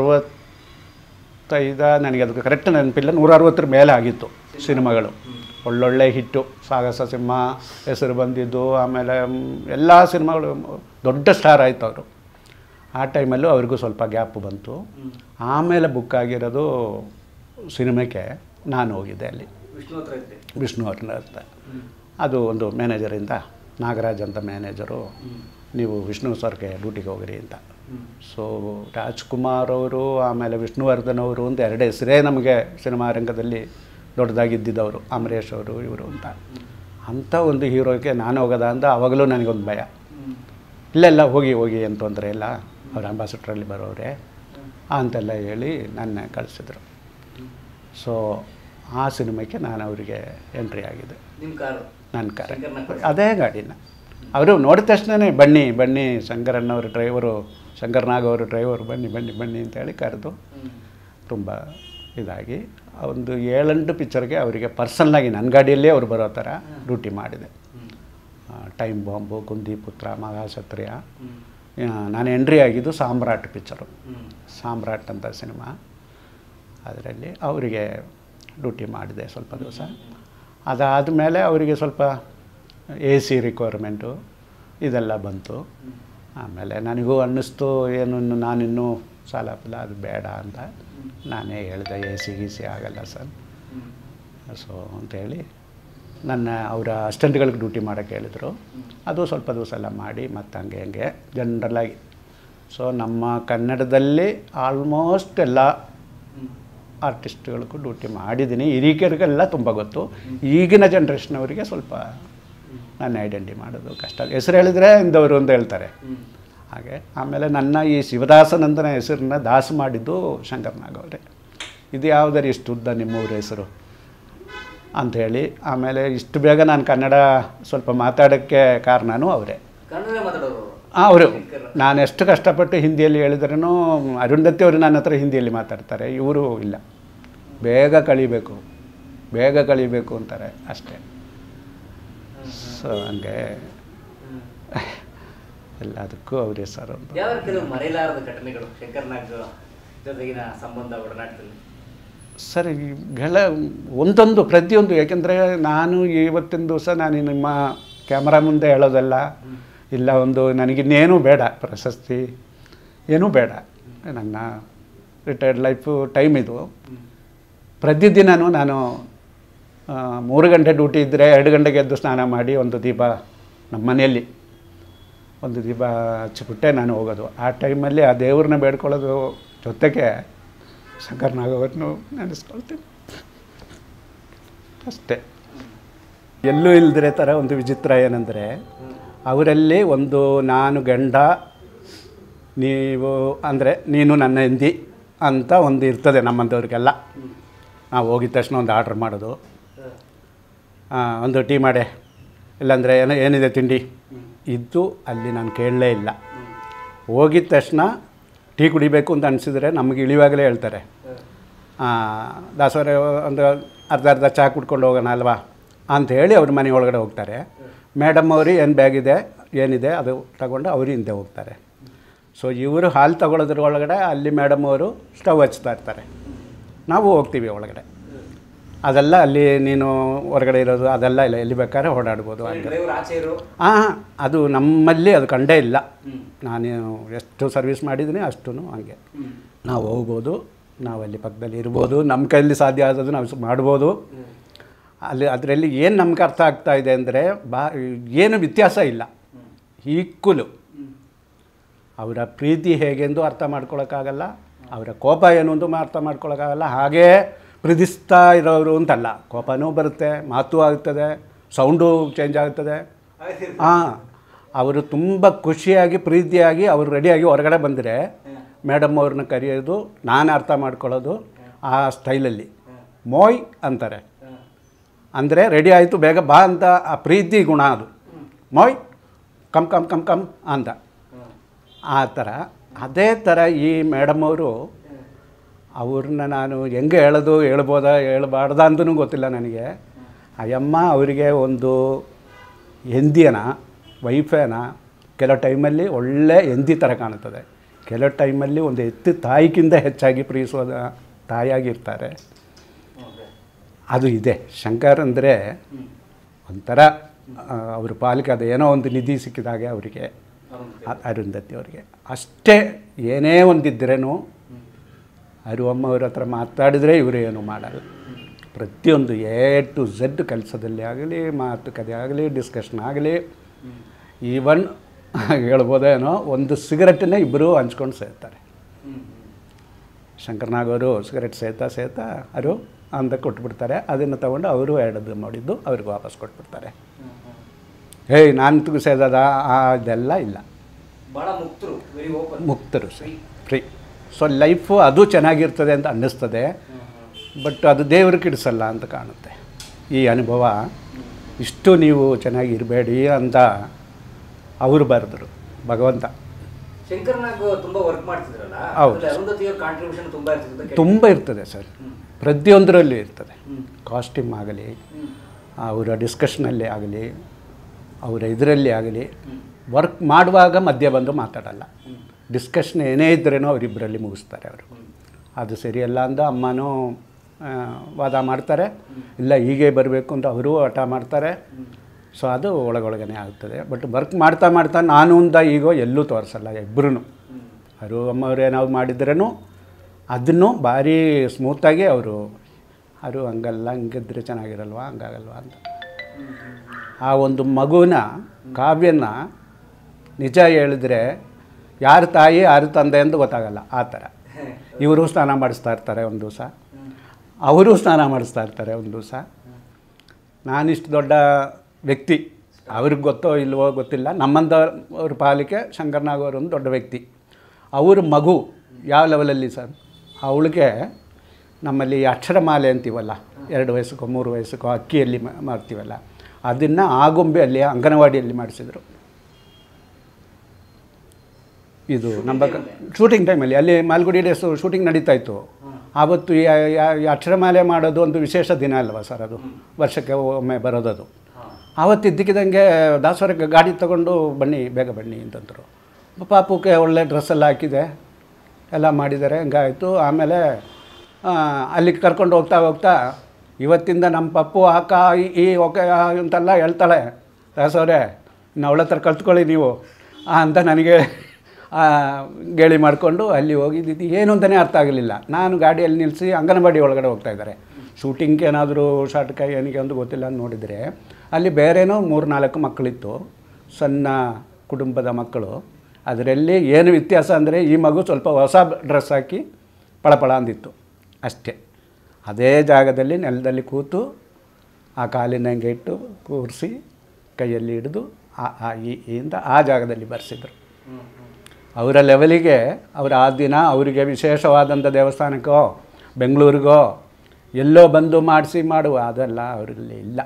ಅರವತ್ತೈದ ನನಗೆ ಅದಕ್ಕೆ ಕರೆಕ್ಟ್ ನೆನಪಿಲ್ಲ ನೂರ ಅರವತ್ತರ ಮೇಲೆ ಆಗಿತ್ತು ಸಿನಿಮಾಗಳು ಒಳ್ಳೊಳ್ಳೆ ಹಿಟ್ಟು ಸಾಗಸ ಸಿಂಹ ಹೆಸರು ಬಂದಿದ್ದು ಆಮೇಲೆ ಎಲ್ಲ ಸಿನಿಮಾಗಳು ದೊಡ್ಡ ಸ್ಟಾರ್ ಆಯಿತು ಅವರು ಆ ಟೈಮಲ್ಲೂ ಅವ್ರಿಗೂ ಸ್ವಲ್ಪ ಗ್ಯಾಪ್ ಬಂತು ಹ್ಮ್. ಆಮೇಲೆ ಬುಕ್ ಆಗಿರೋದು ಸಿನಿಮಾಕ್ಕೆ ನಾನು ಹೋಗಿದ್ದೆ ಅಲ್ಲಿ ವಿಷ್ಣು ಹತ್ರ ಇದ್ದೆ ವಿಷ್ಣುವರ್ಧನ್ ಅಂತ ಹ್ಮ್. ಅದು ಒಂದು ಮ್ಯಾನೇಜರಿಂದ ನಾಗರಾಜ್ ಅಂತ ಮ್ಯಾನೇಜರು ಹ್ಮ್. ನೀವು ವಿಷ್ಣು ಸರ್ಗೆ ಡ್ಯೂಟಿಗೆ ಹೋಗಿರಿ ಅಂತ ಹ್ಮ್. ಸೊ ರಾಜ್ಕುಮಾರ್ ಅವರು ಆಮೇಲೆ ವಿಷ್ಣುವರ್ಧನ್ ಅವರು ಅಂತ ಎರಡು ಹೆಸರೇ ನಮಗೆ ಸಿನಿಮಾ ರಂಗದಲ್ಲಿ ದೊಡ್ಡದಾಗಿದ್ದಿದ್ದವರು ಅಮರೇಶ್ ಅವರು ಇವರು ಅಂತ ಅಂಥ ಒಂದು ಹೀರೋಗೆ ನಾನು ಹೋಗೋದ ಅಂತ ಅವಾಗಲೂ ನನಗೊಂದು ಭಯ ಹ್ಮ್. ಇಲ್ಲೆಲ್ಲ ಹೋಗಿ ಹೋಗಿ ಏನು ತೊಂದರೆ ಇಲ್ಲ ಅವ್ರು ಅಂಬಾಸಿಡ್ರಲ್ಲಿ ಬರೋರೆ ಅಂತೆಲ್ಲ ಹೇಳಿ ನನ್ನ ಕಳಿಸಿದ್ರು ಸೊ ಆ ಸಿನಿಮಾಕ್ಕೆ ನಾನು ಅವರಿಗೆ ಎಂಟ್ರಿ ಆಗಿದೆ ನಿಮ್ಮ ಕಾರು ನನ್ನ ಕಾರ ಶಂಕರ್ನಾಗ್ ಅದೇ ಗಾಡಿನ ಅವರು ನೋಡಿದ ತಕ್ಷಣವೇ ಬನ್ನಿ ಬನ್ನಿ ಶಂಕರಣ್ಣವರು ಡ್ರೈವರು ಶಂಕರ್ನಾಗ್ ಅವರು ಡ್ರೈವರು ಬನ್ನಿ ಬನ್ನಿ ಬನ್ನಿ ಅಂತೇಳಿ ಕರೆದು ಹ್ಮ್. ತುಂಬ ಇದಾಗಿ ಒಂದು ಏಳೆಂಟು ಪಿಕ್ಚರ್ಗೆ ಅವರಿಗೆ ಪರ್ಸನಲಾಗಿ ನನ್ನ ಗಾಡಿಯಲ್ಲೇ ಅವ್ರು ಬರೋ ಥರ ಡ್ಯೂಟಿ ಮಾಡಿದೆ ಹ್ಮ್. ಟೈಮ್ ಬಾಂಬು ಕುಂದಿಪುತ್ರ ಮಹಾಸತ್ರಿಯ ಹ್ಮ್. ನಾನು ಎಂಟ್ರಿ ಆಗಿದ್ದು ಸಾಮ್ರಾಟ್ ಪಿಕ್ಚರು ಹ್ಮ್. ಸಾಮ್ರಾಟ್ ಅಂತ ಸಿನಿಮಾ ಅದರಲ್ಲಿ ಅವರಿಗೆ ಡ್ಯೂಟಿ ಮಾಡಿದೆ ಸ್ವಲ್ಪ ದಿವಸ ಅದಾದಮೇಲೆ ಅವರಿಗೆ ಸ್ವಲ್ಪ ಎ ಸಿ ರಿಕ್ವೈರ್ಮೆಂಟು ಇದೆಲ್ಲ ಬಂತು ಆಮೇಲೆ ನನಗೂ ಅನ್ನಿಸ್ತು ಏನು ಇನ್ನು ನಾನಿನ್ನೂ ಸಾಲ ಫಲ ಅದು ಬೇಡ ಅಂತ ನಾನೇ ಹೇಳಿದೆ ಎ ಸಿ ಗಿ ಸಿ ಆಗಲ್ಲ ಸರ್ ಹ್ಮ್. ಸೊ ಅಂತೇಳಿ ನನ್ನ ಅವರ ಅಸ್ಟೆಂಟ್ಗಳಿಗೆ ಡ್ಯೂಟಿ ಮಾಡೋಕ್ಕೆ ಹೇಳಿದರು ಅದು ಸ್ವಲ್ಪ ದಿವಸ ಎಲ್ಲ ಮಾಡಿ ಮತ್ತು ಹಂಗೆ ಹಂಗೆ ಜನರಲಾಗಿ ಸೊ ನಮ್ಮ ಕನ್ನಡದಲ್ಲಿ ಆಲ್ಮೋಸ್ಟ್ ಎಲ್ಲ ಹ್ಮ್. ಆರ್ಟಿಸ್ಟ್ಗಳಿಗೂ ಡ್ಯೂಟಿ ಮಾಡಿದ್ದೀನಿ ಹಿರಿಕರಿಗೆಲ್ಲ ತುಂಬ ಗೊತ್ತು ಈಗಿನ ಜನ್ರೇಷನವರಿಗೆ ಸ್ವಲ್ಪ ನಾನು ಐಡೆಂಟಿ ಮಾಡೋದು ಕಷ್ಟ ಹೆಸರು ಹೇಳಿದರೆ ಇಂದವರು ಅಂತ ಹೇಳ್ತಾರೆ ಹ್ಮ್. ಹಾಗೆ ಆಮೇಲೆ ನನ್ನ ಈ ಶಿವದಾಸನಂದನ ಹೆಸರನ್ನ ದಾಸ ಮಾಡಿದ್ದು ಶಂಕರ್ನಾಗ್ ಅವರೇ ಇದು ಯಾವುದರ ಇಷ್ಟು ಉದ್ದ ನಿಮ್ಮೂರ ಹೆಸರು ಅಂಥೇಳಿ ಆಮೇಲೆ ಇಷ್ಟು ಬೇಗ ನಾನು ಕನ್ನಡ ಸ್ವಲ್ಪ ಮಾತಾಡೋಕ್ಕೆ ಕಾರಣನೂ ಅವರೇ ಕನ್ನಡ ಮಾತಾಡೋರು ಅವರು ನಾನು ಎಷ್ಟು ಕಷ್ಟಪಟ್ಟು ಹಿಂದಿಯಲ್ಲಿ ಹೇಳಿದ್ರೂ ಅರುಂಧತಿ ಅವರು ನನ್ನ ಹತ್ರ ಹಿಂದಿಯಲ್ಲಿ ಮಾತಾಡ್ತಾರೆ ಇವರು ಇಲ್ಲ ಬೇಗ ಕಳಿಬೇಕು ಬೇಗ ಕಳಿಬೇಕು ಅಂತಾರೆ ಅಷ್ಟೇ ಸೊ ಹಂಗೆ ಎಲ್ಲದಕ್ಕೂ ಅವ್ರ ಹೆಸರು ಯಾವ ಕೆಲವು ಮರೆಯಲಾರದ ಘಟನೆಗಳು ಶಂಕರ್ನಾಗ್ ಜೊತೆಗಿನ ಸಂಬಂಧ ಒಡನಾಟದಲ್ಲಿ ಸರ್ ಈಗೆಲ್ಲ ಒಂದೊಂದು ಪ್ರತಿಯೊಂದು ಯಾಕೆಂದರೆ ನಾನು ಇವತ್ತಿನ ದಿವಸ ನಾನು ನಿಮ್ಮ ಕ್ಯಾಮ್ರಾ ಮುಂದೆ ಹೇಳೋದಲ್ಲ ಇಲ್ಲ ಒಂದು ನನಗಿನ್ನೇನೂ ಬೇಡ ಪ್ರಶಸ್ತಿ ಏನೂ ಬೇಡ ನನ್ನ ರಿಟೈರ್ಡ್ ಲೈಫು ಟೈಮ್ ಇದು ಪ್ರತಿದಿನವೂ ನಾನು ಆ, ಮೂರು ಗಂಟೆ ಡ್ಯೂಟಿ ಇದ್ದರೆ ಎರಡು ಗಂಟೆಗೆ ಎದ್ದು ಸ್ನಾನ ಮಾಡಿ ಒಂದು ದೀಪ ನಮ್ಮ ಮನೆಯಲ್ಲಿ ಒಂದು ದೀಪ ಹಚ್ಚಿಬಿಟ್ಟೆ ನಾನು ಹೋಗೋದು ಆ ಟೈಮಲ್ಲಿ ಆ ದೇವ್ರನ್ನ ಬೇಡ್ಕೊಳ್ಳೋದು ಜೊತೆಗೆ ಶಂಕರ್ನಾಗವ್ರನ್ನು ನೆನೆಸ್ಕೊಳ್ತೀನಿ ಅಷ್ಟೇ ಎಲ್ಲೂ ಇಲ್ದಿರೋ ಥರ ಒಂದು ವಿಚಿತ್ರ ಏನಂದರೆ ಅವರಲ್ಲಿ ಒಂದು ನಾನು ಗಂಡ ನೀವು ಅಂದರೆ ನೀನು ನನ್ನ ಹೆಂದಿ ಅಂತ ಒಂದು ಇರ್ತದೆ ನಮ್ಮಂಥವ್ರಿಗೆಲ್ಲ ನಾವು ಹೋಗಿದ ತಕ್ಷಣ ಒಂದು ಆರ್ಡ್ರ್ ಮಾಡೋದು ಆ, ಒಂದು ಟೀ ಮಾಡೆ ಇಲ್ಲಾಂದರೆ ಏನೋ ಏನಿದೆ ತಿಂಡಿ ಇದ್ದು ಅಲ್ಲಿ ನಾನು ಕೇಳಲೇ ಇಲ್ಲ ಹೋಗಿದ ತಕ್ಷಣ ಟೀ ಕುಡಿಬೇಕು ಅಂತ ಅನಿಸಿದ್ರೆ ನಮಗೆ ಇಳಿವಾಗಲೇ ಹೇಳ್ತಾರೆ ದಾಸವರ ಒಂದು ಅರ್ಧ ಅರ್ಧ ಚಹಾ ಕುಡ್ಕೊಂಡು ಹೋಗೋಣ ಅಲ್ವಾ ಅಂತ ಹೇಳಿ ಅವ್ರ ಮನೆ ಒಳಗಡೆ ಹೋಗ್ತಾರೆ ಮೇಡಮ್ ಅವರು ಏನು ಬ್ಯಾಗ್ ಇದೆ ಏನಿದೆ ಅದು ತಗೊಂಡು ಅವರು ಹಿಂದೆ ಹೋಗ್ತಾರೆ ಸೊ ಇವರು ಹಾಲು ತಗೊಳ್ಳೋದ್ರ ಒಳಗಡೆ ಅಲ್ಲಿ ಮೇಡಮ್ ಅವರು ಸ್ಟವ್ ಹಚ್ತಾ ಇರ್ತಾರೆ ನಾವು ಹೋಗ್ತೀವಿ ಒಳಗಡೆ ಅದೆಲ್ಲ ಅಲ್ಲಿ ನೀನು ಹೊರಗಡೆ ಇರೋದು ಅದೆಲ್ಲ ಇಲ್ಲ ಎಲ್ಲಿ ಬೇಕಾದ್ರೆ ಓಡಾಡ್ಬೋದು ಹಂಗೆ ಡ್ರೈವರ್ ಆಚೆ ಇರೋ ಹಾಂ ಅದು ನಮ್ಮಲ್ಲಿ ಅದು ಕಂಡೇ ಇಲ್ಲ ನಾನು ಎಷ್ಟು ಸರ್ವಿಸ್ ಮಾಡಿದ್ದೀನಿ ಅಷ್ಟೂ ಹಂಗೆ ನಾವು ಹೋಗ್ಬೋದು ನಾವು ಅಲ್ಲಿ ಪಕ್ಕದಲ್ಲಿ ಇರ್ಬೋದು ನಮ್ಮ ಕೈಯಲ್ಲಿ ಸಾಧ್ಯ ಆದದ್ದು ನಾವು ಸ- ಮಾಡ್ಬೋದು ಅಲ್ಲಿ ಅದರಲ್ಲಿ ಏನು ನಮ್ಗೆ ಅರ್ಥ ಆಗ್ತಾ ಇದೆ ಅಂದರೆ ಬಾ ಏನು ವ್ಯತ್ಯಾಸ ಇಲ್ಲ ಈಕ್ವಲು ಅವರ ಪ್ರೀತಿ ಹೇಗೆಂದು ಅರ್ಥ ಮಾಡ್ಕೊಳಕ್ಕಾಗಲ್ಲ ಅವರ ಕೋಪ ಏನು ಅಂತ ಅರ್ಥ ಮಾಡ್ಕೊಳಕ್ಕಾಗಲ್ಲ ಹಾಗೇ ಪ್ರೀತಿಸ್ತಾ ಇರೋರು ಅಂತಲ್ಲ ಕೋಪನೂ ಬರುತ್ತೆ ಮಾತು ಆಗ್ತದೆ ಸೌಂಡು ಚೇಂಜ್ ಆಗ್ತದೆ ಹಾಂ ಅವರು ತುಂಬ ಖುಷಿಯಾಗಿ ಪ್ರೀತಿಯಾಗಿ ಅವರು ರೆಡಿಯಾಗಿ ಹೊರಗಡೆ ಬಂದರೆ ಮೇಡಮ್ ಅವ್ರನ್ನ ಕರೆಯೋದು ನಾನು ಅರ್ಥ ಮಾಡ್ಕೊಳ್ಳೋದು ಆ ಸ್ಟೈಲಲ್ಲಿ ಮೋಯ್ ಅಂತಾರೆ ಅಂದರೆ ರೆಡಿ ಆಯಿತು ಬೇಗ ಬಾ ಅಂತ ಆ ಪ್ರೀತಿ ಗುಣ ಅದು ಮೋಯ್ ಕಮ್ ಕಮ್ ಕಮ್ ಕಮ್ ಅಂತ ಆ ಥರ ಅದೇ ಥರ ಈ ಮೇಡಮ್ ಅವರು ಅವ್ರನ್ನ ನಾನು ಹೆಂಗೆ ಹೇಳೋದು ಹೇಳ್ಬೋದಾ ಹೇಳ್ಬಾರ್ದ ಅಂತಲೂ ಗೊತ್ತಿಲ್ಲ ನನಗೆ ಅಯ್ಯಮ್ಮ ಅವರಿಗೆ ಒಂದು ಹೆಂದಿಯನ ವೈಫೇನ ಕೆಲವು ಟೈಮಲ್ಲಿ ಒಳ್ಳೆ ಹೆಂದಿ ಥರ ಕಾಣುತ್ತದೆ ಕೆಲವು ಟೈಮಲ್ಲಿ ಒಂದು ಎತ್ತು ತಾಯಿಗಿಂತ ಹೆಚ್ಚಾಗಿ ಪ್ರೀತಿಸೋದ ತಾಯಿಯಾಗಿರ್ತಾರೆ ಅದು ಇದೆ ಶಂಕರ್ ಅಂದರೆ ಒಂಥರ ಆ, ಅವ್ರ ಪಾಲಿಗೆ ಅದು ಏನೋ ಒಂದು ನಿಧಿ ಸಿಕ್ಕಿದಾಗೆ ಅವರಿಗೆ ಅ- ಅರುಂಧತಿ ಅವರಿಗೆ ಅಷ್ಟೇ ಏನೇ ಒಂದಿದ್ರೇನು ಅರುವಮ್ಮ ಅವ್ರ ಹತ್ರ ಮಾತಾಡಿದರೆ ಇವರು ಏನು ಮಾಡಲ್ಲ ಪ್ರತಿಯೊಂದು ಎ ಟು ಝೆಡ್ ಕೆಲಸದಲ್ಲಿ ಆಗಲಿ ಮಾತುಕತೆ ಆಗಲಿ ಡಿಸ್ಕಷನ್ ಆಗಲಿ ಈವನ್ ಹೇಳ್ಬೋದೇನೋ ಒಂದು ಸಿಗರೆಟನ್ನೇ ಇಬ್ಬರು ಹಂಚ್ಕೊಂಡು ಸೇರ್ತಾರೆ ಶಂಕರ್ನಾಗವರು ಸಿಗರೆಟ್ ಸೇತಾ ಸೇತಾ ಅವರು ಅಂತ ಕೊಟ್ಬಿಡ್ತಾರೆ ಅದನ್ನು ತಗೊಂಡು ಅವರು ಎರಡದು ಮಾಡಿದ್ದು ಅವ್ರಿಗೆ ವಾಪಸ್ ಕೊಟ್ಬಿಡ್ತಾರೆ ಏಯ್ ನಾನು ತುಗು ಸೇದದ ಅದೆಲ್ಲ ಇಲ್ಲ ಬಹಳ ಮುಕ್ತರು ವೆರಿ ಓಪನ್ ಮುಕ್ತರು ಸರ್ ಫ್ರೀ ಸೊ ಲೈಫು ಅದು ಚೆನ್ನಾಗಿರ್ತದೆ ಅಂತ ಅನ್ನಿಸ್ತದೆ ಬಟ್ ಅದು ದೇವರು ಕಿಡಿಸಲ್ಲ ಅಂತ ಕಾಣುತ್ತೆ ಈ ಅನುಭವ ಇಷ್ಟು ನೀವು ಚೆನ್ನಾಗಿ ಇರಬೇಡಿ ಅಂತ ಅವರು ಬರೆದರು ಭಗವಂತ ಶಂಕರ್ನಾಗ್ ತುಂಬಾ ವರ್ಕ್ ಮಾಡ್ತಿದ್ರಲ್ಲ ಹೌದು. ಅದ್ರಲ್ಲಿ ಅರುಂಧತಿ ಅವ್ರ ಕಾಂಟ್ರಿಬ್ಯೂಷನ್ ತುಂಬಾ ಇರ್ತದೆ ಅಂತ ತುಂಬ ಇರ್ತದೆ ಸರ್ ಪ್ರತಿಯೊಂದರಲ್ಲಿ ಇರ್ತದೆ ಕಾಸ್ಟ್ಯೂಮ್ ಆಗಲಿ ಅವರ ಡಿಸ್ಕಷನಲ್ಲಿ ಆಗಲಿ ಅವರ ಇದರಲ್ಲಿ ಆಗಲಿ ವರ್ಕ್ ಮಾಡುವಾಗ ಮಧ್ಯೆ ಬಂದು ಮಾತಾಡಲ್ಲ ಡಿಸ್ಕಷನ್ ಏನೇ ಇದ್ರೇನೋ ಅವರಿಬ್ಬರಲ್ಲಿ ಮುಗಿಸ್ತಾರೆ ಅವರು ಅದು ಸರಿಯಲ್ಲ ಅಂದ ಅಮ್ಮನೂ ಆ, ವಾದ ಮಾಡ್ತಾರೆ ಇಲ್ಲ ಹೀಗೆ ಬರಬೇಕು ಅಂತ ಅವರು ಹಠ ಮಾಡ್ತಾರೆ ಸೊ ಅದು ಒಳಗೊಳಗನೆ ಆಗ್ತದೆ ಬಟ್ ವರ್ಕ್ ಮಾಡ್ತಾ ಮಾಡ್ತಾ ನಾನು ಅಂತ ಈಗೋ ಎಲ್ಲೂ ತೋರಿಸಲ್ಲ ಇಬ್ಬರೂ ಅವರು ಅಮ್ಮವ್ರು ಏನಾದ್ರು ಮಾಡಿದ್ರೂ ಅದನ್ನು ಭಾರಿ ಸ್ಮೂತಾಗಿ ಅವರು ಅವರು ಹಂಗಲ್ಲ ಹಂಗಿದ್ರೆ ಚೆನ್ನಾಗಿರಲ್ವಾ ಹಂಗಾಗಲ್ವಾ ಅಂತ ಆ ಒಂದು ಮಗುನ ಕಾವ್ಯನ ನಿಜ ಹೇಳಿದ್ರೆ ಯಾರ ತಾಯಿ ಯಾರ ತಂದೆ ಅಂತ ಗೊತ್ತಾಗಲ್ಲ ಆ ಥರ ಇವರು ಸ್ನಾನ ಮಾಡಿಸ್ತಾ ಇರ್ತಾರೆ ಒಂದು ದಿವಸ ಅವರು ಸ್ನಾನ ಮಾಡಿಸ್ತಾ ಇರ್ತಾರೆ ಒಂದು ದಿವಸ ನಾನಿಷ್ಟು ದೊಡ್ಡ ವ್ಯಕ್ತಿ ಅವ್ರಿಗೆ ಗೊತ್ತೋ ಇಲ್ವೋ ಗೊತ್ತಿಲ್ಲ ನಮ್ಮಂಥವ್ರ ಪಾಲಿಕೆ ಶಂಕರ್ನಾಗ್ ಅವರು ಒಂದು ದೊಡ್ಡ ವ್ಯಕ್ತಿ ಅವ್ರ ಮಗು ಯಾವ ಲೆವೆಲಲ್ಲಿ ಸರ್ ಅವಳಿಗೆ ನಮ್ಮಲ್ಲಿ ಅಕ್ಷರಮಾಲೆ ಅಂತೀವಲ್ಲ ಎರಡು ವಯಸ್ಸಕ್ಕೋ ಮೂರು ವಯಸ್ಸಕ್ಕೋ ಅಕ್ಕಿಯಲ್ಲಿ ಮಾ- ಮಾಡ್ತೀವಲ್ಲ ಅದನ್ನು ಆಗುಂಬೆ ಅಲ್ಲಿ ಅಂಗನವಾಡಿಯಲ್ಲಿ ಮಾಡಿಸಿದ್ರು ಇದು ನಮ್ಮ ಶೂಟಿಂಗ್ ಟೈಮಲ್ಲಿ ಅಲ್ಲಿ ಮಾಲ್ಗುಡಿ ಡೇಸು ಶೂಟಿಂಗ್ ನಡೀತಾ ಇತ್ತು ಆವತ್ತು ಈ ಯಾ- ಈ ಅಕ್ಷರಮಾಲೆ ಮಾಡೋದು ಒಂದು ವಿಶೇಷ ದಿನ ಅಲ್ವಾ ಸರ್ ಅದು ವರ್ಷಕ್ಕೆ ಒಮ್ಮೆ ಬರೋದದು ಆವತ್ತು ಇದ್ದಕ್ಕಿದ್ದಂಗೆ ದಾಸವರಕ್ಕೆ ಗಾಡಿ ತಗೊಂಡು ಬನ್ನಿ ಬೇಗ ಬನ್ನಿ ಅಂತಂದರು ಪಾಪುಕ್ಕೆ ಒಳ್ಳೆ ಡ್ರೆಸ್ಸೆಲ್ಲ ಹಾಕಿದೆ ಎಲ್ಲ ಮಾಡಿದ್ದಾರೆ ಹಂಗಾಯಿತು ಆಮೇಲೆ ಆ, ಅಲ್ಲಿಗೆ ಕರ್ಕೊಂಡು ಹೋಗ್ತಾ ಹೋಗ್ತಾ ಇವತ್ತಿಂದ ನಮ್ಮ ಪಪ್ಪು ಅಕ್ಕ ಈ- ಈ ಓಕೆ ಅಂತೆಲ್ಲ ಹೇಳ್ತಾಳೆ ದಾಸವ್ರೆ ಇನ್ನು ಅವಳ ಹತ್ರ ಕಲ್ತ್ಕೊಳ್ಳಿ ನೀವು ಆ, ಅಂತ ನನಗೆ ಆ, ಗೇಳಿ ಮಾಡಿಕೊಂಡು ಅಲ್ಲಿ ಹೋಗಿದ್ದು ಏನು ಅಂತಲೇ ಅರ್ಥ ಆಗಲಿಲ್ಲ ನಾನು ಗಾಡಿಯಲ್ಲಿ ನಿಲ್ಲಿಸಿ ಅಂಗನವಾಡಿ ಒಳಗಡೆ ಹೋಗ್ತಾ ಇದ್ದಾರೆ ಶೂಟಿಂಗ್ಗೆ ಏನಾದರೂ ಶಾರ್ಟ್ಕ ಏನಿಗೆ ಒಂದು ಗೊತ್ತಿಲ್ಲ ಅಂತ ನೋಡಿದರೆ ಅಲ್ಲಿ ಬೇರೆನೋ ಮೂರು ನಾಲ್ಕು ಮಕ್ಕಳಿತ್ತು ಸಣ್ಣ ಕುಟುಂಬದ ಮಕ್ಕಳು ಅದರಲ್ಲಿ ಏನು ವ್ಯತ್ಯಾಸ ಅಂದರೆ ಈ ಮಗು ಸ್ವಲ್ಪ ಹೊಸ ಡ್ರೆಸ್ ಹಾಕಿ ಪಳಪಳ ಅಂದಿತ್ತು ಅಷ್ಟೇ ಅದೇ ಜಾಗದಲ್ಲಿ ನೆಲದಲ್ಲಿ ಕೂತು ಆ ಕಾಲಿನ ಹಂಗೆ ಇಟ್ಟು ಕೂರಿಸಿ ಕೈಯಲ್ಲಿ ಹಿಡಿದು ಆ ಆ ಈ ಇಂದ ಆ ಜಾಗದಲ್ಲಿ ಬರೆಸಿದ್ರು ಅವರ ಲೆವೆಲಿಗೆ ಅವರು ಆ ದಿನ ಅವರಿಗೆ ವಿಶೇಷವಾದಂಥ ದೇವಸ್ಥಾನಕ್ಕೋ ಬೆಂಗಳೂರಿಗೋ ಎಲ್ಲೋ ಬಂದು ಮಾಡಿಸಿ ಮಾಡುವ ಅದೆಲ್ಲ ಅವರಲ್ಲಿ ಇಲ್ಲ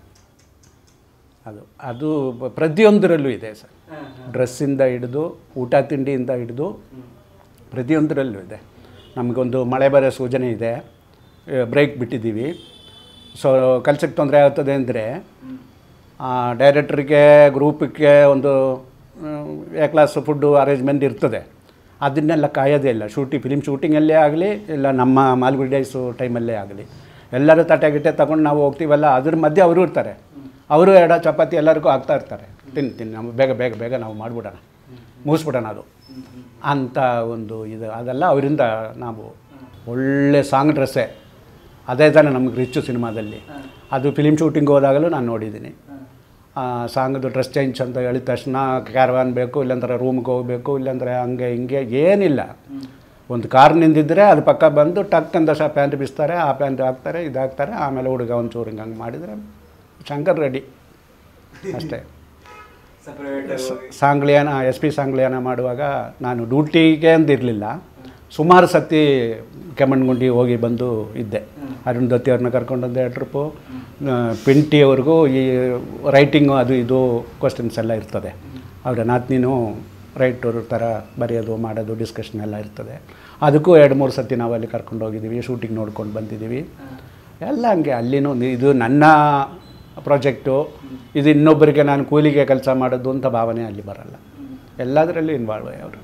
ಅದು ಅದು ಬ- ಪ್ರತಿಯೊಂದರಲ್ಲೂ ಇದೆ ಸರ್ ಡ್ರೆಸ್ಸಿಂದ ಹಿಡಿದು ಊಟ ತಿಂಡಿಯಿಂದ ಹಿಡಿದು ಪ್ರತಿಯೊಂದರಲ್ಲೂ ಇದೆ ನಮಗೊಂದು ಮಳೆ ಬರೋ ಸೂಚನೆ ಇದೆ ಬ್ರೇಕ್ ಬಿಟ್ಟಿದ್ದೀವಿ ಸೊ ಕೆಲಸಕ್ಕೆ ತೊಂದರೆ ಆಗ್ತದೆ ಅಂದರೆ ಡೈರೆಕ್ಟ್ರಿಗೆ ಗ್ರೂಪಿಗೆ ಒಂದು ಎ ಕ್ಲಾಸ್ ಫುಡ್ಡು ಅರೇಂಜ್ಮೆಂಟ್ ಇರ್ತದೆ ಅದನ್ನೆಲ್ಲ ಕಾಯೋದೇ ಇಲ್ಲ ಶೂಟಿಂಗ್ ಫಿಲಿಮ್ ಶೂಟಿಂಗಲ್ಲೇ ಆಗಲಿ ಇಲ್ಲ ನಮ್ಮ ಮಾಲ್ಗುಡಿ ಡೇಸು ಟೈಮಲ್ಲೇ ಆಗಲಿ ಎಲ್ಲರೂ ತಟ್ಟೆ ಗಿಟ್ಟೆ ತಗೊಂಡು ನಾವು ಹೋಗ್ತೀವಲ್ಲ ಅದ್ರ ಮಧ್ಯೆ ಅವರು ಇರ್ತಾರೆ ಅವರು ಎಡ ಚಪಾತಿ ಎಲ್ಲರಿಗೂ ಹಾಕ್ತಾ ಇರ್ತಾರೆ ತಿನ್ನು ತಿನ್ನು ನಾವು ಬೇಗ ಬೇಗ ಬೇಗ ನಾವು ಮಾಡಿಬಿಡೋಣ ಮುಗಿಸ್ಬಿಡೋಣ ಅದು ಅಂತ ಒಂದು ಇದು ಅದೆಲ್ಲ ಅವರಿಂದ ನಾವು ಒಳ್ಳೆ ಸಾಂಗ್ ಡ್ರೆಸ್ಸೇ ಅದೇ ತಾನೇ ನಮಗೆ ರಿಚ್ಚು ಸಿನಿಮಾದಲ್ಲಿ ಅದು ಫಿಲಿಮ್ ಶೂಟಿಂಗ್ ಹೋದಾಗಲೂ ನಾನು ನೋಡಿದ್ದೀನಿ ಸಾಂಗ್ದು ಡ್ರೆಸ್ ಚೇಂಜ್ ಅಂತ ಹೇಳಿದ ತಕ್ಷಣ ಕ್ಯಾರವಾನ್ ಬೇಕು ಇಲ್ಲಾಂದ್ರೆ ರೂಮ್ಗೆ ಹೋಗಬೇಕು ಇಲ್ಲಾಂದರೆ ಹಂಗೆ ಹಿಂಗೆ ಏನಿಲ್ಲ ಒಂದು ಕಾರ್ ನಿಂದಿದ್ದರೆ ಅದು ಪಕ್ಕ ಬಂದು ಟಕ್ ಅಂತ ಶ ಪ್ಯಾಂಟ್ ಬಿಸ್ತಾರೆ ಆ ಪ್ಯಾಂಟ್ ಹಾಕ್ತಾರೆ ಇದು ಹಾಕ್ತಾರೆ ಆಮೇಲೆ ಹುಡುಗ ಒಂಚೂರು ಹಿಂಗೆ ಹಂಗೆ ಮಾಡಿದರೆ ಶಂಕರ್ ರೆಡಿ ಅಷ್ಟೇ separate Sangliana S P Sangliana ಮಾಡುವಾಗ ನಾನು ಡ್ಯೂಟಿಗೆ ಅಂದಿರಲಿಲ್ಲ ಸುಮಾರು ಸತಿ ಕೆಮ್ಮಣ್ಗುಂಡಿ ಹೋಗಿ ಬಂದು ಇದ್ದೆ ಅರುಣ್ ದತ್ತಿ ಅವ್ರನ್ನ ಕರ್ಕೊಂಡೊಂದೆ ಟ್ರಿಪ್ಪು ಪಿಂಟಿಯವ್ರಿಗೂ ಈ ರೈಟಿಂಗು ಅದು ಇದು ಕ್ವಶನ್ಸ್ ಎಲ್ಲ ಇರ್ತದೆ ಅವರ ನಾತ್ನಿನೂ ರೈಟರ್ ಥರ ಬರೆಯೋದು ಮಾಡೋದು ಡಿಸ್ಕಷನ್ ಎಲ್ಲ ಇರ್ತದೆ ಅದಕ್ಕೂ ಎರಡು ಮೂರು ಸತಿ ನಾವು ಅಲ್ಲಿ ಕರ್ಕೊಂಡು ಹೋಗಿದ್ದೀವಿ ಶೂಟಿಂಗ್ ನೋಡ್ಕೊಂಡು ಬಂದಿದ್ದೀವಿ ಎಲ್ಲ ಹಂಗೆ ಅಲ್ಲಿನೂ ನಿ- ಇದು ನನ್ನ ಪ್ರಾಜೆಕ್ಟು ಇದು ಇನ್ನೊಬ್ಬರಿಗೆ ನಾನು ಕೂಲಿಗೆ ಕೆಲಸ ಮಾಡೋದು ಅಂತ ಭಾವನೆ ಅಲ್ಲಿ ಬರಲ್ಲ ಎಲ್ಲದರಲ್ಲೂ ಇನ್ವಾಲ್ವ್ ಅವರು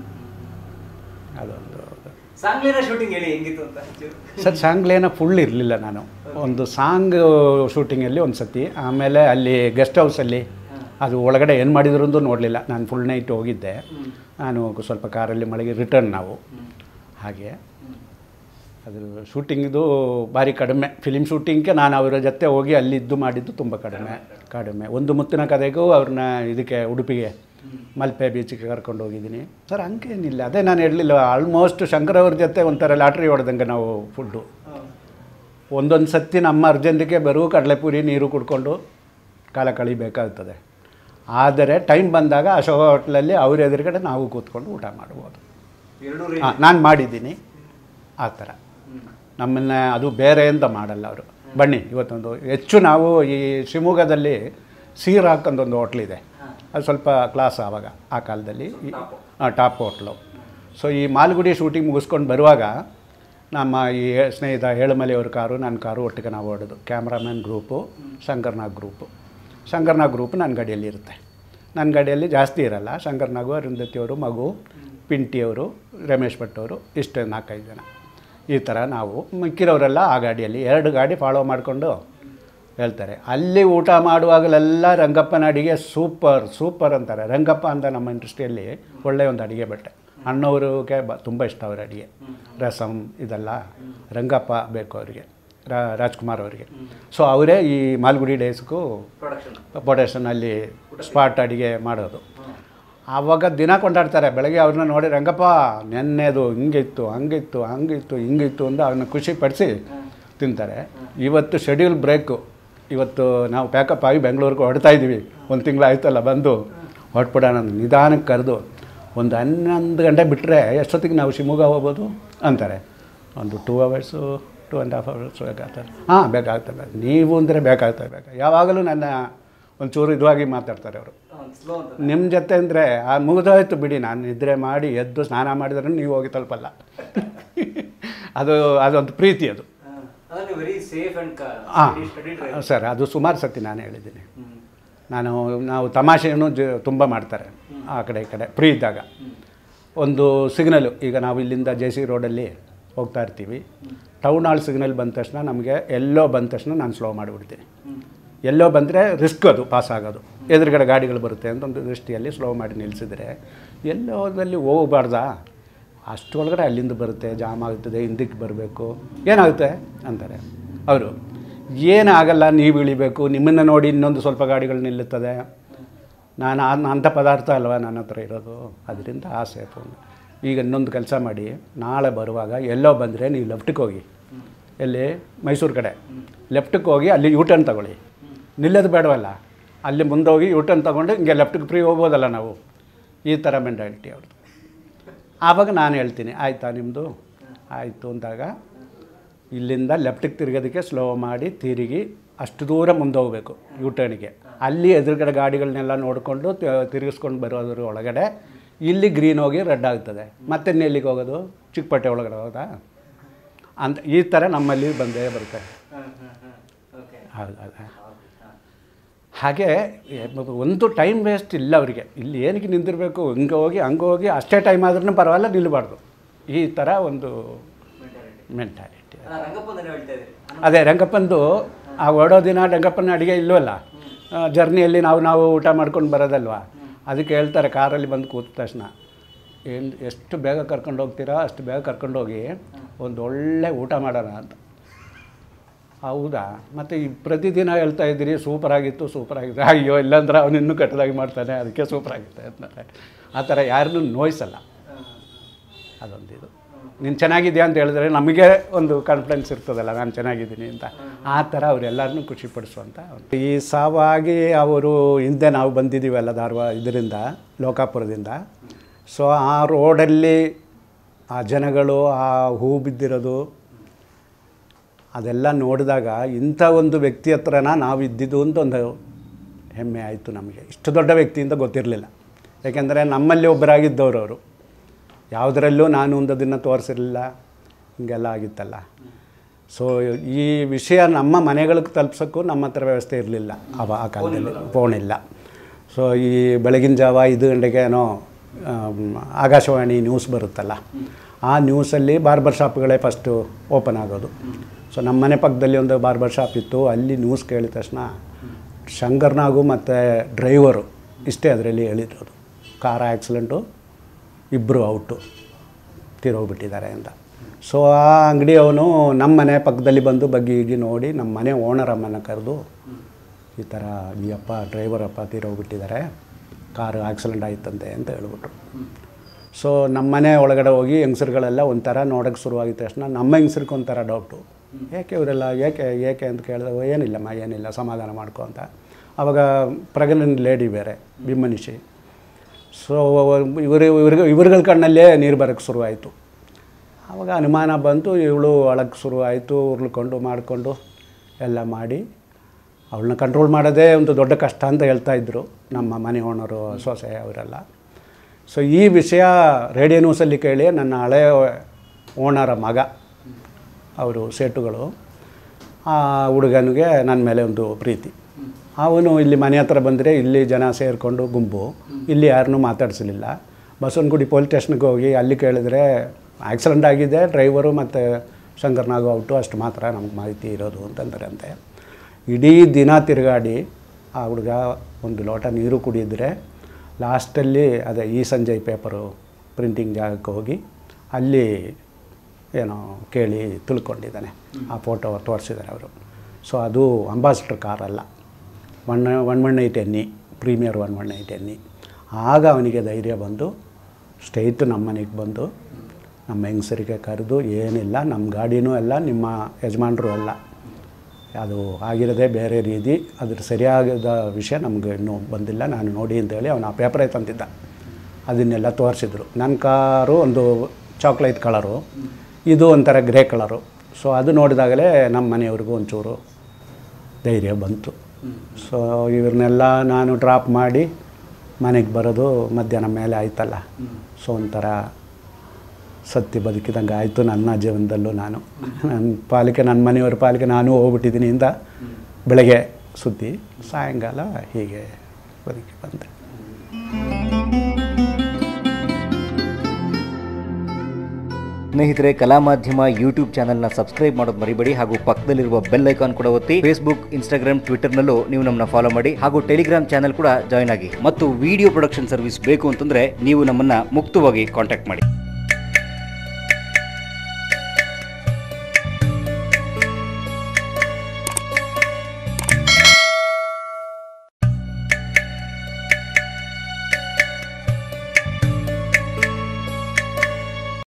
ಅದೊಂದು ಸಾಂಗ್ಲಿನ ಶೂಟಿಂಗ್ ಹೇಳಿ ಹೆಂಗಿತ್ತು ಅಂತ ಒಂಚೂರು. ಸರ್ ಸಾಂಗ್ಲೇನ ಫುಲ್ ಇರಲಿಲ್ಲ ನಾನು ಒಂದು ಸಾಂಗ್ ಶೂಟಿಂಗಲ್ಲಿ ಒಂದು ಸತಿ ಆಮೇಲೆ ಅಲ್ಲಿ ಗೆಸ್ಟ್ ಹೌಸಲ್ಲಿ ಅದು ಒಳಗಡೆ ಏನು ಮಾಡಿದ್ರು ಅಂತ ನೋಡಲಿಲ್ಲ ನಾನು ಫುಲ್ ನೈಟ್ ಹೋಗಿದ್ದೆ ನಾನು ಸ್ವಲ್ಪ ಕಾರಲ್ಲಿ ಮಳೆಗೆ ರಿಟರ್ನ್ ನಾವು ಹಾಗೆ ಅದು ಶೂಟಿಂಗ್ದು ಭಾರಿ ಕಡಿಮೆ ಫಿಲಿಮ್ ಶೂಟಿಂಗ್ಗೆ ನಾನು ಅವರ ಜೊತೆ ಹೋಗಿ ಅಲ್ಲಿದ್ದು ಮಾಡಿದ್ದು ತುಂಬ ಕಡಿಮೆ ಕಡಿಮೆ ಒಂದು ಮುತ್ತಿನ ಕಥೆಗೂ ಅವ್ರನ್ನ ಇದಕ್ಕೆ ಉಡುಪಿಗೆ ಮಲ್ಪೆ ಬೀಚಿಗೆ ಕರ್ಕೊಂಡು ಹೋಗಿದ್ದೀನಿ ಸರ್ ಹಂಗೇನಿಲ್ಲ ಅದೇ ನಾನು ಹೇಳಲಿಲ್ಲ ಆಲ್ಮೋಸ್ಟ್ ಶಂಕರ್ ಅವ್ರ ಜೊತೆ ಒಂಥರ ಲಾಟ್ರಿ ಹೊಡೆದಂಗೆ ನಾವು ಫುಡ್ಡು ಒಂದೊಂದು ಸತಿ ನಮ್ಮ ಅರ್ಜೆಂಟಿಗೆ ಬರೋ ಕಡಲೆಪುರಿ ನೀರು ಕುಡ್ಕೊಂಡು ಕಾಲ ಕಳಿಬೇಕಾಗ್ತದೆ ಆದರೆ ಟೈಮ್ ಬಂದಾಗ ಅಶೋಕ ಹೋಟ್ಲಲ್ಲಿ ಅವ್ರ ಎದುರುಗಡೆ ನಾವು ಕೂತ್ಕೊಂಡು ಊಟ ಮಾಡ್ಬೋದು ಎರಡೂ ಹಾಂ ನಾನು ಮಾಡಿದ್ದೀನಿ ಆ ಥರ ನಮ್ಮನ್ನ ಅದು ಬೇರೆ ಅಂತ ಮಾಡಲ್ಲ ಅವರು ಬನ್ನಿ ಇವತ್ತೊಂದು ಹೆಚ್ಚು ನಾವು ಈ ಶಿವಮೊಗ್ಗದಲ್ಲಿ ಸೀರ್ ಹಾಕೊಂಡೊಂದು ಹೋಟ್ಲಿದೆ ಅದು ಸ್ವಲ್ಪ ಕ್ಲಾಸ್ ಆವಾಗ ಆ ಕಾಲದಲ್ಲಿ ಹಾಂ ಟಾಪ್ ಹೋಟ್ಲು ಸೊ ಈ ಮಾಲ್ಗುಡಿ ಶೂಟಿಂಗ್ ಮುಗಿಸ್ಕೊಂಡು ಬರುವಾಗ ನಮ್ಮ ಈ ಸ್ನೇಹಿತ ಹೇಳುಮಲೆಯವ್ರ ಕಾರು ನನ್ನ ಕಾರು ಒಟ್ಟಿಗೆ ನಾವು ಹೊಡೋದು cameraman group Shankar Nag group Shankar Nag group ನನ್ನ ಗಾಡಿಯಲ್ಲಿ ಇರುತ್ತೆ ನನ್ನ ಗಾಡಿಯಲ್ಲಿ ಜಾಸ್ತಿ ಇರಲ್ಲ ಶಂಕರ್ನಾಗು ಅರುಂಧತಿಯವರು ಮಗು ಪಿಂಟಿಯವರು ರಮೇಶ್ ಭಟ್ ಅವರು ಇಷ್ಟು ನಾಲ್ಕೈದು ಜನ ಈ ಥರ ನಾವು ಮಿಕ್ಕಿರೋರೆಲ್ಲ ಆ ಗಾಡಿಯಲ್ಲಿ ಎರಡು ಗಾಡಿ ಫಾಲೋ ಮಾಡಿಕೊಂಡು ಹೇಳ್ತಾರೆ ಅಲ್ಲಿ ಊಟ ಮಾಡುವಾಗಲೆಲ್ಲ ರಂಗಪ್ಪನ ಅಡಿಗೆ ಸೂಪರ್ ಸೂಪರ್ ಅಂತಾರೆ ರಂಗಪ್ಪ ಅಂತ ನಮ್ಮ ಇಂಡಸ್ಟ್ರಿಯಲ್ಲಿ ಒಳ್ಳೆಯ ಒಂದು ಅಡಿಗೆ ಭಟ್ಟೆ ಅಣ್ಣವ್ರಿಗೆ ಬ ತುಂಬ ಇಷ್ಟ ಅವ್ರ ಅಡಿಗೆ ರಸಮ್ ಇದೆಲ್ಲ ರಂಗಪ್ಪ ಬೇಕು ಅವರಿಗೆ ರಾ ರಾಜ್ಕುಮಾರ್ ಅವರಿಗೆ ಸೊ ಅವರೇ ಈ ಮಾಲ್ಗುಡಿ ಡೇಸ್ಗೂ ಪ್ರೊಡಕ್ಷನ್ ಪ್ರೊಡಕ್ಷನಲ್ಲಿ ಸ್ಪಾಟ್ ಅಡಿಗೆ ಮಾಡೋದು ಆವಾಗ ದಿನ ಕೊಂಡಾಡ್ತಾರೆ ಬೆಳಗ್ಗೆ ಅವ್ರನ್ನ ನೋಡಿ ರಂಗಪ್ಪ ನೆನ್ನೆದು ಹಿಂಗಿತ್ತು ಹಂಗಿತ್ತು ಹಂಗಿತ್ತು ಹಿಂಗಿತ್ತು ಅಂತ ಅವ್ರನ್ನ ಖುಷಿ ಪಡಿಸಿ ತಿಂತಾರೆ ಇವತ್ತು ಶೆಡ್ಯೂಲ್ ಬ್ರೇಕು ಇವತ್ತು ನಾವು ಪ್ಯಾಕಪ್ ಆಗಿ ಬೆಂಗಳೂರಿಗೆ ಹೊರಡ್ತಾ ಇದ್ದೀವಿ ಒಂದು ತಿಂಗಳು ಆಯ್ತಲ್ಲ ಬಂದು ಹೊರಟ್ಬಿಡೋಣ ಅಂತ ನಿಧಾನಕ್ಕೆ ಕರೆದು ಒಂದು ಹನ್ನೊಂದು ಗಂಟೆ ಬಿಟ್ಟರೆ ಎಷ್ಟೊತ್ತಿಗೆ ನಾವು ಶಿವಮೊಗ್ಗ ಹೋಗ್ಬೋದು ಅಂತಾರೆ ಒಂದು two hours two and half hours ಬೇಕಾಗ್ತದೆ ಹಾಂ ಬೇಕಾಗ್ತದೆ ನೀವು ಅಂದರೆ ಬೇಕಾಗ್ತದೆ ಬೇಕಾ ಯಾವಾಗಲೂ ನನ್ನ ಒಂಚೂರು ಇದುವಾಗಿ ಮಾತಾಡ್ತಾರೆ ಅವರು ಸ್ಲೋ ಅಂತ ನಿಮ್ಮ ಜೊತೆ ಅಂದರೆ ಆ ಮುಗಿದೋಯ್ತು ಬಿಡಿ ನಾನು ನಿದ್ರೆ ಮಾಡಿ ಎದ್ದು ಸ್ನಾನ ಮಾಡಿದ್ರೆ ನೀವು ಹೋಗಿ ತಲುಪಲ್ಲ ಅದು ಅದೊಂದು ಪ್ರೀತಿ ಅದು ಅಂದ್ರೆ ನೀವು ವೆರಿ ಸೇಫ್ ಅಂಡ್ ಹಾಂ ಸ್ಟಡಿ ಡ್ರೈವ್ ಸರ್ ಅದು ಸುಮಾರು ಸತಿ ನಾನು ಹೇಳಿದ್ದೀನಿ ನಾನು ನಾವು ತಮಾಷೆಯನ್ನು ಜ ತುಂಬ ಮಾಡ್ತಾರೆ ಆ ಕಡೆ ಈ ಕಡೆ ಫ್ರೀ ಇದ್ದಾಗ ಒಂದು ಸಿಗ್ನಲು ಈಗ ನಾವು ಇಲ್ಲಿಂದ ಜೆ ಸಿ ರೋಡಲ್ಲಿ ಹೋಗ್ತಾ ಇರ್ತೀವಿ ಟೌನ್ ಹಾಲ್ ಸಿಗ್ನಲ್ ಬಂದ ತಕ್ಷಣ ನಮಗೆ ಎಲ್ಲೋ ಬಂದ ತಕ್ಷಣ ನಾನು ಸ್ಲೋ ಮಾಡಿಬಿಡ್ತೀನಿ ಎಲ್ಲೋ ಬಂದರೆ ರಿಸ್ಕ್ ಅದು ಪಾಸ್ ಆಗೋದು ಎದುರುಗಡೆ ಗಾಡಿಗಳು ಬರುತ್ತೆ ಅಂತ ಒಂದು ದೃಷ್ಟಿಯಲ್ಲಿ ಸ್ಲೋ ಮಾಡಿ ನಿಲ್ಲಿಸಿದ್ರೆ ಎಲ್ಲೋದಲ್ಲಿ ಹೋಗಬಾರ್ದಾ ಅಷ್ಟರೊಳಗಡೆ ಅಲ್ಲಿಂದ ಬರುತ್ತೆ ಜಾಮ್ ಆಗ್ತದೆ ಹಿಂದಕ್ಕೆ ಬರಬೇಕು ಏನಾಗುತ್ತೆ ಅಂತಾರೆ ಅವರು ಏನಾಗಲ್ಲ ನೀವು ಇಳಿಬೇಕು ನಿಮ್ಮನ್ನು ನೋಡಿ ಇನ್ನೊಂದು ಸ್ವಲ್ಪ ಗಾಡಿಗಳು ನಿಲ್ಲುತ್ತದೆ ನಾನು ಆ- ಅಂಥ ಪದಾರ್ಥ ಅಲ್ವಾ ನನ್ನ ಹತ್ರ ಇರೋದು ಅದರಿಂದ ಆ ಸೇಫು ಈಗ ಇನ್ನೊಂದು ಕೆಲಸ ಮಾಡಿ ನಾಳೆ ಬರುವಾಗ ಎಲ್ಲೋ ಬಂದರೆ ನೀವು ಲೆಫ್ಟಿಗೆ ಹೋಗಿ ಎಲ್ಲಿ ಮೈಸೂರು ಕಡೆ ಲೆಫ್ಟಿಗೆ ಹೋಗಿ ಅಲ್ಲಿ ಯೂ ಟರ್ನ್ ತಗೊಳ್ಳಿ ನಿಲ್ಲೋದು ಬೇಡವಲ್ಲ ಅಲ್ಲಿ ಮುಂದೆ ಹೋಗಿ ಯೂ ಟರ್ನ್ ತೊಗೊಂಡು ಹಿಂಗೆ ಲೆಫ್ಟಿಗೆ ಫ್ರೀ ಹೋಗ್ಬೋದಲ್ಲ ನಾವು ಈ ಥರ ಮೆಂಟಾಲಿಟಿ ಅವ್ರದ್ದು ಆವಾಗ ನಾನು ಹೇಳ್ತೀನಿ ಆಯಿತಾ ನಿಮ್ಮದು ಆಯಿತು ಅಂದಾಗ ಇಲ್ಲಿಂದ ಲೆಫ್ಟಿಗೆ ತಿರುಗೋದಕ್ಕೆ ಸ್ಲೋ ಮಾಡಿ ತಿರುಗಿ ಅಷ್ಟು ದೂರ ಮುಂದೆ ಹೋಗಬೇಕು ಯೂ ಟರ್ನಿಗೆ ಅಲ್ಲಿ ಎದುರುಗಡೆ ಗಾಡಿಗಳನ್ನೆಲ್ಲ ನೋಡಿಕೊಂಡು ತಿರುಗಿಸ್ಕೊಂಡು ಬರೋದ್ರ ಒಳಗಡೆ ಇಲ್ಲಿ ಗ್ರೀನ್ ಹೋಗಿ ರೆಡ್ ಆಗ್ತದೆ ಮತ್ತೆ ಎಲ್ಲಿಗೆ ಹೋಗೋದು ಚಿಕ್ಕಪೇಟೆ ಒಳಗಡೆ ಹೋಗೋದಾ ಅಂತ ಈ ಥರ ನಮ್ಮಲ್ಲಿ ಬಂದೇ ಬರುತ್ತೆ ಓಕೆ ಹೌದು ಹೌದು ಹಾಗೆ ಒಂದು ಟೈಮ್ ವೇಸ್ಟ್ ಇಲ್ಲ ಅವರಿಗೆ ಇಲ್ಲಿ ಏನಕ್ಕೆ ನಿಂತಿರಬೇಕು ಹಿಂಗೆ ಹೋಗಿ ಹಂಗೆ ಹೋಗಿ ಅಷ್ಟೇ ಟೈಮ್ ಆದ್ರೂ ಪರವಾಗಿಲ್ಲ ನಿಲ್ಲಬಾರ್ದು ಈ ಥರ ಒಂದು ಮೆಂಟಾಲಿಟಿ ರಂಗಪ್ಪಂದನೇ ಹೇಳ್ತಾ ಇದ್ರಿ ಅದೇ ರಂಗಪ್ಪಂದು ಆ ಓಡೋ ದಿನ ರಂಗಪ್ಪನ ಅಡುಗೆ ಇಲ್ವಲ್ಲ ಜರ್ನಿಯಲ್ಲಿ ನಾವು ನಾವು ಊಟ ಮಾಡ್ಕೊಂಡು ಬರೋದಲ್ವಾ ಅದಕ್ಕೆ ಹೇಳ್ತಾರೆ ಕಾರಲ್ಲಿ ಬಂದು ಕೂತ ತಕ್ಷಣ ಏನು ಎಷ್ಟು ಬೇಗ ಕರ್ಕೊಂಡು ಹೋಗ್ತೀರಾ ಅಷ್ಟು ಬೇಗ ಕರ್ಕೊಂಡು ಹೋಗಿ ಒಂದು ಒಳ್ಳೆ ಊಟ ಮಾಡೋಣ ಅಂತ ಹೌದಾ ಮತ್ತು ಈ ಪ್ರತಿದಿನ ಹೇಳ್ತಾ ಇದ್ದೀರಿ ಸೂಪರ್ ಆಗಿತ್ತು ಸೂಪರ್ ಆಗಿತ್ತು ಅಯ್ಯೋ ಇಲ್ಲಾಂದ್ರೆ ಅವನು ಇನ್ನೂ ಕೆಟ್ಟದಾಗಿ ಮಾಡ್ತಾನೆ ಅದಕ್ಕೆ ಸೂಪರ್ ಆಗುತ್ತೆ ಅಂತಾರೆ ಆ ಥರ ಯಾರನ್ನೂ ನೋಯಿಸಲ್ಲ ಅದೊಂದು ಇದು ನೀನು ಚೆನ್ನಾಗಿದೆಯಾ ಅಂತ ಹೇಳಿದ್ರೆ ನಮಗೆ ಒಂದು ಕಾನ್ಫಿಡೆನ್ಸ್ ಇರ್ತದಲ್ಲ ನಾನು ಚೆನ್ನಾಗಿದ್ದೀನಿ ಅಂತ ಆ ಥರ ಅವರೆಲ್ಲರನ್ನೂ ಖುಷಿಪಡಿಸುವಂಥ ಒಂದು. ಈ ಸಾವಾಗಿ ಅವರು ಹಿಂದೆ ನಾವು ಬಂದಿದ್ದೀವಲ್ಲ ಧಾರವಾಡ ಇದರಿಂದ ಲೋಕಾಪುರದಿಂದ ಸೊ ಆ ರೋಡಲ್ಲಿ ಆ ಜನಗಳು ಆ ಹೂ ಬಿದ್ದಿರೋದು ಅದೆಲ್ಲ ನೋಡಿದಾಗ ಇಂಥ ಒಂದು ವ್ಯಕ್ತಿ ಹತ್ರನ ನಾವು ಇದ್ದಿದ್ದು ಅಂತ ಒಂದು ಹೆಮ್ಮೆ ಆಯಿತು ನಮಗೆ ಇಷ್ಟು ದೊಡ್ಡ ವ್ಯಕ್ತಿ ಅಂತ ಗೊತ್ತಿರಲಿಲ್ಲ ಯಾಕೆಂದರೆ ನಮ್ಮಲ್ಲಿ ಒಬ್ಬರಾಗಿದ್ದವರು ಅವರು ಯಾವುದರಲ್ಲೂ ನಾನು ಒಂದದನ್ನು ತೋರಿಸಿರಲಿಲ್ಲ ಹಿಂಗೆಲ್ಲ ಆಗಿತ್ತಲ್ಲ ಸೊ ಈ ವಿಷಯ ನಮ್ಮ ಮನೆಗಳಿಗೆ ತಲುಪ್ಸೋಕ್ಕೂ ನಮ್ಮ ಹತ್ರ ವ್ಯವಸ್ಥೆ ಇರಲಿಲ್ಲ ಅವ ಆ ಕಾಲದಲ್ಲಿ ಫೋನ್ ಇಲ್ಲ ಸೊ ಈ ಬೆಳಗಿನ ಜಾವ ಐದು ಗಂಟೆಗೆ ಏನೋ ಆಮ್, ಆಕಾಶವಾಣಿ ನ್ಯೂಸ್ ಬರುತ್ತಲ್ಲ ಆ ನ್ಯೂಸಲ್ಲಿ ಬಾರ್ಬರ್ ಶಾಪ್ಗಳೇ ಫಸ್ಟು ಓಪನ್ ಆಗೋದು ಸೊ ನಮ್ಮ ಮನೆ ಪಕ್ಕದಲ್ಲಿ ಒಂದು ಬಾರ್ಬರ್ ಶಾಪ್ ಇತ್ತು ಅಲ್ಲಿ ನ್ಯೂಸ್ ಕೇಳಿದ ತಕ್ಷಣ ಶಂಕರ್ನಾಗು ಮತ್ತು ಡ್ರೈವರು ಇಷ್ಟೇ ಅದರಲ್ಲಿ ಹೇಳಿರೋದು ಕಾರ್ ಆಕ್ಸಿಡೆಂಟು ಇಬ್ಬರು ಔಟು ತೀರೋಗ್ಬಿಟ್ಟಿದ್ದಾರೆ ಅಂತ ಸೊ ಆ ಅಂಗಡಿಯವನು ನಮ್ಮ ಮನೆ ಪಕ್ಕದಲ್ಲಿ ಬಂದು ಬಗ್ಗಿ ಹಿಗ್ಗಿ ನೋಡಿ ನಮ್ಮ ಮನೆ ಓನರ್ ಅಮ್ಮನ ಕರೆದು ಈ ಥರ ಈ ಅಪ್ಪ ಡ್ರೈವರ್ ಅಪ್ಪ ತೀರೋಗ್ಬಿಟ್ಟಿದ್ದಾರೆ ಕಾರು ಆಕ್ಸಿಡೆಂಟ್ ಆಯ್ತಂತೆ ಅಂತ ಹೇಳ್ಬಿಟ್ರು ಸೊ ನಮ್ಮ ಮನೆ ಒಳಗಡೆ ಹೋಗಿ ಹೆಂಗಸರುಗಳೆಲ್ಲ ಒಂಥರ ನೋಡೋಕ್ಕೆ ಶುರುವಾಗಿದ್ದ ತಕ್ಷಣ ನಮ್ಮ ಹೆಂಗಸ್ರಿಗೆ ಒಂಥರ ಡೌಟು ಏಕೆ ಇವರೆಲ್ಲ ಏಕೆ ಏಕೆ ಅಂತ ಕೇಳಿದಾಗ ಏನಿಲ್ಲಮ್ಮ ಏನಿಲ್ಲ ಸಮಾಧಾನ ಮಾಡ್ಕೊ ಅಂತ ಆವಾಗ ಪ್ರೆಗ್ನೆಂಟ್ ಲೇಡಿ ಬೇರೆ ಬಿಮ್ಮನಿಷಿ ಸೊ ಇವರು ಇವ್ರಿಗೆ ಇವ್ರಗಳ ಕಣ್ಣಲ್ಲೇ ನೀರು ಬರೋಕ್ಕೆ ಶುರುವಾಯಿತು ಆವಾಗ ಅನುಮಾನ ಬಂತು ಇವಳು ಒಳಗೆ ಶುರು ಆಯಿತು ಉರುಳ್ಕೊಂಡು ಮಾಡಿಕೊಂಡು ಎಲ್ಲ ಮಾಡಿ ಅವಳನ್ನ ಕಂಟ್ರೋಲ್ ಮಾಡೋದೇ ಒಂದು ದೊಡ್ಡ ಕಷ್ಟ ಅಂತ ಹೇಳ್ತಾ ಇದ್ದರು ನಮ್ಮ ಮನೆ ಓನರು ಸೊಸೆ ಅವರೆಲ್ಲ ಸೊ ಈ ವಿಷಯ ರೇಡಿಯೋ ನ್ಯೂಸಲ್ಲಿ ಕೇಳಿ ನನ್ನ ಹಳೆಯ ಓನರ ಮಗ ಅವರು ಸೇಟುಗಳು ಆ ಹುಡುಗನಿಗೆ ನನ್ನ ಮೇಲೆ ಒಂದು ಪ್ರೀತಿ ಅವನು ಇಲ್ಲಿ ಮನೆ ಹತ್ರ ಬಂದರೆ ಇಲ್ಲಿ ಜನ ಸೇರಿಕೊಂಡು ಗುಂಪು ಇಲ್ಲಿ ಯಾರನ್ನೂ ಮಾತಾಡಿಸಲಿಲ್ಲ ಬಸವನಗುಡಿ ಪೊಲೀಸ್ ಸ್ಟೇಷನ್ಗೆ ಹೋಗಿ ಅಲ್ಲಿ ಕೇಳಿದ್ರೆ ಆಕ್ಸಿಡೆಂಟ್ ಆಗಿದೆ ಡ್ರೈವರು ಮತ್ತು ಶಂಕರ್ನಾಗು ಔಟು ಅಷ್ಟು ಮಾತ್ರ ನಮ್ಗೆ ಮಾಹಿತಿ ಇರೋದು ಅಂತಂದ್ರಂತೆ ಇಡೀ ದಿನ ತಿರುಗಾಡಿ ಆ ಹುಡುಗ ಒಂದು ಲೋಟ ನೀರು ಕುಡಿದ್ರೆ ಲಾಸ್ಟಲ್ಲಿ ಅದೇ ಈ ಸಂಜಯ್ ಪೇಪರು ಪ್ರಿಂಟಿಂಗ್ ಜಾಗಕ್ಕೆ ಹೋಗಿ ಅಲ್ಲಿ ಏನೋ ಕೇಳಿ ತಿಳ್ಕೊಂಡಿದ್ದಾನೆ ಆ ಫೋಟೋ ತೋರಿಸಿದ್ದಾರೆ ಅವರು ಸೊ ಅದು ಅಂಬಾಸಿಡರ್ ಕಾರಲ್ಲ one one one eight N E premier one one eight N E ಆಗ ಅವನಿಗೆ ಧೈರ್ಯ ಬಂದು ಸ್ಟ್ರೈಟ್ ನಮ್ಮ ಮನೆಗೆ ಬಂದು ನಮ್ಮ ಹೆಂಗಸರಿಗೆ ಕರೆದು ಏನಿಲ್ಲ ನಮ್ಮ ಗಾಡಿನೂ ಅಲ್ಲ ನಿಮ್ಮ ಯಜಮಾನರು ಅಲ್ಲ ಅದು ಆಗಿರೋದೇ ಬೇರೆ ರೀತಿ ಅದ್ರ ಸರಿಯಾದ ವಿಷಯ ನಮಗೆ ಇನ್ನೂ ಬಂದಿಲ್ಲ ನಾನು ನೋಡಿ ಅಂತೇಳಿ ಅವನು ಆ ಪೇಪರೇ ತಂದಿದ್ದ ಅದನ್ನೆಲ್ಲ ತೋರಿಸಿದ್ರು ನನ್ನ ಕಾರು ಒಂದು ಚಾಕ್ಲೇಟ್ ಕಲರು ಇದು ಒಂಥರ ಗ್ರೇ ಕಲರು ಸೊ ಅದು ನೋಡಿದಾಗಲೇ ನಮ್ಮ ಮನೆಯವ್ರಿಗೂ ಒಂಚೂರು ಧೈರ್ಯ ಬಂತು ಸೊ ಇವ್ರನ್ನೆಲ್ಲ ನಾನು ಡ್ರಾಪ್ ಮಾಡಿ ಮನೆಗೆ ಬರೋದು ಮಧ್ಯಾಹ್ನ ಮೇಲೆ ಆಯ್ತಲ್ಲ ಸೊ ಒಂಥರ ಸತ್ಯ ಬದುಕಿದಂಗೆ ಆಯಿತು ನನ್ನ ಜೀವನದಲ್ಲೂ ನಾನು ನನ್ನ ಪಾಲಿಕೆ ನನ್ನ ಮನೆಯವ್ರ ಪಾಲಿಕೆ ನಾನು ಹೋಗ್ಬಿಟ್ಟಿದ್ದೀನಿ ಇಂದ ಬೆಳಗ್ಗೆ ಸುದ್ದಿ ಸಾಯಂಕಾಲ ಹೀಗೆ ಬದುಕಿ ಬಂದೆ ಸ್ನೇಹಿತರೆ ಕಲಾ ಮಾಧ್ಯಮ ಯೂಟ್ಯೂಬ್ ಚಾನೆಲ್ನ ಸಬ್ಸ್ಕ್ರೈಬ್ ಮಾಡೋದು ಮರಿಬೇಡಿ ಹಾಗೂ ಪಕ್ಕದಲ್ಲಿರುವ ಬೆಲ್ ಐಕಾನ್ ಕೂಡ ಒತ್ತಿ ಫೇಸ್ಬುಕ್ ಇನ್ಸ್ಟಾಗ್ರಾಮ್ ಟ್ವಿಟರ್ನಲ್ಲೂ ನೀವು ನಮ್ಮನ್ನ ಫಾಲೋ ಮಾಡಿ ಹಾಗೂ ಟೆಲಿಗ್ರಾಮ್ ಚಾನೆಲ್ ಕೂಡ ಜಾಯ್ನ್ ಆಗಿ ಮತ್ತು ವಿಡಿಯೋ ಪ್ರೊಡಕ್ಷನ್ ಸರ್ವಿಸ್ ಬೇಕು ಅಂತಂದ್ರೆ ನೀವು ನಮ್ಮನ್ನ ಮುಕ್ತವಾಗಿ ಕಾಂಟ್ಯಾಕ್ಟ್ ಮಾಡಿ